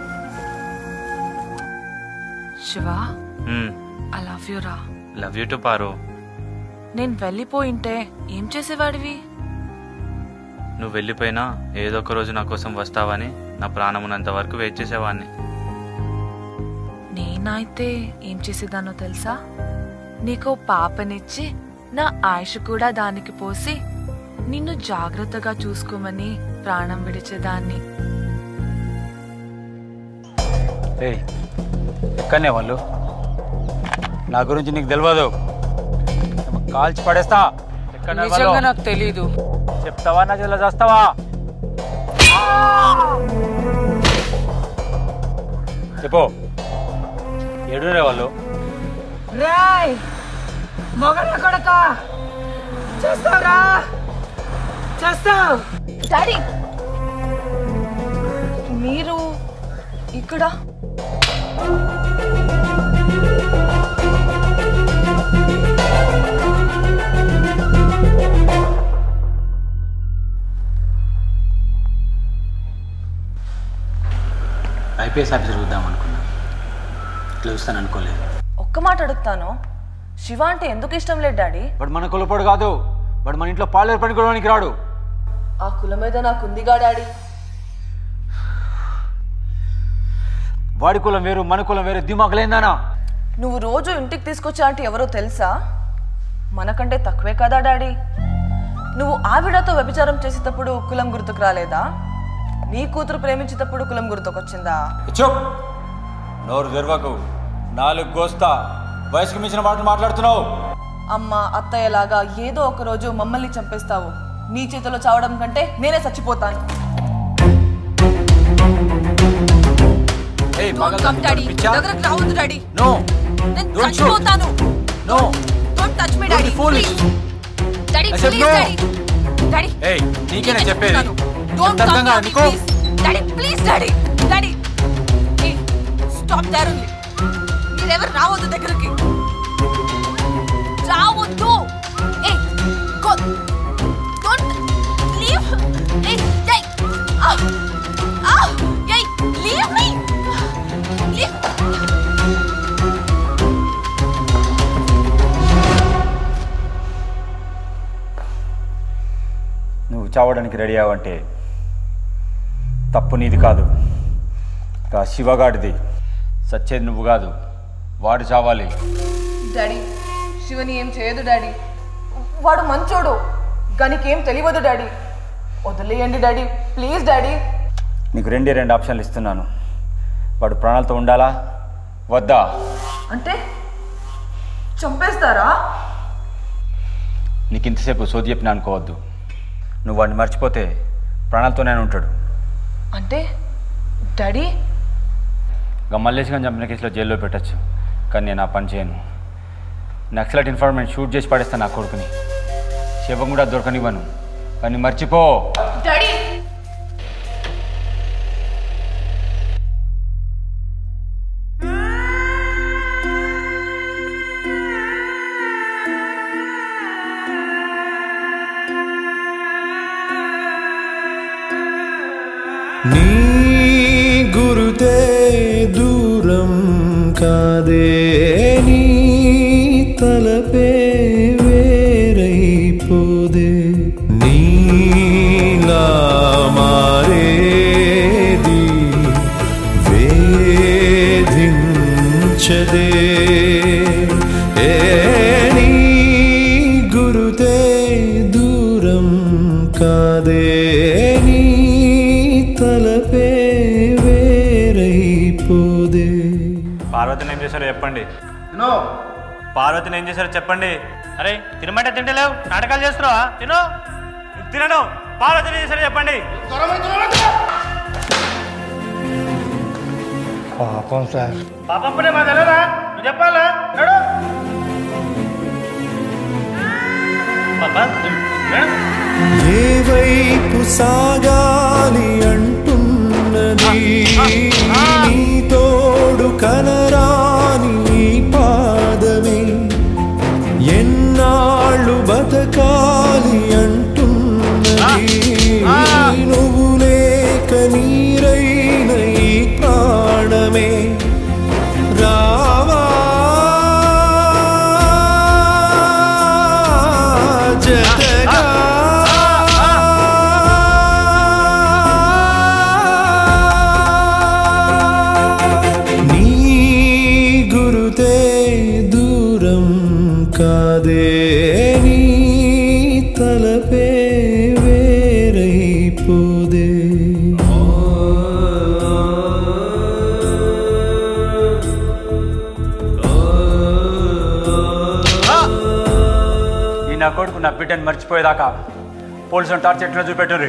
శివ ఐ లవ్ యూ రా
లవ్ యూ టు పారు
నేను వెళ్ళిపోయింటే ఏం చేసేవాడివి
నువ్వు వెళ్ళిపోయినా ఏదో ఒక రోజు నా కోసం వస్తావని నా ప్రాణం ఉన్నంత వరకు వెయిట్ చేసేవాడిని
నేనైతే ఏం చేసేదానో తెలుసా నీకు పాపనిచ్చి నా ఆయుష్ కూడా దానికి పోసి నిన్ను జాగ్రత్తగా చూసుకోమని ప్రాణం విడిచేదాన్ని
ఏయ్ ఎక్కడనే వాళ్ళు నా గురించి నీకు తెలియదు కాల్చి పడేస్తా ఎక్కడనే వాళ్ళు?
నిజంగా నాకు తెలీదు
చెప్తావా నా చెల్ల చేస్తావా చెప్పు ఎడురే వాళ్ళు
రాయ్ మొగల కొడక చేస్తావురా చేస్తావు
డాడీ మీరు ఇక్కడ
ఐపీఎస్ ఆఫీసర్ చూద్దాం అనుకున్నా ఇట్లా చూస్తాను అనుకోలేదు
ఒక్క మాట అడుగుతాను శివ అంటే ఎందుకు ఇష్టం లేదు డాడీ
వాడు మన కులపోడు కాదు వాడు మన ఇంట్లో పాలేరు పని కూడా రాడు
ఆ కులం మీద నాకుందిగా డాడీ
వాడి కులం వేరు మన కులం వేరు దిమాకులేందానా
నువ్వు రోజు ఇంటికి తీసుకొచ్చా అంటే ఎవరో తెలుసా మనకంటే తక్కువే కదా డాడీ నువ్వు ఆవిడతో వ్యభిచారం చేసేటప్పుడు కులం గుర్తుకు రాలేదా నీ కూతురు ప్రేమించేటప్పుడు కులం గుర్తుకొచ్చిందా
చెప్ నోరు తెరవకు నాలుగు గోస్తా వయసుకు మించిన మాటలు మాట్లాడుతున్నావు
అమ్మ అత్తయ్యలాగా ఏదో ఒక రోజు మమ్మల్ని చంపేస్తావు నీ చేతిలో చావడం కంటే నేనే చచ్చిపోతాను
ఏయ్,
Don't
మగలు
come, daddy.
పిచ్చా?
దగ్గరకు రావద్దు డాడీ
నో
నేను
Don't shoot.
చచ్చిపోతాను
no
don't touch me
Don't
daddy
be foolish.
Daddy
I said
please
no.
Daddy daddy
ఏయ్ నీకేనా చెప్పేది
డోంట్
ఎంత
కమ్
అర్థంగా
డాడీ
నీకు
please daddy please daddy daddy stop there ఉంది మీరెవరు రావద్దు దగ్గరికి రావద్దు ఏ గో డోంట్ లీవ్ ఏ ఏ ఆ ఆ ఏ లీవ్ మీ లీవ్
నువ్వు చావడానికి రెడీ అవ్వంటే తప్పు నీది కాదు గా శివగాడిది సచ్చేది నువ్వు కాదు వాడు చావాలి
డాడీ శివని ఏం చేయదు డాడీ వాడు మంచోడు గనికేం తెలియదు డాడీ వదిలేయండి డాడీ ప్లీజ్ డాడీ
నీకు రెండే రెండు ఆప్షన్లు ఇస్తున్నాను వాడు ప్రాణాలతో ఉండాలా వద్దా
అంటే చంపేస్తారా
నీకు ఇంతసేపు సోది చెప్పిన అనుకోవద్దు నువ్వు వాడిని మర్చిపోతే ప్రాణాలతోనే ఉంటాడు
అంటే డాడీ
ఇక మల్లేష్ గారిని చంపిన కేసులో జైల్లో పెట్టచ్చు కానీ నేను ఆ పని చేయను నక్సలైట్ ఇన్ఫర్మేషన్ షూట్ చేసి పడేస్తాను నా కొడుకుని శివం కూడా దొరకనివ్వను కానీ మర్చిపో
డాడీ
నీ గురుతే దూరం కాదే నీ తలపే వేరైపోదే నీలా మారేది వేధించదే ఏ నీ గురుతే దూరం కాదే నీ తలపే వేరైపోదే
పార్వతిని ఏం చేశారో చెప్పండి పార్వతిని ఏం చేశారో చెప్పండి అరే తినమంటే తింటలేవు నాటకాలు చేస్తున్నావా తిను తినను పార్వతిని ఏం చేశారో చెప్పండి
పాపం సార్
పాపప్పుడే మా తెలియదా నువ్వు చెప్పాలా నడు పాపా
ఏ వైపు సాగాలి అంటున్నది నీ తోడు కనరాని ఈ పాద ఉసిరైన ఈ ప్రాణమే రావా జతగా నీ గురుతే దూరం కాదే నీ తలపే వేరైపోదే
ఈ నా కొడుకు నా బిడ్డని మర్చిపోయేదాకా పోలీసులను టార్చ్ ఎట్లా చూపెట్టుర్రి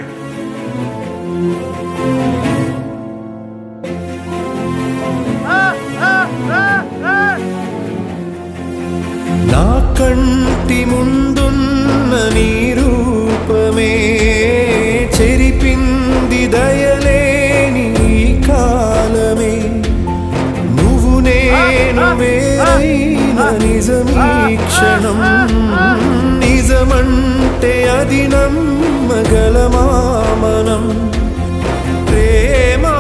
నా కంటి ముందున్న నీ రూపమే చెరిపింది దయలేని ఈ కాలమే నువ్వు నేను వేరైన నిజమీ క్షణం నిజమంటే అది నమ్మగలమా మనం ప్రేమా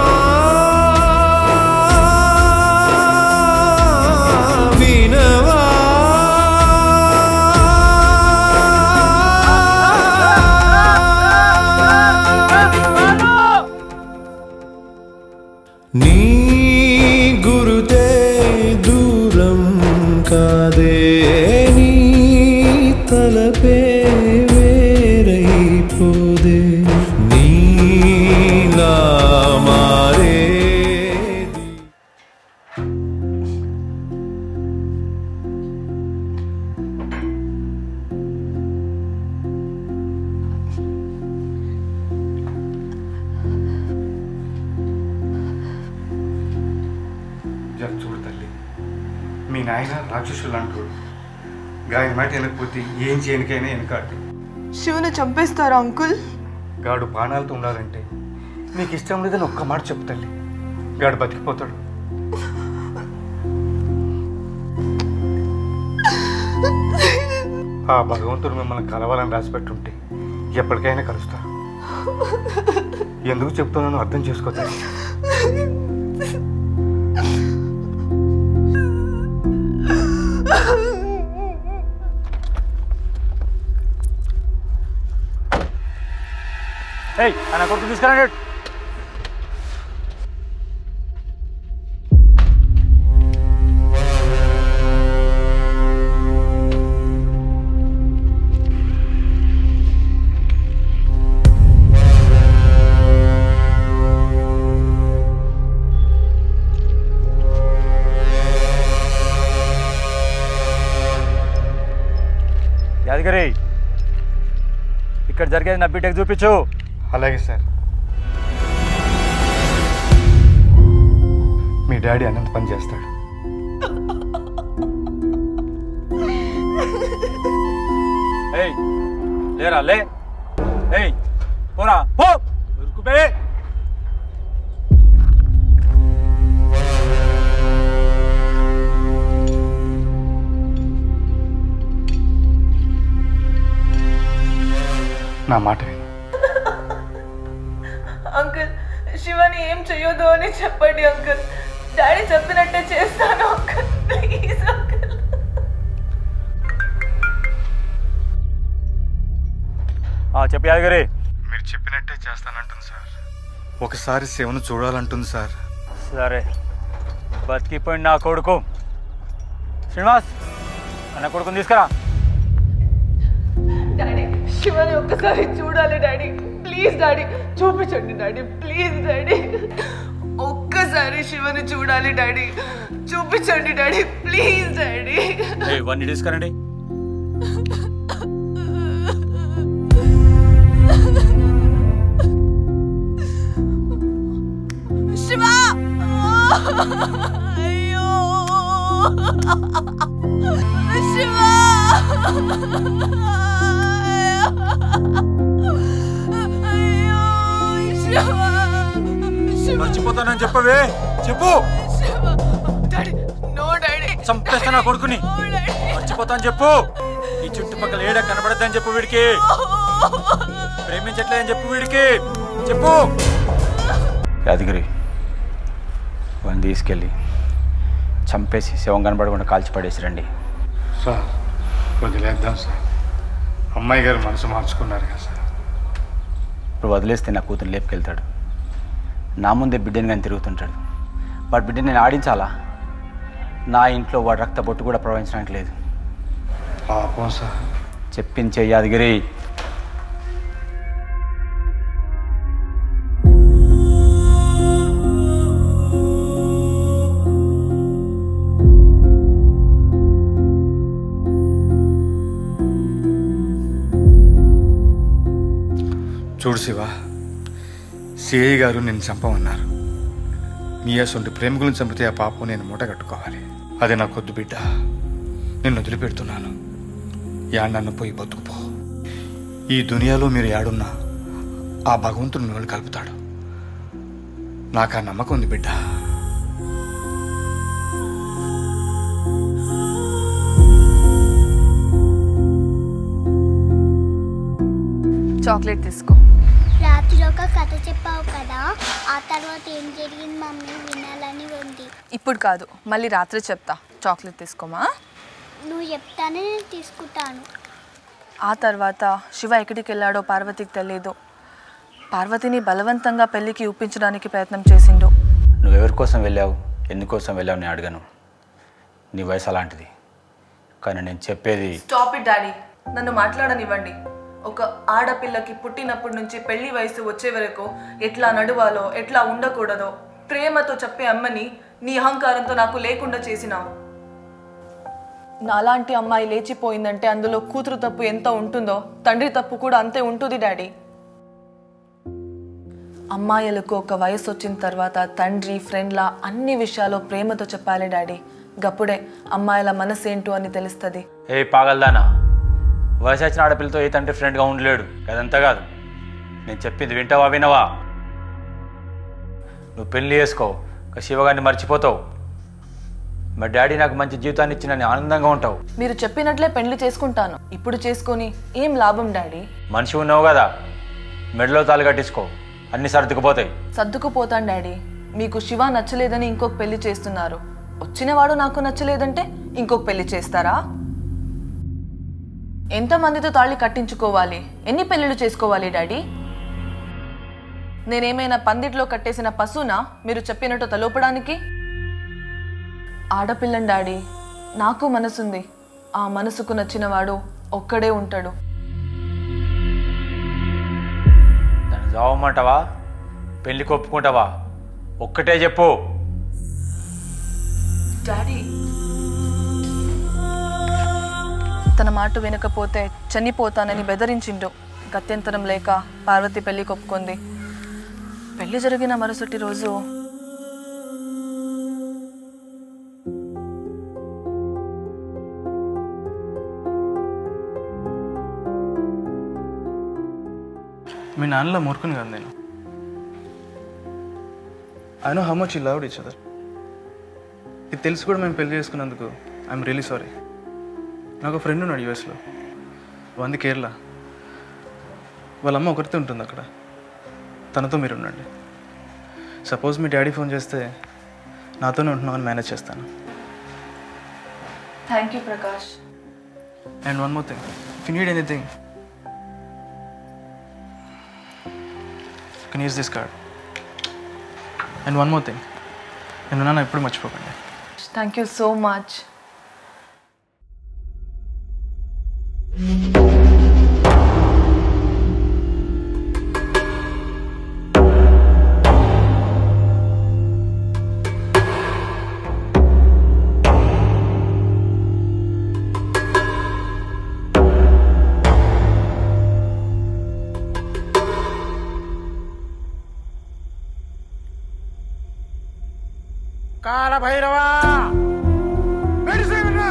వినవా నీ గురుతే దూరం కాదే నీ తలపే వేరైపోదే నీలా మారే
జర చూడు తల్లి మీ నాయన రాక్షసులు అంటాడు గాయ మాట వెనకపోతే ఏం చేయనికైనా వెనకాడు
శివుని చంపేస్తారా అంకుల్
గాడు బాణాలతో ఉండాలంటే నీకు ఇష్టం లేదని ఒక్క మాట చెప్పు తల్లి గాడు బతికిపోతాడు ఆ భగవంతుడు మిమ్మల్ని కలవాలని రాసిపెట్టుంటే ఎప్పటికైనా కలుస్తారు ఎందుకు చెప్తున్నానో అర్థం చేసుకో తల్లి
ఏయ్ నా కొడుకు తీసుకురండి యాదగిరి ఇక్కడ జరిగేది నా బిడ్డకు చూపించు
అలాగే సార్ మీ డాడీ అనంత పని చేస్తాడు
ఏయ్ లేరా లే ఏయ్ పోరా పో ఉరుకుబే
నా మాట విను
అంకుల్ శివని ఏం చెయ్యొద్దు అని చెప్పండి అంకుల్ డాడీ చెప్పినట్టే చేస్తాను అంకుల్ ప్లీజ్ అంకుల్
ఆ, చెప్పు యాదగిరి
మీరు చెప్పినట్టే చేస్తానంటుంది సార్ ఒకసారి శివను చూడాలంటుంది సార్
సరే బతికిపోయిన నా కొడుకు శ్రీనివాస్ నా కొడుకుని తీసుకురా
డాడీ శివని ఒక్కసారి చూడాలి డాడీ ప్లీజ్ డాడీ చూపించండి డాడీ ప్లీజ్ డాడీ ఒక్కసారి శివని చూడాలి డాడీ చూపించండి డాడీ ప్లీజ్ డాడీ
ఏయ్ వన్ని తీసుకురండి
శివ అయ్యో శివ అయ్యో శివ
మర్చిపోతానని చెప్పవే చెప్పు
డాడీ నో డాడీ
చంపేస్తా నా కొడుకుని మర్చిపోతాను చెప్పు ఈ చుట్టుపక్కల ఏడ కనబడద్దని చెప్పు వీడికి ప్రేమించట్లేదని చెప్పు వీడికి చెప్పు యాదగిరి వాళ్ళని తీసుకెళ్ళి చంపేసి శవం కనబడకుండా కాల్చి పడేసి రండి
సార్ వదిలేద్దాం సార్ అమ్మాయి గారు మనసు మార్చుకున్నారు కదా సార్
ఇప్పుడు వదిలేస్తే నా కూతురు లేపుకెళ్తాడు నా ముందే బిడ్డని కానీ తిరుగుతుంటాడు వాడి బిడ్డని నేను ఆడించాలా నా ఇంట్లో వాడి రక్త బొట్టు కూడా ప్రవహించడానికి లేదు
పాపం సార్
చెప్పించే యాదగిరి
చూడు శివ సిఐ గారు నిన్ను చంపమన్నారు మీ అసొంటి ప్రేమికులను చంపితే ఆ పాపం నేను మూట కట్టుకోవాలి అది నా కొద్దు బిడ్డ నిన్ను వదిలిపెడుతున్నాను యాడన్న పోయి బతుకుపో ఈ దునియాలో మీరు యాడున్నా ఆ భగవంతుడు మిమ్మల్ని కలుపుతాడు నాకు ఆ నమ్మకం ఉంది బిడ్డ
చాక్లెట్ తీసుకో
రాత్రి ఒక కథ చెప్పావు కదా ఆ తర్వాత ఏం జరిగింది మమ్మీ వినాలని ఉంది
ఇప్పుడు కాదు మళ్ళీ రాత్రి చెప్తా చాక్లెట్ తీసుకోమా
నువ్వు చెప్తానే నేను తీసుకుంటాను
ఆ తర్వాత శివ ఎక్కడికి వెళ్ళాడో పార్వతికి తెలియదు పార్వతిని బలవంతంగా పెళ్లికి ఒప్పించడానికి ప్రయత్నం చేసిండు
నువ్వెవరి కోసం వెళ్ళావు ఎందుకోసం వెళ్ళావు నేను అడగను నీ వయసు అలాంటిది కానీ నేను చెప్పేది
స్టాప్ ఇట్ డాడీ నన్ను మాట్లాడనివ్వండి ఒక ఆడపిల్లకి పుట్టినప్పటి నుంచి పెళ్లి వయసు వచ్చే వరకు ఎట్లా నడవాలో ఎట్లా ఉండకూడదో ప్రేమతో చెప్పే అమ్మని నీ అహంకారంతో నాకు లేకుండా చేసినావు నాలాంటి అమ్మాయి లేచిపోయిందంటే అందులో కూతురు తప్పు ఎంత ఉంటుందో తండ్రి తప్పు కూడా అంతే ఉంటుంది డాడీ అమ్మాయిలకు ఒక వయసు వచ్చిన తర్వాత తండ్రి ఫ్రెండ్లా అన్ని విషయాలు ప్రేమతో చెప్పాలి డాడీ గప్పుడే అమ్మాయిల మనసు ఏంటో అని తెలుస్తుంది
ఏ పాగల్దానా వయసు వచ్చిన ఆడపిల్లతో ఏ తండ్రి ఫ్రెండ్గా ఉండలేడు అదంతా కాదు నేను చెప్పింది వింటావా వినవా నువ్వు పెళ్లి చేసుకో ఒక శివగారిని మర్చిపోతావు మా డాడీ నాకు మంచి జీవితాన్ని ఇచ్చి నన్ను ఆనందంగా ఉంటావు
మీరు చెప్పినట్లే పెళ్లి చేసుకుంటాను ఇప్పుడు చేసుకొని ఏం లాభం డాడీ
మనిషి ఉన్నావు కదా మెడలో తాలు కట్టించుకో అన్ని సర్దుకుపోతాయి
సర్దుకుపోతాను డాడీ మీకు శివ నచ్చలేదని ఇంకొక పెళ్లి చేస్తున్నారు వచ్చినవాడు నాకు నచ్చలేదంటే ఇంకొక పెళ్లి చేస్తారా ఎంతమందితో తాళి కట్టించుకోవాలి ఎన్ని పెళ్ళిళ్ళు చేసుకోవాలి డాడీ నేనేమైనా పందిట్లో కట్టేసిన పశువునా మీరు చెప్పినట్టు తలోపడానికి ఆడపిల్లని డాడీ నాకు మనసుంది ఆ మనసుకు నచ్చినవాడు ఒక్కడే ఉంటాడు
దాన్ని చావమంటావా పెళ్లి కొప్పుకుంటావా ఒక్కటే చెప్పు
డాడీ తన మాట వినకపోతే చనిపోతానని బెదిరించిండు గత్యంతరం లేక పార్వతి పెళ్లి కొప్పుకుంది పెళ్లి జరిగిన మరుసటి రోజు
మీ నాన్నలో మూర్ఖుని కాదు నేను I know how much we loved each other ఇది తెలిసి కూడా మేము పెళ్లి చేసుకున్నందుకు ఐఎమ్ రియలీ సారీ నాకు ఫ్రెండ్ ఉన్నాడు యూఎస్లో వంది కేరళ వాళ్ళ అమ్మ ఒకరితో ఉంటుంది అక్కడ తనతో మీరు ఉండండి సపోజ్ మీ డాడీ ఫోన్ చేస్తే నాతోనే ఉంటున్నామని మేనేజ్ చేస్తాను
thank you Prakash
and one more thing if you need anything can use this card and one more thing నేను నాన్న ఎప్పుడు మర్చిపోకండి
thank you so much
Kalabhairava medicine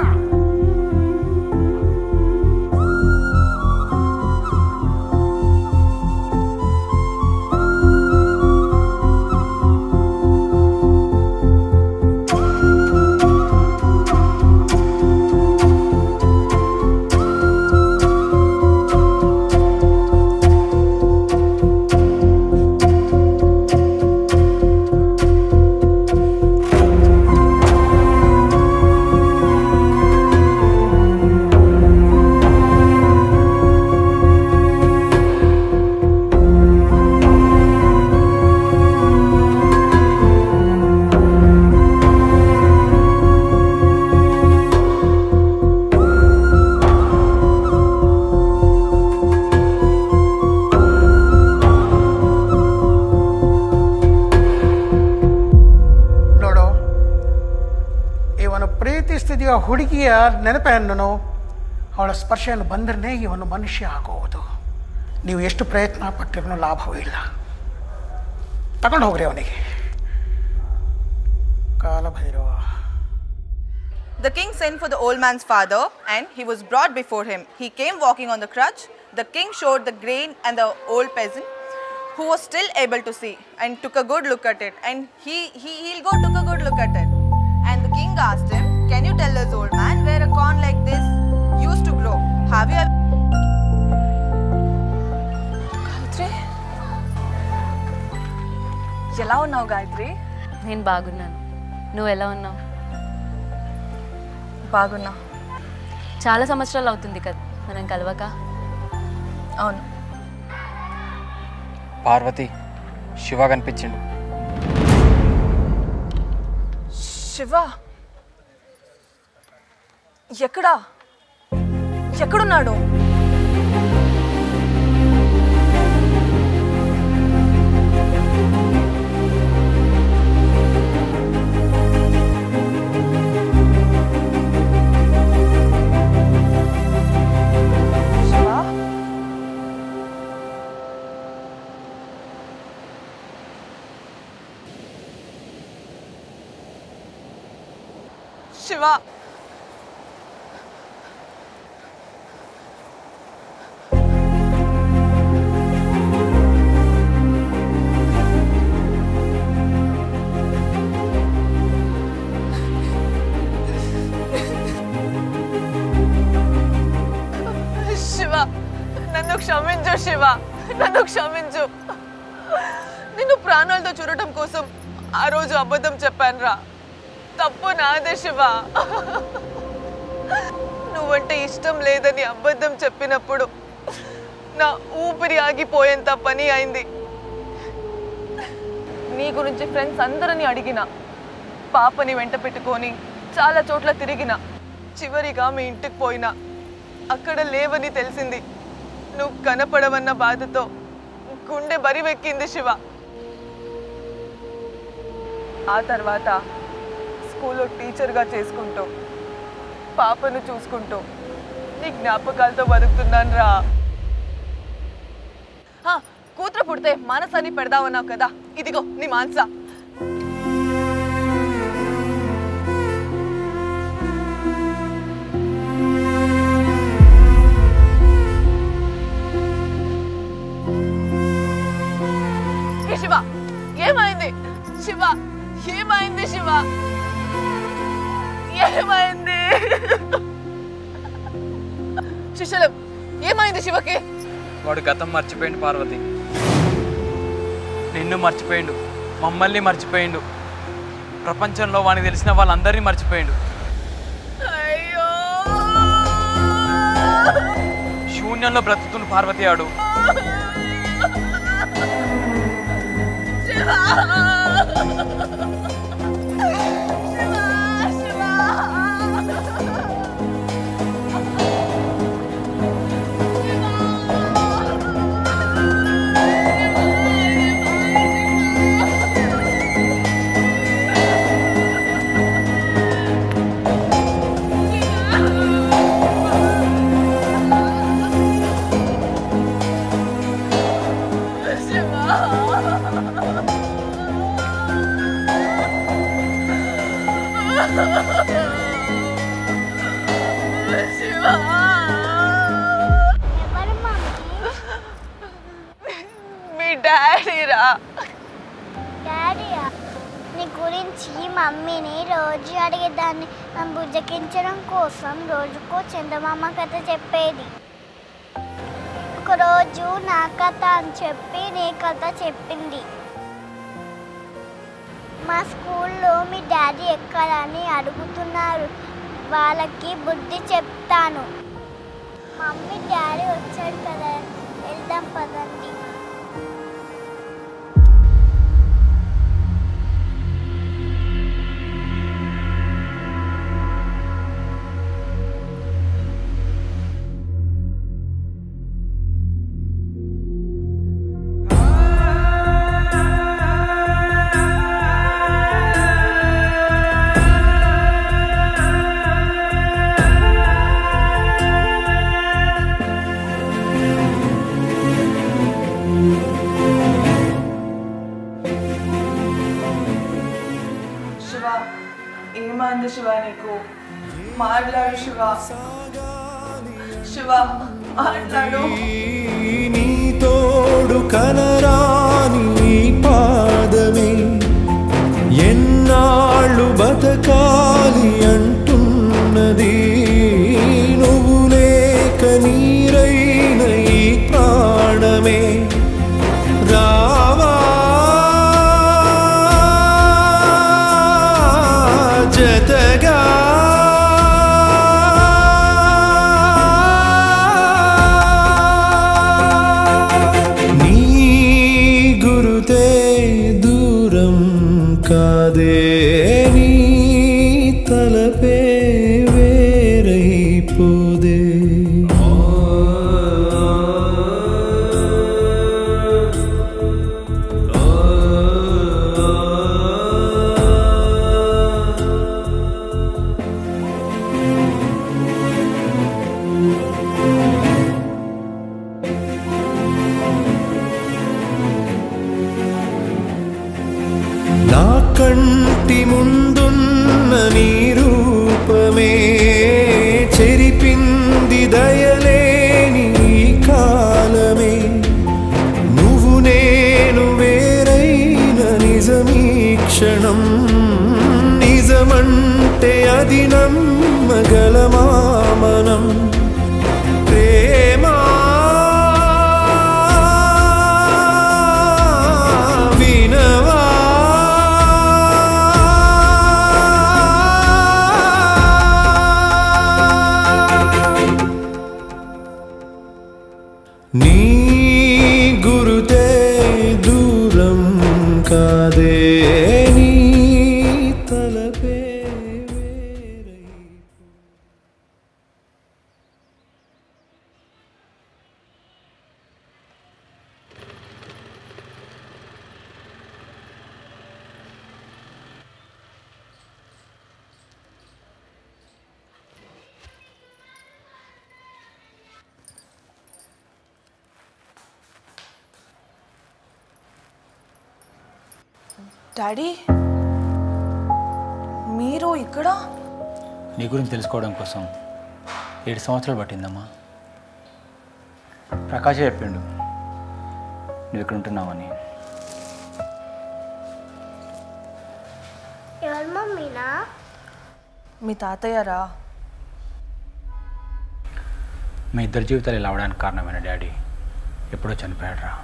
ಇದು ಆ ಹುಡುಗಿಯ ನೆನಪನ್ನು ಅವಳ ಸ್ಪರ್ಶವನ್ನು ಬಂದರೆ ಇವನು ಮನುಷ್ಯ ಆಗುವುದು ನೀವು ಎಷ್ಟು ಪ್ರಯತ್ನ ಪಟ್ಟಿರೂ ಲಾಭವಿಲ್ಲ ತಗೊಂಡು ಹೋಗ್ರಿ ಅವನಿಗೆ Kalabhairava
The king sent for the old man's father, and he was brought before him. He came walking on the crutch. The king showed the grain and the old peasant, who was still able to see, and took a good look at it. And he, he he'll go took a good look at it. And the king asked him, "Can you tell us, old man, where a corn like this used to grow? Have you?" ever-" Gayatri ఎలా ఉన్నావు గాయత్రి
నేను బాగున్నాను నువ్వు ఎలా ఉన్నావు
బాగున్నా
చాలా సంవత్సరాలు అవుతుంది కదా మనం కలవక
అవును
పార్వతి శివ కనిపించిండు
శివ ఎక్కడా ఎక్కడున్నాడు శివ శివ శివ నన్ను క్షమించు శివ నన్ను క్షమించు నిన్ను ప్రాణాలతో చూడటం కోసం ఆ రోజు అబద్ధం చెప్పాను రా తప్పు నాదే శివ నువ్వంటే ఇష్టం లేదని అబద్ధం చెప్పినప్పుడు నా ఊపిరి ఆగిపోయేంత పని అయింది నీ గురించి ఫ్రెండ్స్ అందరిని అడిగిన పాపని వెంట పెట్టుకొని చాలా చోట్ల తిరిగిన చివరిగా మీ ఇంటికి పోయినా అక్కడ లేవని తెలిసింది నువ్వు కనపడవన్న బాధతో గుండె బరివెక్కింది శివ ఆ తర్వాత స్కూల్లో టీచర్గా చేసుకుంటూ పాపను చూసుకుంటూ నీ జ్ఞాపకాలతో బతుకుతున్నాను రా ఆ, కూతురు పుడితే మానసాన్ని పెడదామన్నావు కదా ఇదిగో నీ మానస ఏ శివ ఏమైంది శివ ఏమైంది శివ ఏమైంది శిశలం ఏమైంది శివకి
వాడు గతం మర్చిపోయిండు పార్వతి నిన్ను మర్చిపోయిండు మమ్మల్ని మర్చిపోయిండు ప్రపంచంలో వానికి తెలిసిన వాళ్ళందరినీ మర్చిపోయిండు
అయ్యో
శూన్యంలో బ్రతుకుతున్న పార్వతి ఆడు
మీ డాడీ రా
డాడీయా నీ గురించి మమ్మీని రోజు అడిగేదాన్ని నన్ను బుజ్జకించడం కోసం రోజుకో చందమామ కథ చెప్పేది ఒకరోజు నా కథ అని చెప్పి నీ కథ చెప్పింది మా స్కూల్లో మీ డాడీ ఎక్కడని అడుగుతున్నారు వాళ్ళకి బుద్ధి చెప్తాను మమ్మీ డాడీ వచ్చాడు కదా వెళ్దాం పదండి
ఆ
శివ ఏమైంది శివ నీకు మాట్లాడు శివ శివ మాట్లాడు
నీ తోడు కనరాని ఈ పాదమే ఎన్నాళ్ళు బతకాలి అంటున్నది నువ్వు లేక నీరైన ఈ ప్రాణమే రావా జతగా నీ గురుతే దూరం కాదే నీ తలపే వేరైపోదే నా కంటి ముందున్న నీ రూపమే చెరిపింది దయలేని ఈ కాలమే నువ్వు నేను వేరైన నిజమీ క్షణం నిజమంటే అది నమ్మగలమా మనం ప్రేమా వినవా నీ గురుతే దూరం కాదే నీ తలపే
డాడీ మీరు ఇక్కడ
నీ గురించి తెలుసుకోవడం కోసం ఏడు సంవత్సరాలు పట్టిందమ్మా ప్రకాశే చెప్పిండు నువ్వు ఇక్కడ ఉంటున్నావని
ఎవరు మమ్మీనా
మీ తాతయ్యరా
మీ ఇద్దరి జీవితాలు ఇలా అవడానికి కారణమైన డాడీ ఎప్పుడో చనిపోయాడు రా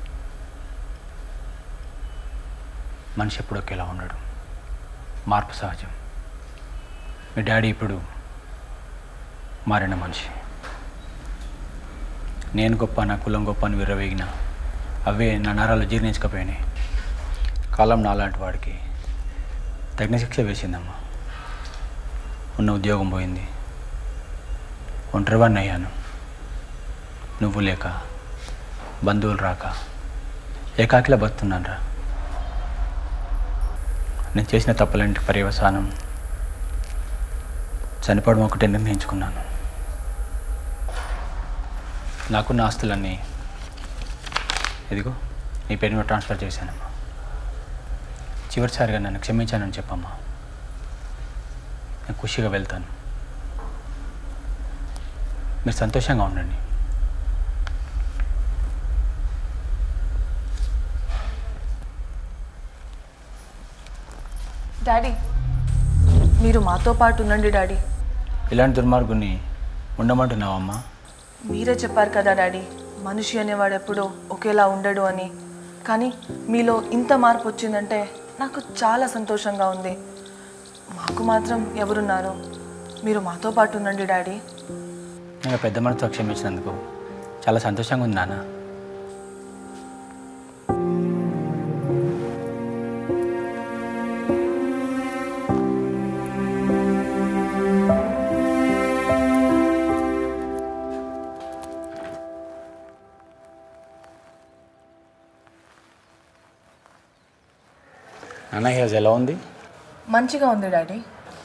మనిషి ఎప్పుడో ఒకేలా ఉండడు మార్పు సహజం మీ డాడీ ఇప్పుడు మారిన మనిషి నేను గొప్ప నా కులం గొప్ప అని విర్రవేగిన అవే నా నరాలు జీర్ణించకపోయినాయి కాలం నాలాంటి వాడికి తగిన శిక్ష వేసిందమ్మా ఉన్న ఉద్యోగం పోయింది ఒంటరివాడిని అయ్యాను నువ్వు లేక బంధువులు రాక ఏకాకిలా బతున్నాను రా నేను చేసిన తప్పులంటి పర్యవసానం చనిపోవడం ఒకటే నిర్ణయించుకున్నాను నాకున్న ఆస్తులన్నీ ఇదిగో నీ పేరు మీద ట్రాన్స్ఫర్ చేశానమ్మా చివరిసారిగా నన్ను క్షమించానని చెప్పమ్మా నేను ఖుషిగా వెళ్తాను మీరు సంతోషంగా ఉండండి
డాడీ మీరు మాతో పాటు ఉండండి డాడీ
ఇలాంటి దుర్మార్గుని ఉండమంటున్నావమ్మా
మీరే చెప్పారు కదా డాడీ మనిషి అనేవాడు ఎప్పుడూ ఒకేలా ఉండడు అని కానీ మీలో ఇంత మార్పు వచ్చిందంటే నాకు చాలా సంతోషంగా ఉంది మాకు మాత్రం ఎవరున్నారు మీరు మాతో పాటు ఉండండి డాడీ
నేను పెద్ద మనసుతో క్షమించినందుకు చాలా సంతోషంగా ఉంది నాన్న నాన్న హీరోజ్ ఎలా ఉంది
మంచిగా ఉంది డాడీ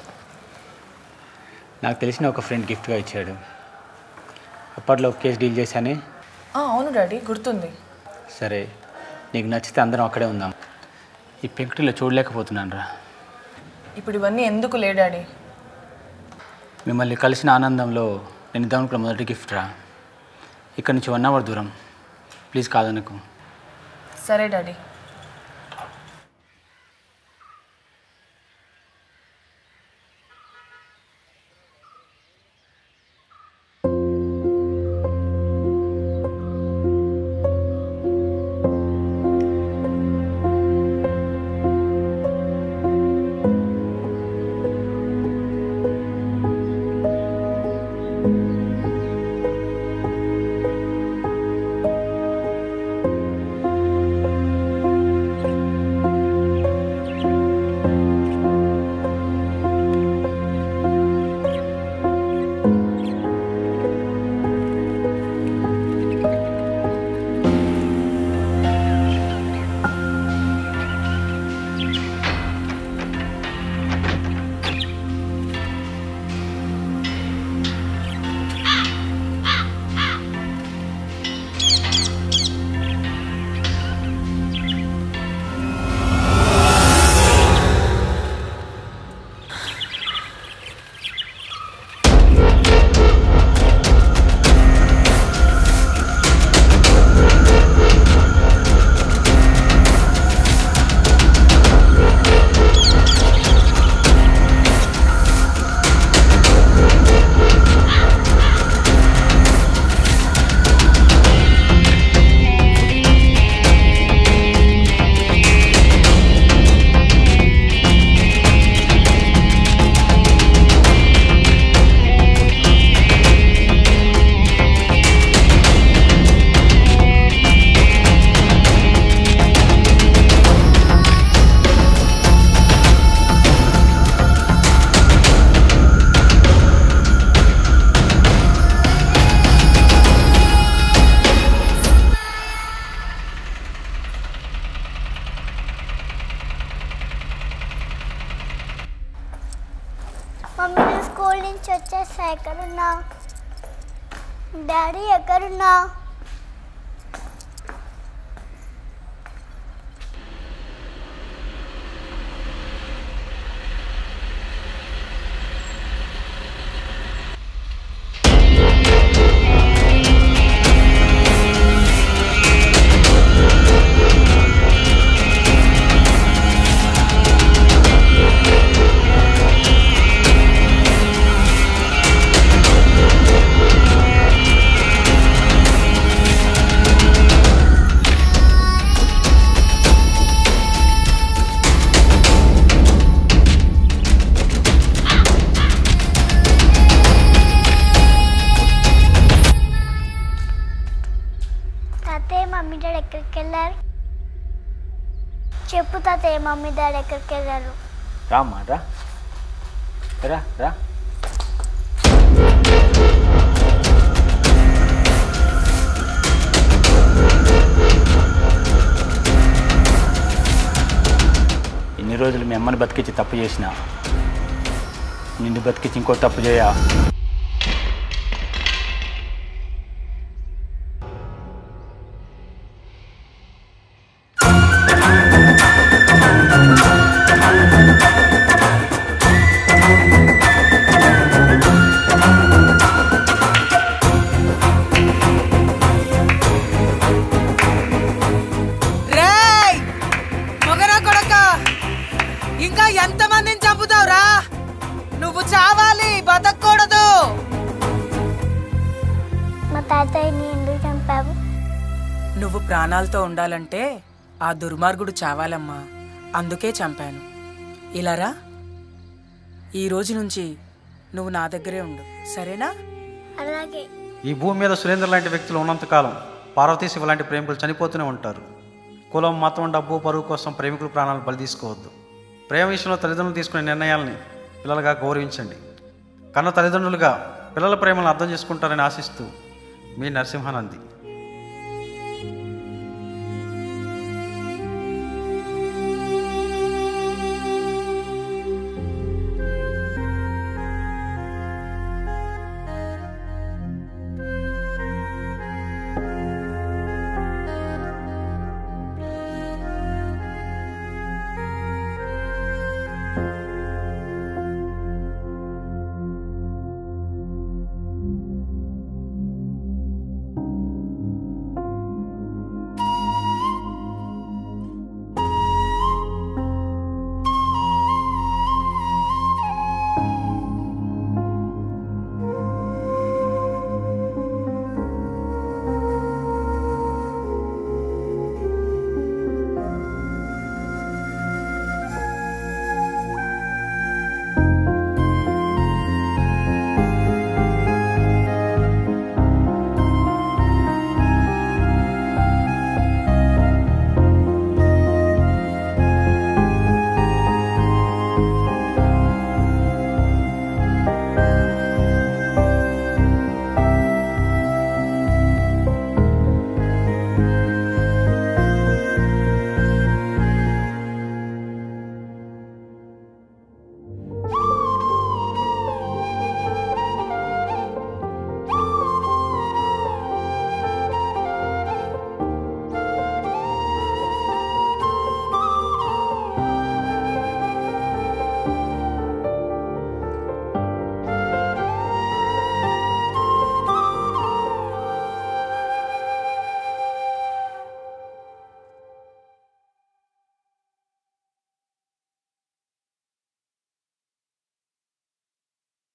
నాకు తెలిసిన ఒక ఫ్రెండ్ గిఫ్ట్గా ఇచ్చాడు అప్పట్లో ఒక కేసు డీల్ చేశానే
ఆ, అవును డాడీ గుర్తుంది
సరే నీకు నచ్చితే అందరం అక్కడే ఉందాం ఈ పెంకుటిలో చూడలేకపోతున్నాను రా
ఇప్పుడు ఇవన్నీ ఎందుకు లే డాడీ
మిమ్మల్ని కలిసిన ఆనందంలో నేను ఇద్దామనుకున్న మొదటి గిఫ్ట్ రా ఇక్కడి నుంచి వన్ అవర్ దూరం ప్లీజ్ కాదనకు
సరే డాడీ
మమ్మీ నేను స్కూల్ నుంచి వచ్చేస్తా ఎక్కడున్నా డాడీ ఎక్కడున్నా తాతయ్య మమ్మీ డాడీ ఎక్కడికి వెళ్ళారు చెప్పు తాతయ్య మమ్మీ డాడీ ఎక్కడికి వెళ్ళారు
రా అమ్మా రా రా రా ఇన్ని రోజులు మీ అమ్మని బతికించి తప్పు చేసిన నిన్ను బతికించి ఇంకో తప్పు చేయా
రేయ్ మొగరా కొడక ఇంకా ఎంతమందిని చంపుతావురా నువ్వు చావాలి బతకూడదు
మా తాతయ్యని ఎందుకు చంపావు
నువ్వు ప్రాణాలతో ఉండాలంటే ఆ దుర్మార్గుడు చావాలమ్మా అందుకే చంపాను ఇలారా ఈ రోజు నుంచి నువ్వు నా దగ్గరే ఉండు సరేనా
అలాగే
ఈ భూమి మీద సురేంద్ర లాంటి వ్యక్తులు ఉన్నంతకాలం పార్వతీ శివ లాంటి ప్రేమికులు చనిపోతూనే ఉంటారు కులం మతం డబ్బు పరువు కోసం ప్రేమికులు ప్రాణాలు బలి తీసుకోవద్దు ప్రేమ విషయంలో తల్లిదండ్రులు తీసుకునే నిర్ణయాల్ని పిల్లలుగా గౌరవించండి కన్న తల్లిదండ్రులుగా పిల్లల ప్రేమను అర్థం చేసుకుంటారని ఆశిస్తూ మీ నరసింహానంది